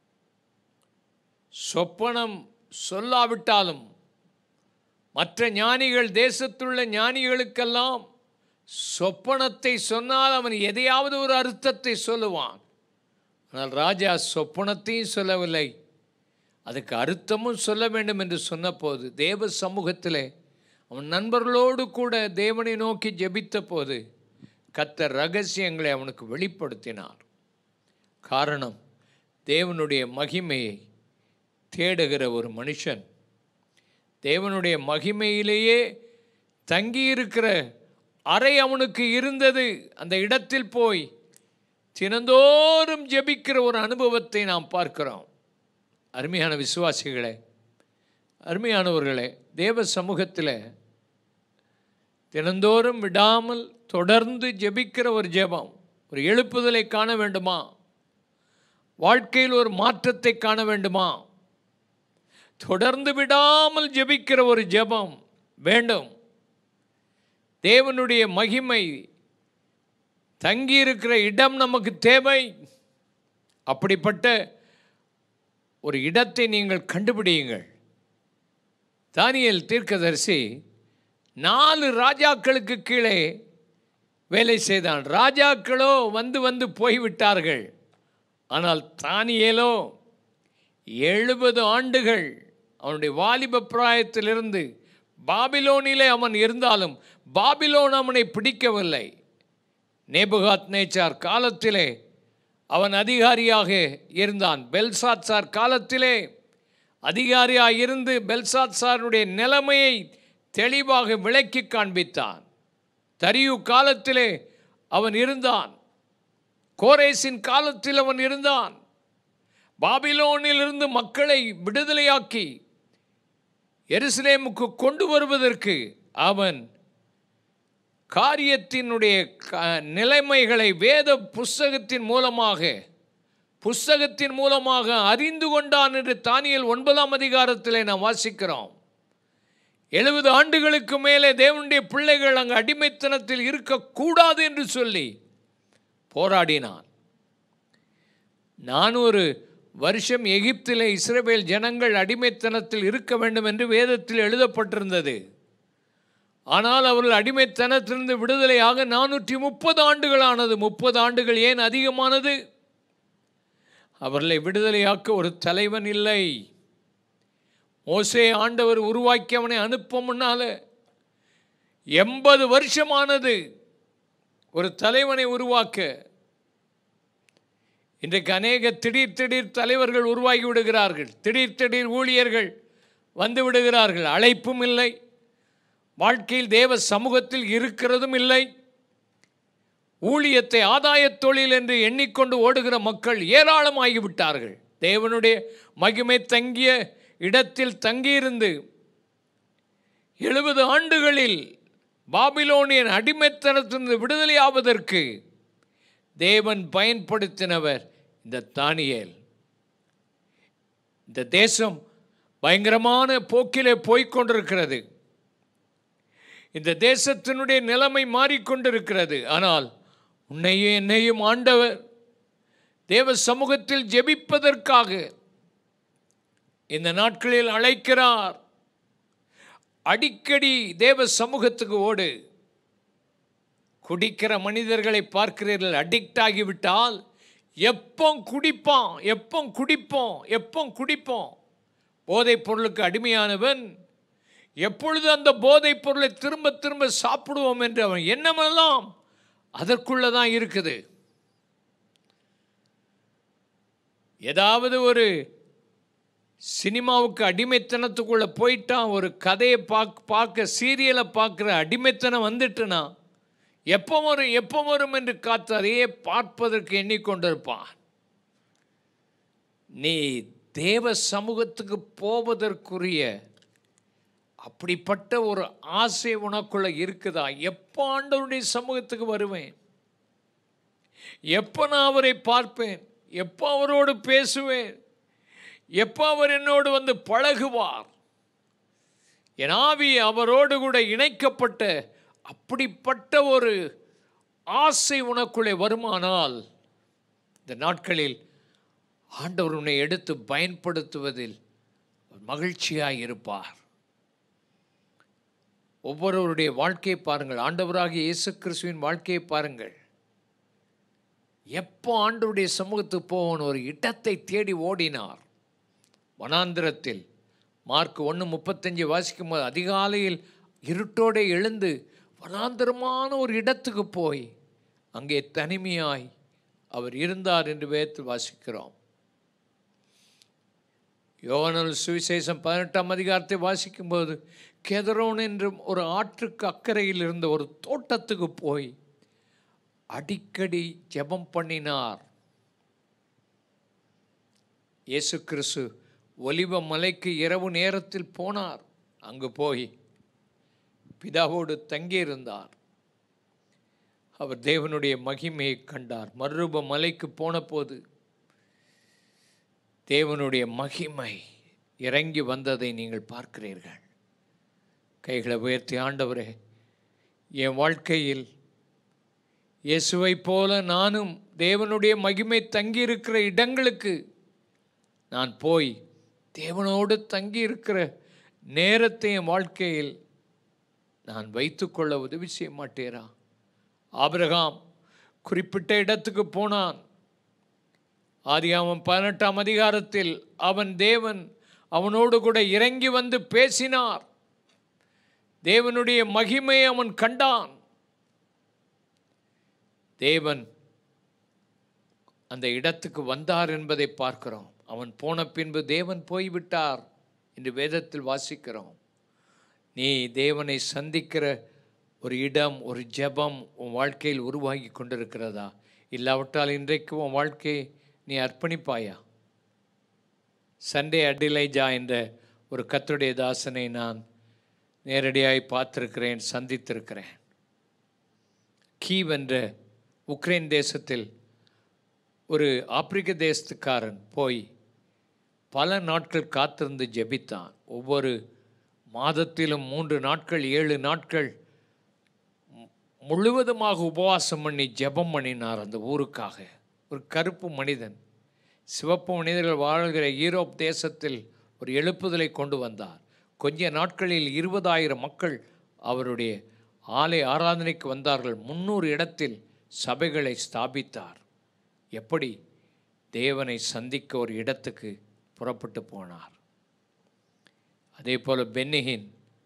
சொப்பனம் சொல்லாவிட்டாலும் மற்ற ஞானிகள் தேசத்துள்ள ஞானிகளுக்கெல்லாம் சொப்பனத்தை சொன்னால் அவன் எதையாவது ஒரு அர்த்தத்தை சொல்லுவான் ஆனால் ராஜா சொப்பனத்தையும் சொல்லவில்லை அதுக்கு அர்த்தமும் சொல்ல வேண்டும் என்று சொன்னபோது தேவ சமூகத்திலே அவன் நண்பர்களோடு கூட தேவனை நோக்கி ஜெபித்த போது கத்தர் ரகசியங்களை அவனுக்கு வெளிப்படுத்தினார் காரணம் தேவனுடைய மகிமையை தேடுகிற ஒரு மனுஷன் தேவனுடைய மகிமையிலேயே தங்கியிருக்கிற அறை அவனுக்கு இருந்தது அந்த இடத்தில் போய் தினந்தோறும் ஜெபிக்கிற ஒரு அனுபவத்தை நாம் பார்க்கிறோம் அருமையான விசுவாசிகளே அருமையானவர்களே தேவ சமூகத்தில் தினந்தோறும் விடாமல் தொடர்ந்து ஜெபிக்கிற ஒரு ஜெபம் ஒரு எழுப்புதலை காண வேண்டுமா வாழ்க்கையில் ஒரு மாற்றத்தை காண வேண்டுமா தொடர்ந்து விடாமல் ஜெபிக்கிற ஒரு ஜெபம் வேண்டும் தேவனுடைய மகிமை தங்கியிருக்கிற இடம் நமக்கு தேவை அப்படிப்பட்ட ஒரு இடத்தை நீங்கள் கண்டுபிடியுங்கள் தானியல் தீர்க்கதரிசி நாலு ராஜாக்களுக்கு கீழே வேலை செய்தான் ராஜாக்களோ வந்து வந்து போய்விட்டார்கள் ஆனால் தானியேலோ எழுபது ஆண்டுகள் அவனுடைய வாலிப பிராயத்திலிருந்து பாபிலோனிலே அவன் இருந்தாலும் பாபிலோன் அவனை பிடிக்கவில்லை நேபுகாத் நேச்சார் காலத்திலே அவன் அதிகாரியாக இருந்தான் பெல்சாத் சார் காலத்திலே அதிகாரியாக இருந்து பெல்சாத் சாருடைய நிலைமையை தெளிவாக விளக்கி காண்பித்தான் தரியு காலத்திலே அவன் இருந்தான் கோரேசின் காலத்தில் அவன் இருந்தான் பாபிலோனிலிருந்து மக்களை விடுதலையாக்கி எருசலேமுக்கு கொண்டு வருவதற்கு அவன் காரியத்தினுடைய க- நிலைமைகளை வேத புஸ்தகத்தின் மூலமாக புஸ்தகத்தின் மூலமாக அறிந்து கொண்டான் என்று தானியல் ஒன்பதாம் அதிகாரத்திலே நாம் வாசிக்கிறோம் எழுபது ஆண்டுகளுக்கு மேலே தேவனுடைய பிள்ளைகள் அங்கு அடிமைத்தனத்தில் இருக்கக்கூடாது என்று சொல்லி போராடினான் நானூறு வருஷம் எகிப்திலே இஸ்ரவேல் ஜனங்கள் அடிமைத்தனத்தில் இருக்க வேண்டும் என்று வேதத்தில் எழுதப்பட்டிருந்தது ஆனால் அவர்கள் அடிமைத்தனத்திலிருந்து விடுதலையாக நானூற்றி முப்பது ஆண்டுகளானது முப்பது ஆண்டுகள் ஏன் அதிகமானது அவர்களை விடுதலையாக்க ஒரு தலைவன் இல்லை மோசே ஆண்டவர் உருவாக்கி அவனை அனுப்ப முன்னால எண்பது வருஷமானது ஒரு தலைவனை உருவாக்க இன்றைக்கு அநேக திடீர் திடீர் தலைவர்கள் உருவாகி விடுகிறார்கள் திடீர் திடீர் ஊழியர்கள் வந்து விடுகிறார்கள் அழைப்பும் இல்லை வாழ்க்கையில் தேவ சமூகத்தில் இருக்கிறதும் இல்லை ஊழியத்தை ஆதாயத் தொழில் என்று எண்ணிக்கொண்டு ஓடுகிற மக்கள் ஏராளமாகிவிட்டார்கள் தேவனுடைய மகிமை தங்கிய இடத்தில் தங்கியிருந்து எழுபது ஆண்டுகளில் பாபிலோனியன் அடிமைத்தனத்திலிருந்து விடுதலையாவதற்கு தேவன் பயன்படுத்தினவர் இந்த தானியேல் இந்த தேசம் பயங்கரமான போக்கிலே போய்க் கொண்டிருக்கிறது இந்த தேசத்தினுடைய நிலைமை மாறிக்கொண்டிருக்கிறது ஆனால் உன்னையும் என்னையும் ஆண்டவர் தேவ சமூகத்தில் ஜெபிப்பதற்காக இந்த நாட்களில் அழைக்கிறார் அடிக்கடி தேவ சமூகத்துக்கு ஓடு குடிக்கிற மனிதர்களை பார்க்கிறீர்கள் அடிக்ட் ஆகிவிட்டால் எப்போ குடிப்பான் எப்போ குடிப்போம் எப்போ குடிப்போம் போதைப் பொருளுக்கு அடிமையானவன் எப்பொழுது அந்த போதைப் பொருளை திரும்ப திரும்ப சாப்பிடுவோம் என்று அவன் எண்ணமெல்லாம் அதற்குள்ளே தான் இருக்குது ஏதாவது ஒரு சினிமாவுக்கு அடிமைத்தனத்துக்குள்ளே போயிட்டான் ஒரு கதையை பார்க்க பார்க்க சீரியலை பார்க்குற அடிமைத்தனம் வந்துட்டுனா எப்போ வரும் எப்போ வரும் என்று காத்து அதையே பார்ப்பதற்கு எண்ணிக்கொண்டிருப்பான் நீ தேவ சமூகத்துக்கு போவதற்குரிய அப்படிப்பட்ட ஒரு ஆசை உனக்குள்ள இருக்குதா எப்போ ஆண்டவருடைய சமூகத்துக்கு வருவேன் எப்போ நான் அவரை பார்ப்பேன் எப்போ அவரோடு பேசுவேன் எப்போ அவர் என்னோடு வந்து பழகுவார் என் ஆவி அவரோடு கூட இணைக்கப்பட்ட அப்படிப்பட்ட ஒரு ஆசை உனக்குள்ளே வருமானால் இந்த நாட்களில் ஆண்டவர் உன்னை எடுத்து பயன்படுத்துவதில் மகிழ்ச்சியாக இருப்பார் ஒவ்வொருவருடைய வாழ்க்கையை பாருங்கள் ஆண்டவராகிய இயேசு கிறிஸ்துவின் வாழ்க்கையை பாருங்கள் எப்போ ஆண்டவருடைய சமூகத்துக்கு போகணும் ஒரு இடத்தை தேடி ஓடினார் வனாந்திரத்தில் மார்க் ஒன்று முப்பத்தஞ்சு வாசிக்கும் போது அதிகாலையில் இருட்டோടെ எழுந்து வனாந்திரமான ஒரு இடத்துக்கு போய் அங்கே தனிமையாய் அவர் இருந்தார் என்று வேத்து வாசிக்கிறோம் யோவனல் சுவிசேஷம் பதினெட்டாம் அதிகாரத்தை வாசிக்கும்போது கெதரோன் என்றும் ஒரு ஆற்றுக்கு அக்கறையில் இருந்த ஒரு தோட்டத்துக்கு போய் அடிக்கடி ஜெபம் பண்ணினார் இயேசு கிறிஸ்து ஒலிவ மலைக்கு இரவு நேரத்தில் போனார் அங்கு போய் பிதாவோடு தங்கியிருந்தார் அவர் தேவனுடைய மகிமையை கண்டார் மறுரூப மலைக்கு போன போது தேவனுடைய மகிமை இறங்கி வந்ததை நீங்கள் பார்க்கிறீர்கள் கைகளை உயர்த்தி ஆண்டவரே என் வாழ்க்கையில் இயேசுவைப் போல நானும் தேவனுடைய மகிமை தங்கியிருக்கிற இடங்களுக்கு நான் போய் தேவனோடு தங்கியிருக்கிற நேரத்தை என் வாழ்க்கையில் நான் வைத்துக்கொள்ள உதவி செய்ய மாட்டேரா ஆபிரகாம் குறிப்பிட்ட இடத்துக்கு போனான் ஆதியாமம் பதினெட்டாம் அதிகாரத்தில் அவன் தேவன் அவனோடு கூட இறங்கி வந்து பேசினார் தேவனுடைய மகிமையை அவன் கண்டான் தேவன் அந்த இடத்துக்கு வந்தார் என்பதை பார்க்கிறோம் அவன் போன பின்பு தேவன் போய்விட்டார் என்று வேதத்தில் வாசிக்கிறோம் நீ தேவனை சந்திக்கிற ஒரு இடம் ஒரு ஜெபம் உன் வாழ்க்கையில் உருவாகி கொண்டிருக்கிறதா இல்லாவிட்டால் இன்றைக்கு உன் வாழ்க்கையை நீ அர்ப்பணிப்பாயா சண்டே அடிலைஜா என்ற ஒரு கத்துடைய தாசனை நான் நேரடியாய் பார்த்திருக்கிறேன் சந்தித்திருக்கிறேன் கீவ் என்ற உக்ரைன் தேசத்தில் ஒரு ஆப்பிரிக்க தேசத்துக்காரன் போய் பல நாட்கள் காத்திருந்து ஜெபித்தான் ஒவ்வொரு மாதத்திலும் மூன்று நாட்கள் ஏழு நாட்கள் மு- முழுவதுமாக உபவாசம் பண்ணி ஜெபம் பண்ணினார் அந்த ஊருக்காக ஒரு கருப்பு மனிதன் சிவப்பு மனிதர்கள் வாழ்கிற ஈரோப் தேசத்தில் ஒரு எழுப்புதலை கொண்டு வந்தார் கொஞ்ச நாட்களில் இருபதாயிரம் மக்கள் அவருடைய ஆலய ஆராதனைக்கு வந்தார்கள் முன்னூறு இடத்தில் சபைகளை ஸ்தாபித்தார் எப்படி தேவனை சந்திக்க ஒரு இடத்துக்கு புறப்பட்டு போனார் அதே போல பென்னிகின்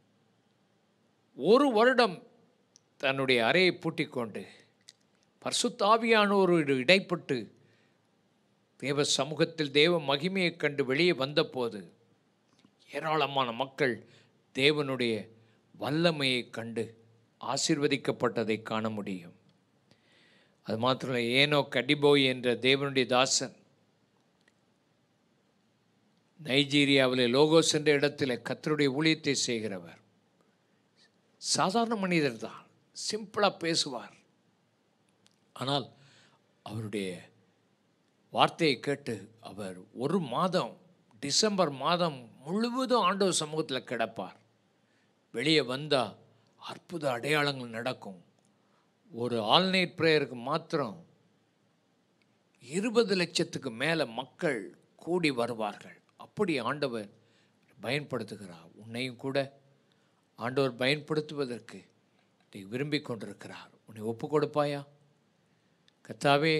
ஒரு வருடம் தன்னுடைய அறையை பூட்டிக் கொண்டு பரிசுத்தாவியானோரோடு இடைப்பட்டு தேவ சமூகத்தில் தேவ மகிமையைக் கண்டு வெளியே வந்தபோது ஏராளமான மக்கள் தேவனுடைய வல்லமையைக் கண்டு ஆசீர்வதிக்கப்பட்டதை காண முடியும் அது மாத்திரம் இல்லை, ஏனோ கடிபோய் என்ற தேவனுடைய தாசன் நைஜீரியாவில் லோகோஸ் என்ற இடத்தில் கத்தருடைய ஊழியத்தை செய்கிறவர் சாதாரண மனிதர் தான் சிம்பிளாக பேசுவார் ஆனால் அவருடைய வார்த்தையை கேட்டு அவர் ஒரு மாதம் டிசம்பர் மாதம் முழுவதும் ஆண்டவர் சமூகத்தில் கிடப்பார் வெளியே வந்தால் அற்புத அடையாளங்கள் நடக்கும் ஒரு ஆல் நைட் ப்ரேயருக்கு மாத்திரம் இருபது லட்சத்துக்கு மேலே மக்கள் கூடி வருவார்கள் அப்படி ஆண்டவர் பயன்படுத்துகிறார் உன்னையும் கூட ஆண்டவர் பயன்படுத்துவதற்கு நீ விரும்பி கொண்டிருக்கிறார் உன்னை ஒப்பு கொடுப்பாயா கத்தாவே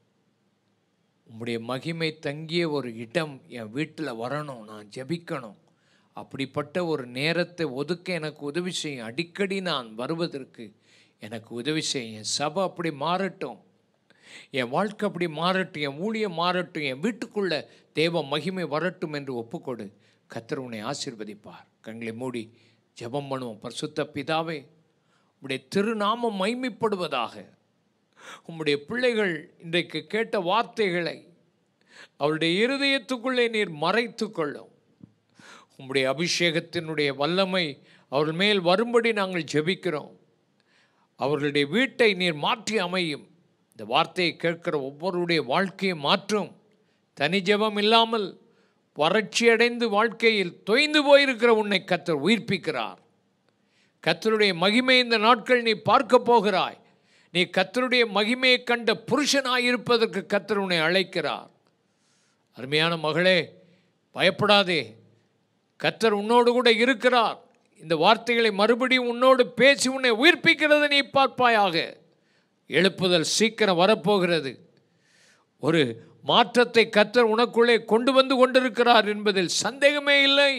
உம்முடைய மகிமை தங்கிய ஒரு இடம் என் வீட்டில் வரணும் நான் ஜெபிக்கணும் அப்படிப்பட்ட ஒரு நேரத்தை ஒதுக்க எனக்கு உதவி செய்யும் அடிக்கடி நான் வருவதற்கு எனக்கு உதவி செய்யும் என் சபை அப்படி மாறட்டும் என் வாழ்க்கை அப்படி மாறட்டும் என் ஊழியம் மாறட்டும் என் வீட்டுக்குள்ள தேவ மகிமை வரட்டும் என்று ஒப்புக்கொடு கத்தர் உன்னை ஆசீர்வதிப்பார் கண்களை மூடி ஜெபம் பண்ணுவோம் பரிசுத்த பிதாவே உம்முடைய திருநாமம் மைமைப்படுவதாக உம்முடைய பிள்ளைகள் இன்றைக்கு கேட்ட வார்த்தைகளை அவருடைய இருதயத்துக்குள்ளே நீர் மறைத்து கொள்ளும் உம்முடைய அபிஷேகத்தினுடைய வல்லமை அவர்கள் மேல் வரும்படி நாங்கள் ஜெபிக்கிறோம் அவர்களுடைய வீட்டை நீர் மாற்றி அமையும் இந்த வார்த்தையை கேட்கிற ஒவ்வொருடைய வாழ்க்கையை மாற்றும் தனி ஜெபம் இல்லாமல் வறட்சி அடைந்து வாழ்க்கையில் தொய்ந்து போயிருக்கிற உன்னை கத்தர் உயிர்ப்பிக்கிறார் கத்தருடைய மகிமை இந்த நாட்கள் நீ பார்க்க போகிறாய் நீ கத்தருடைய மகிமையை கண்ட புருஷனாய் இருப்பதற்கு கத்தர் உன்னை அழைக்கிறார் அருமையான மகளே பயப்படாதே கத்தர் உன்னோடு கூட இருக்கிறார் இந்த வார்த்தைகளை மறுபடியும் உன்னோடு பேசி உன்னை உயிர்ப்பிக்கிறதை நீ பார்ப்பாயாக எழுப்புதல் சீக்கிரம் வரப்போகிறது ஒரு மாற்றத்தை கத்தர் உனக்குள்ளே கொண்டு வந்து கொண்டிருக்கிறார் என்பதில் சந்தேகமே இல்லை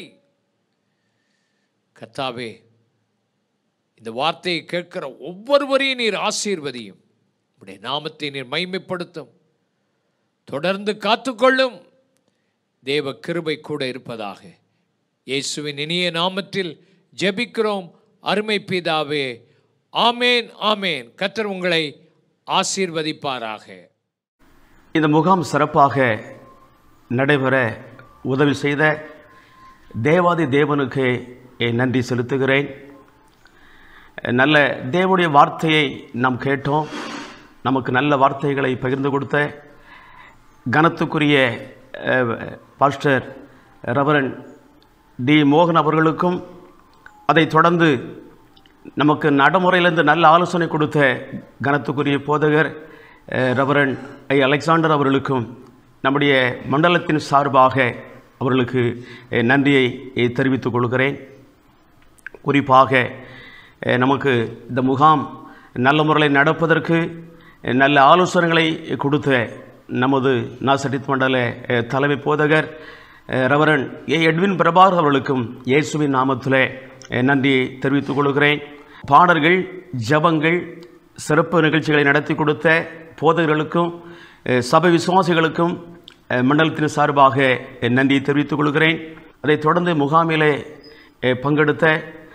கத்தாவே இந்த வார்த்தையை கேட்கிற ஒவ்வொருவரையும் நீர் ஆசீர்வதியும் உடைய நாமத்தை நீர் மைமைப்படுத்தும் தொடர்ந்து காத்துக்கொள்ளும் தேவ கிருபை கூட இருப்பதாக இயேசுவின் இனிய நாமத்தில் ஜெபிக்கிறோம் அருமை பிதாவே ஆமேன் ஆமேன் கத்தர் உங்களை ஆசீர்வதிப்பாராக இந்த முகாம் சிறப்பாக நடைபெற உதவி செய்த தேவாதி தேவனுக்கு என் நன்றி செலுத்துகிறேன் நல்ல தேவனுடைய வார்த்தையை நாம் கேட்டோம் நமக்கு நல்ல வார்த்தைகளை பகிர்ந்து கொடுத்த கனத்துக்குரிய அஹ், பாஸ்டர் ரெவரன் டி மோகன் அவர்களுக்கும் அதைத் தொடர்ந்து நமக்கு நடைமுறையிலிருந்து நல்ல ஆலோசனை கொடுத்த கனத்துக்குரிய போதகர் அஹ், ரெவரண்ட் ஐ அலெக்சாண்டர் அவர்களுக்கும் நம்முடைய மண்டலத்தின் சார்பாக அவர்களுக்கு அஹ், நன்றியை அஹ், தெரிவித்துக் கொள்கிறேன் குறிப்பாக அஹ், நமக்கு இந்த முகாம் நல்ல முறையில் நடப்பதற்கு அஹ், நல்ல ஆலோசனைகளை கொடுத்த நமது நாசடித் மண்டல அஹ், தலைமை போதகர் அஹ், ரெவரண்ட் ஏ எட்வின் பிரபாகர் அவர்களுக்கும் இயேசுவின் நாமத்திலே அஹ், நன்றியை தெரிவித்துக் கொள்கிறேன் பாடல்கள் ஜபங்கள் சிறப்பு நிகழ்ச்சிகளை நடத்தி கொடுத்த போதகர்களுக்கும் அஹ், சபை விசுவாசிகளுக்கும் அஹ், மண்டலத்தின் சார்பாக அஹ், நன்றியை தெரிவித்துக் கொள்கிறேன் அதைத் தொடர்ந்து முகாமிலே அஹ், பங்கெடுத்த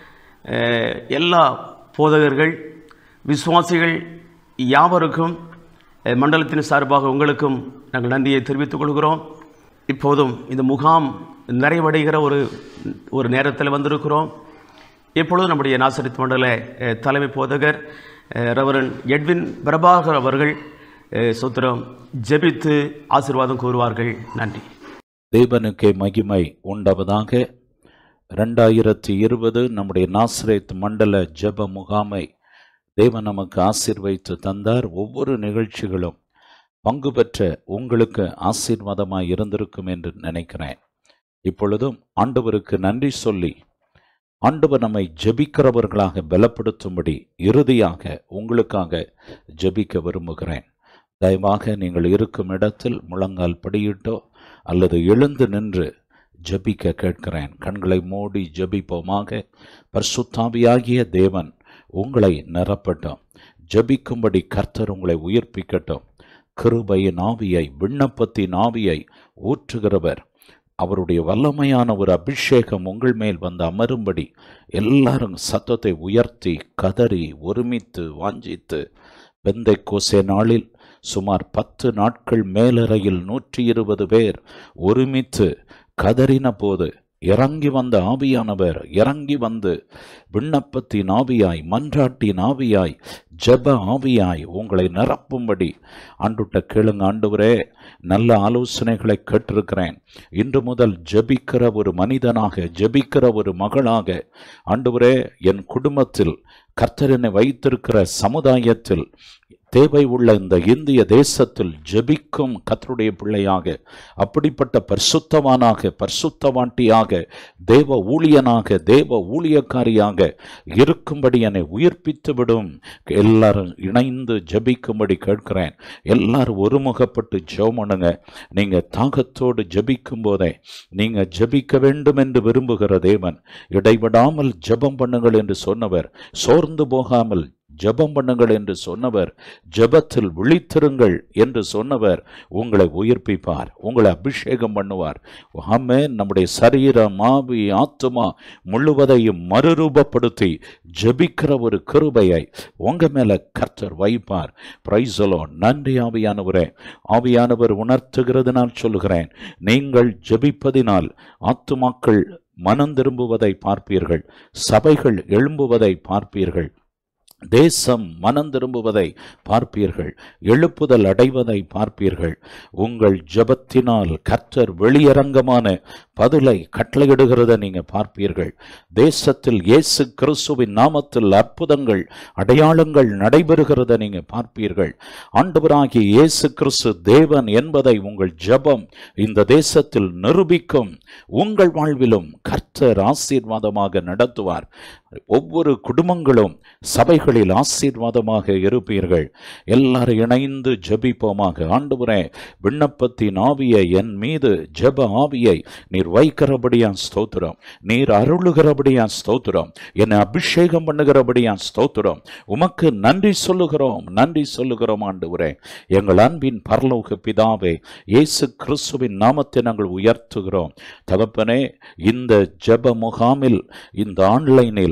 அஹ், எல்லா போதகர்கள் விசுவாசிகள் யாவருக்கும் அஹ், மண்டலத்தின் சார்பாக உங்களுக்கும் நாங்கள் நன்றியை தெரிவித்துக் கொள்கிறோம் இப்போதும் இந்த முகாம் நிறைவடைகிற ஒரு ஒரு நேரத்தில் வந்திருக்கிறோம் இப்பொழுது நம்முடைய நாசரித் மண்டல அஹ், தலைமை போதகர் அஹ், ரெவரன் எட்வின் பிரபாகர் அவர்கள் அஹ், சுத்திரம் ஜெபித்து ஆசீர்வாதம் கூறுவார்கள் நன்றி தேவனுக்கே மகிமை உண்டவதாக ரெண்டாயிரத்தி இருபது நம்முடைய நாஸ்ரேத் மண்டல ஜெப முகாமை தேவன் நமக்கு ஆசீர்வைத்து தந்தார் ஒவ்வொரு நிகழ்ச்சிகளும் பங்கு பெற்ற உங்களுக்கு ஆசீர்வாதமாய் இருந்திருக்கும் என்று நினைக்கிறேன் இப்பொழுதும் ஆண்டவருக்கு நன்றி சொல்லி ஆண்டவர் நம்மை ஜெபிக்கிறவர்களாக பலப்படுத்தும்படி இறுதியாக உங்களுக்காக ஜெபிக்க விரும்புகிறேன் தயவாக நீங்கள் இருக்கும் இடத்தில் முழங்கால் படியிட்டோ அல்லது எழுந்து நின்று ஜெபிக்க கேட்கிறேன் கண்களை மூடி ஜெபிப்போமாக பரிசுத்தாவியாகிய தேவன் உங்களை நிரப்பட்டும் ஜெபிக்கும்படி கர்த்தர் உங்களை உயிர்ப்பிக்கட்டும் கிருபையின் ஆவியை விண்ணப்பத்தின் ஆவியை ஊற்றுகிறவர் அவருடைய வல்லமையான ஒரு அபிஷேகம் உங்கள் மேல் வந்து அமரும்படி எல்லாரும் சத்தத்தை உயர்த்தி கதறி ஒருமித்து வாஞ்சித்து பெந்தை கோசே நாளில் சுமார் பத்து நாட்கள் மேலறையில் நூற்றி இருபது பேர் ஒருமித்து கதறின போது இறங்கி வந்த ஆவியானவர் இறங்கி வந்து விண்ணப்பத்தின் ஆவியாய் மன்றாட்டின் ஆவியாய் ஜெப ஆவியாய் உங்களை நிரப்பும்படி ஆண்டுட்ட கேளுங்க ஆண்டவரே நல்ல ஆலோசனைகளை கேட்டிருக்கிறேன் இன்று முதல் ஜெபிக்கிற ஒரு மனிதனாக ஜெபிக்கிற ஒரு மகளாக ஆண்டவரே என் குடும்பத்தில் கர்த்தர் என்னை வைத்திருக்கிற சமுதாயத்தில் தேவை உள்ள இந்த இந்திய தேசத்தில் ஜெபிக்கும் கர்த்தருடைய பிள்ளையாக அப்படிப்பட்ட பரிசுத்தவானாக பரிசுத்தவாண்டியாக தேவ ஊழியனாக தேவ ஊழியக்காரியாக இருக்கும்படி என்னை உயிர்ப்பித்து விடும் எல்லாரும் இணைந்து ஜெபிக்கும்படி கேட்கிறேன் எல்லாரும் ஒருமுகப்பட்டு ஜெபமணுங்க நீங்க தாகத்தோடு ஜெபிக்கும் போதே நீங்க ஜெபிக்க வேண்டும் என்று விரும்புகிற தேவன் இடைவிடாமல் ஜெபம் பண்ணுங்கள் என்று சொன்னவர் சோர்ந்து போகாமல் ஜெபம் பண்ணுங்கள் என்று சொன்னவர் ஜெபத்தில் விழித்திருங்கள் என்று சொன்னவர் உங்களை உயிர்ப்பிப்பார் உங்களை அபிஷேகம் பண்ணுவார் ஆமே நம்முடைய சரீரம் ஆவி ஆத்துமா முழுவதையும் மறுரூபப்படுத்தி ஜெபிக்கிற ஒரு கிருபையை உங்க மேல கர்த்தர் வைப்பார் பிரைசலோ நன்றி ஆவியானவரே ஆவியானவர் உணர்த்துகிறதுனால் சொல்லுகிறேன் நீங்கள் ஜெபிப்பதினால் ஆத்துமாக்கள் மனம் திரும்புவதை பார்ப்பீர்கள் சபைகள் எழும்புவதை பார்ப்பீர்கள் தேசம் மனம் திரும்புவதை பார்ப்பீர்கள் எழுப்புதல் அடைவதை பார்ப்பீர்கள் உங்கள் ஜெபத்தினால் கர்த்தர் வெளியரங்கமான பதிலை கட்டளையிடுகிறத நீங்க பார்ப்பீர்கள் தேசத்தில் இயேசு கிறிஸ்துவின் நாமத்தில் அற்புதங்கள் அடையாளங்கள் நடைபெறுகிறத நீங்க பார்ப்பீர்கள் ஆண்டவராகிய இயேசு கிறிஸ்து தேவன் என்பதை உங்கள் ஜெபம் இந்த தேசத்தில் நிரூபிக்கும் உங்கள் வாழ்விலும் கர்த்தர் ஆசீர்வாதமாக நடத்துவார் ஒவ்வொரு குடும்பங்களும் சபைகளில் ஆசீர்வாதமாக இருப்பீர்கள் எல்லாரும் இணைந்து ஜெபிப்போமாக ஆண்டவரே விண்ணப்பத்தின் ஆவியை என் மீது ஜெப ஆவியை நீர் வைக்கிறபடியா ஸ்தோத்திரம் நீர் அருளுகிறபடியா ஸ்தோத்திரம் என்னை அபிஷேகம் பண்ணுகிறபடியா ஸ்தோத்திரம் உமக்கு நன்றி சொல்லுகிறோம் நன்றி சொல்லுகிறோம் ஆண்டவரே எங்கள் அன்பின் பரலோக பிதாவே இயேசு கிறிஸ்துவின் நாமத்தை நாங்கள் உயர்த்துகிறோம் தகப்பனே இந்த ஜெப முகாமில் இந்த ஆன்லைனில்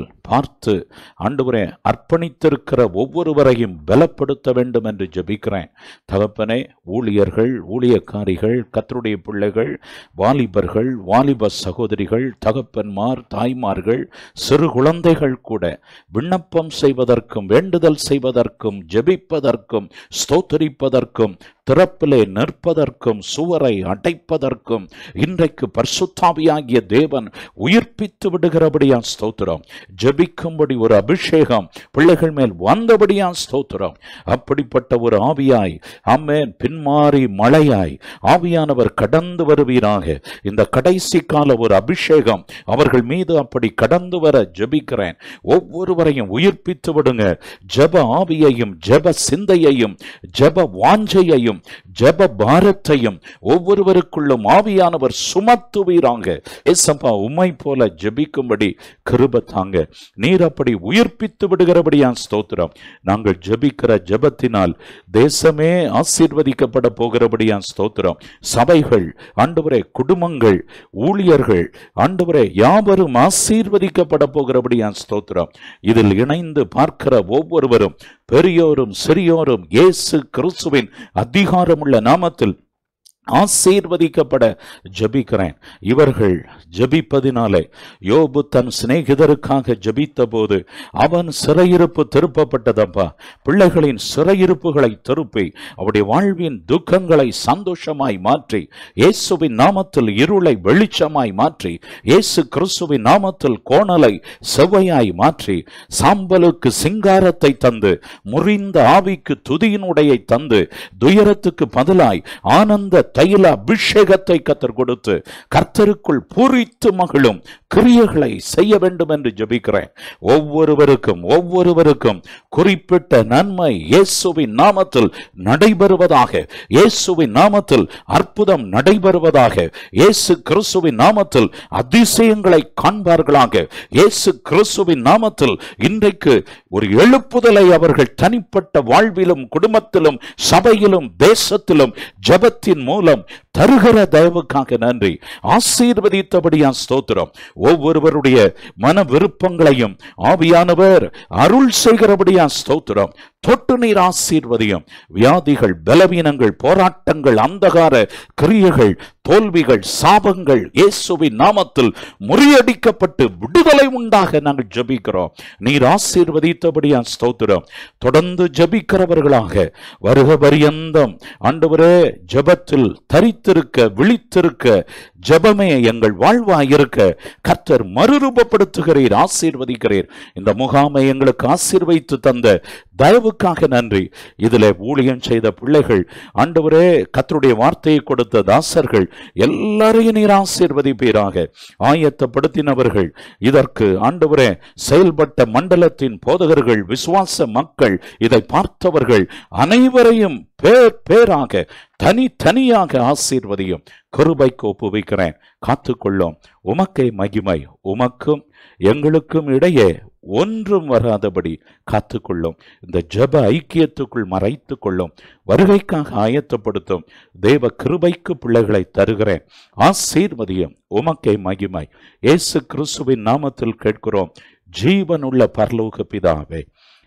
பார்த்து ஆண்டவரே அர்ப்பணித்திருக்கிற ஒவ்வொருவரையும் பலப்படுத்த வேண்டும் என்று ஜெபிக்கிறேன் தகப்பனே ஊழியர்கள் ஊழியக்காரிகள் கத்தருடைய பிள்ளைகள் வாலிபர்கள் வாலிப சகோதரிகள் தகப்பன்மார் தாய்மார்கள் சிறு குழந்தைகள் கூட விண்ணப்பம் செய்வதற்கும் வேண்டுதல் செய்வதற்கும் ஜெபிப்பதற்கும் ஸ்தோத்தரிப்பதற்கும் திறப்பிலே நிற்பதற்கும் சுவரை அடைப்பதற்கும் இன்றைக்கு பரிசுத்தாவியாகிய தேவன் உயிர்ப்பித்து விடுகிறபடியா ஸ்தோத்திரம் ஜெபிக்கும்படி ஒரு அபிஷேகம் பிள்ளைகள் மேல் வந்தபடியா ஸ்தோத்திரம் அப்படிப்பட்ட ஒரு ஆவியாய் அம்மேன் பின்மாறி மழையாய் ஆவியானவர் கடந்து வருவீராக இந்த கடைசி கால ஒரு அபிஷேகம் அவர்கள் மீது அப்படி கடந்து வர ஜெபிக்கிறேன் ஒவ்வொருவரையும் உயிர்ப்பித்து விடுங்க ஜெப ஆவியையும் ஜெப சிந்தையையும் ஜெப வாஞ்சையையும் ஜெப பாரத்தையும் ஒவ்வொருவருக்குள்ளும் ஆவியானவர் சுமத்துவீராங்க ஏசப்பா உம்மை போல ஜெபிக்கும்படி கிருப தாங்க நீர் அப்படி உயிர்ப்பித்து விடுகிறபடியா ஸ்தோத்திரம் நாங்கள் ஜெபிக்கிற ஜெபத்தினால் தேசமே ஆசீர்வதிக்கப்பட போகிறபடியா ஸ்தோத்திரம் சபைகள் ஆண்டவரே குடும்பங்கள் ஊழியர்கள் ஆண்டவரே யாவரும் ஆசீர்வதிக்கப்பட போகிறபடியா ஸ்தோத்திரம் இதில் இணைந்து பார்க்கிற ஒவ்வொருவரும் பெரியோரும் சிறியோரும் இயேசு கிறிஸ்துவின் அதிகாரமுள்ள நாமத்தில் ஆசீர்வதிக்கப்பட ஜெபிக்கிறேன் இவர்கள் ஜெபிப்பதினாலே யோபு தன் சிநேகிதருக்காக ஜெபித்த போது அவன் சிறையிருப்பு திருப்பப்பட்டதப்பா பிள்ளைகளின் சிறையிருப்புகளை திருப்பி அவருடைய வாழ்வின் துக்கங்களை சந்தோஷமாய் மாற்றி இயேசுவின் நாமத்தில் இருளை வெளிச்சமாய் மாற்றி இயேசு கிறிஸ்துவின் நாமத்தில் கோணலை செவ்வையாய் மாற்றி சாம்பலுக்கு சிங்காரத்தை தந்து முறிந்த ஆவிக்கு துதியினுடையை தந்து துயரத்துக்கு பதிலாய் ஆனந்த தைல அபிஷேகத்தை கத்தர் கொடுத்து கர்த்தருக்குள் பூரித்து மகிழும் கிரியைகளை செய்ய வேண்டும் என்று ஜெபிக்கிறேன் ஒவ்வொருவருக்கும் ஒவ்வொருவருக்கும் குறிப்பிட்ட நன்மை இயேசுவின் நாமத்தில் நடைபெறுவதாக இயேசுவின் நாமத்தில் அற்புதம் நடைபெறுவதாக இயேசு கிறிஸ்துவின் நாமத்தில் அதிசயங்களை காண்பார்களாக இயேசு கிறிஸ்துவின் நாமத்தில் இன்றைக்கு ஒரு எழுப்புதலை அவர்கள் தனிப்பட்ட வாழ்விலும் குடும்பத்திலும் சபையிலும் தேசத்திலும் ஜெபத்தின் மூலம் தருகிற தயவுக்காக நன்றி ஆசீர்வதித்தபடியா ஸ்தோத்திரம் ஒவ்வொருவருடைய மன விருப்பங்களையும் ஆவியானவர் அருள் செய்கிறபடியா ஸ்தோத்திரம் தொட்டு நீர் ஆசீர்வதியும் வியாதிகள் பலவீனங்கள் போராட்டங்கள் அந்தகார கிரியைகள் தோல்விகள் சாபங்கள் இயேசுவின் நாமத்தில் முறியடிக்கப்பட்டு விடுதலை உண்டாக நாங்கள் ஜெபிக்கிறோம் நீர் ஆசீர்வதித்தபடியா ஸ்தோத்திரம் தொடர்ந்து ஜெபிக்கிறவர்களாக வருக பரியந்தம் ஆண்டவரே ஜெபத்தில் தரித்திருக்க விழித்திருக்க ஜெபமே எங்கள் வாழ்வாயிருக்க கர்த்தர் மறுரூபப்படுத்துகிறீர் ஆசீர்வதிக்கிறீர் இந்த முகாமை எங்களுக்கு ஆசீர்வைத்து தந்த தயவுக்காக நன்றி இதில் ஊழியம் செய்த பிள்ளைகள் ஆண்டவரே கர்த்தருடைய வார்த்தையை கொடுத்த தாசர்கள் எல்லாரையும் நீர் ஆசீர்வதிப்பீராக ஆயத்தப்படுத்தினவர்கள் இதற்கு ஆண்டவரே செயல்பட்ட மண்டலத்தின் போதகர்கள் விசுவாச மக்கள் இதை பார்த்தவர்கள் அனைவரையும் பேர் பேராக தனித்தனியாக ஆசீர்வதியும் கிருபைக்கு ஒப்புவிக்கிறேன் காத்துக்கொள்ளும் உமக்கை மகிமை உமக்கும் எங்களுக்கும் இடையே ஒன்றும் வராதபடி காத்துக்கொள்ளும் இந்த ஜெப ஐக்கியத்துக்குள் மறைத்து கொள்ளும் வருகைக்காக ஆயத்தப்படுத்தும் தேவ கிருபைக்கு பிள்ளைகளை தருகிறேன் ஆசீர்வதியும் உமக்கை மகிமை இயேசு கிறிஸ்துவின் நாமத்தில் கேட்கிறோம் ஜீவனுள்ள பரலோக பிதாவே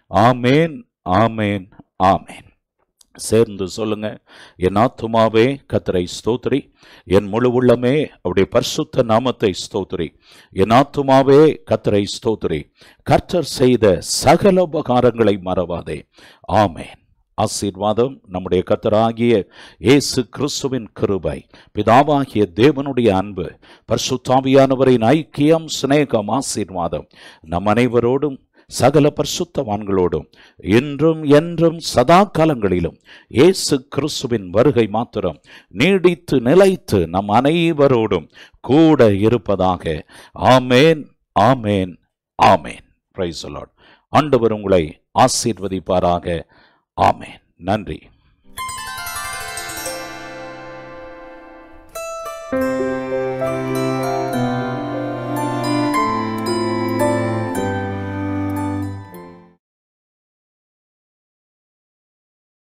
ஆமேன் ஆமேன் ஆமேன் சேர்ந்து சொல்லுங்க என் ஆத்துமாவே கத்தரை ஸ்தோத்திரி என் முழு உள்ளமே அவருடைய பரிசுத்த நாமத்தை ஸ்தோத்திரி என் ஆத்துமாவே கத்தரை ஸ்தோத்திரி கர்த்தர் செய்த சகல உபகாரங்களை மறவாதே ஆமேன் ஆசீர்வாதம் நம்முடைய கத்தராகிய இயேசு கிறிஸ்துவின் கிருபை பிதாவாகிய தேவனுடைய அன்பு பரிசுத்தாவியானவரின் ஐக்கியம் சிநேகம் ஆசீர்வாதம் நம் அனைவரோடும் சகல பரிசுத்தவான்களோடும் இன்றும் என்றும் சதா காலங்களிலும் இயேசு கிறிஸ்துவின் வருகை மாத்திரம் நீடித்து நிலைத்து நம் அனைவரோடும் கூட இருப்பதாக ஆமேன் ஆமேன் ஆமேன் பிரைஸ் ஆண்டவர் உங்களை ஆசீர்வதிப்பாராக ஆமேன் நன்றி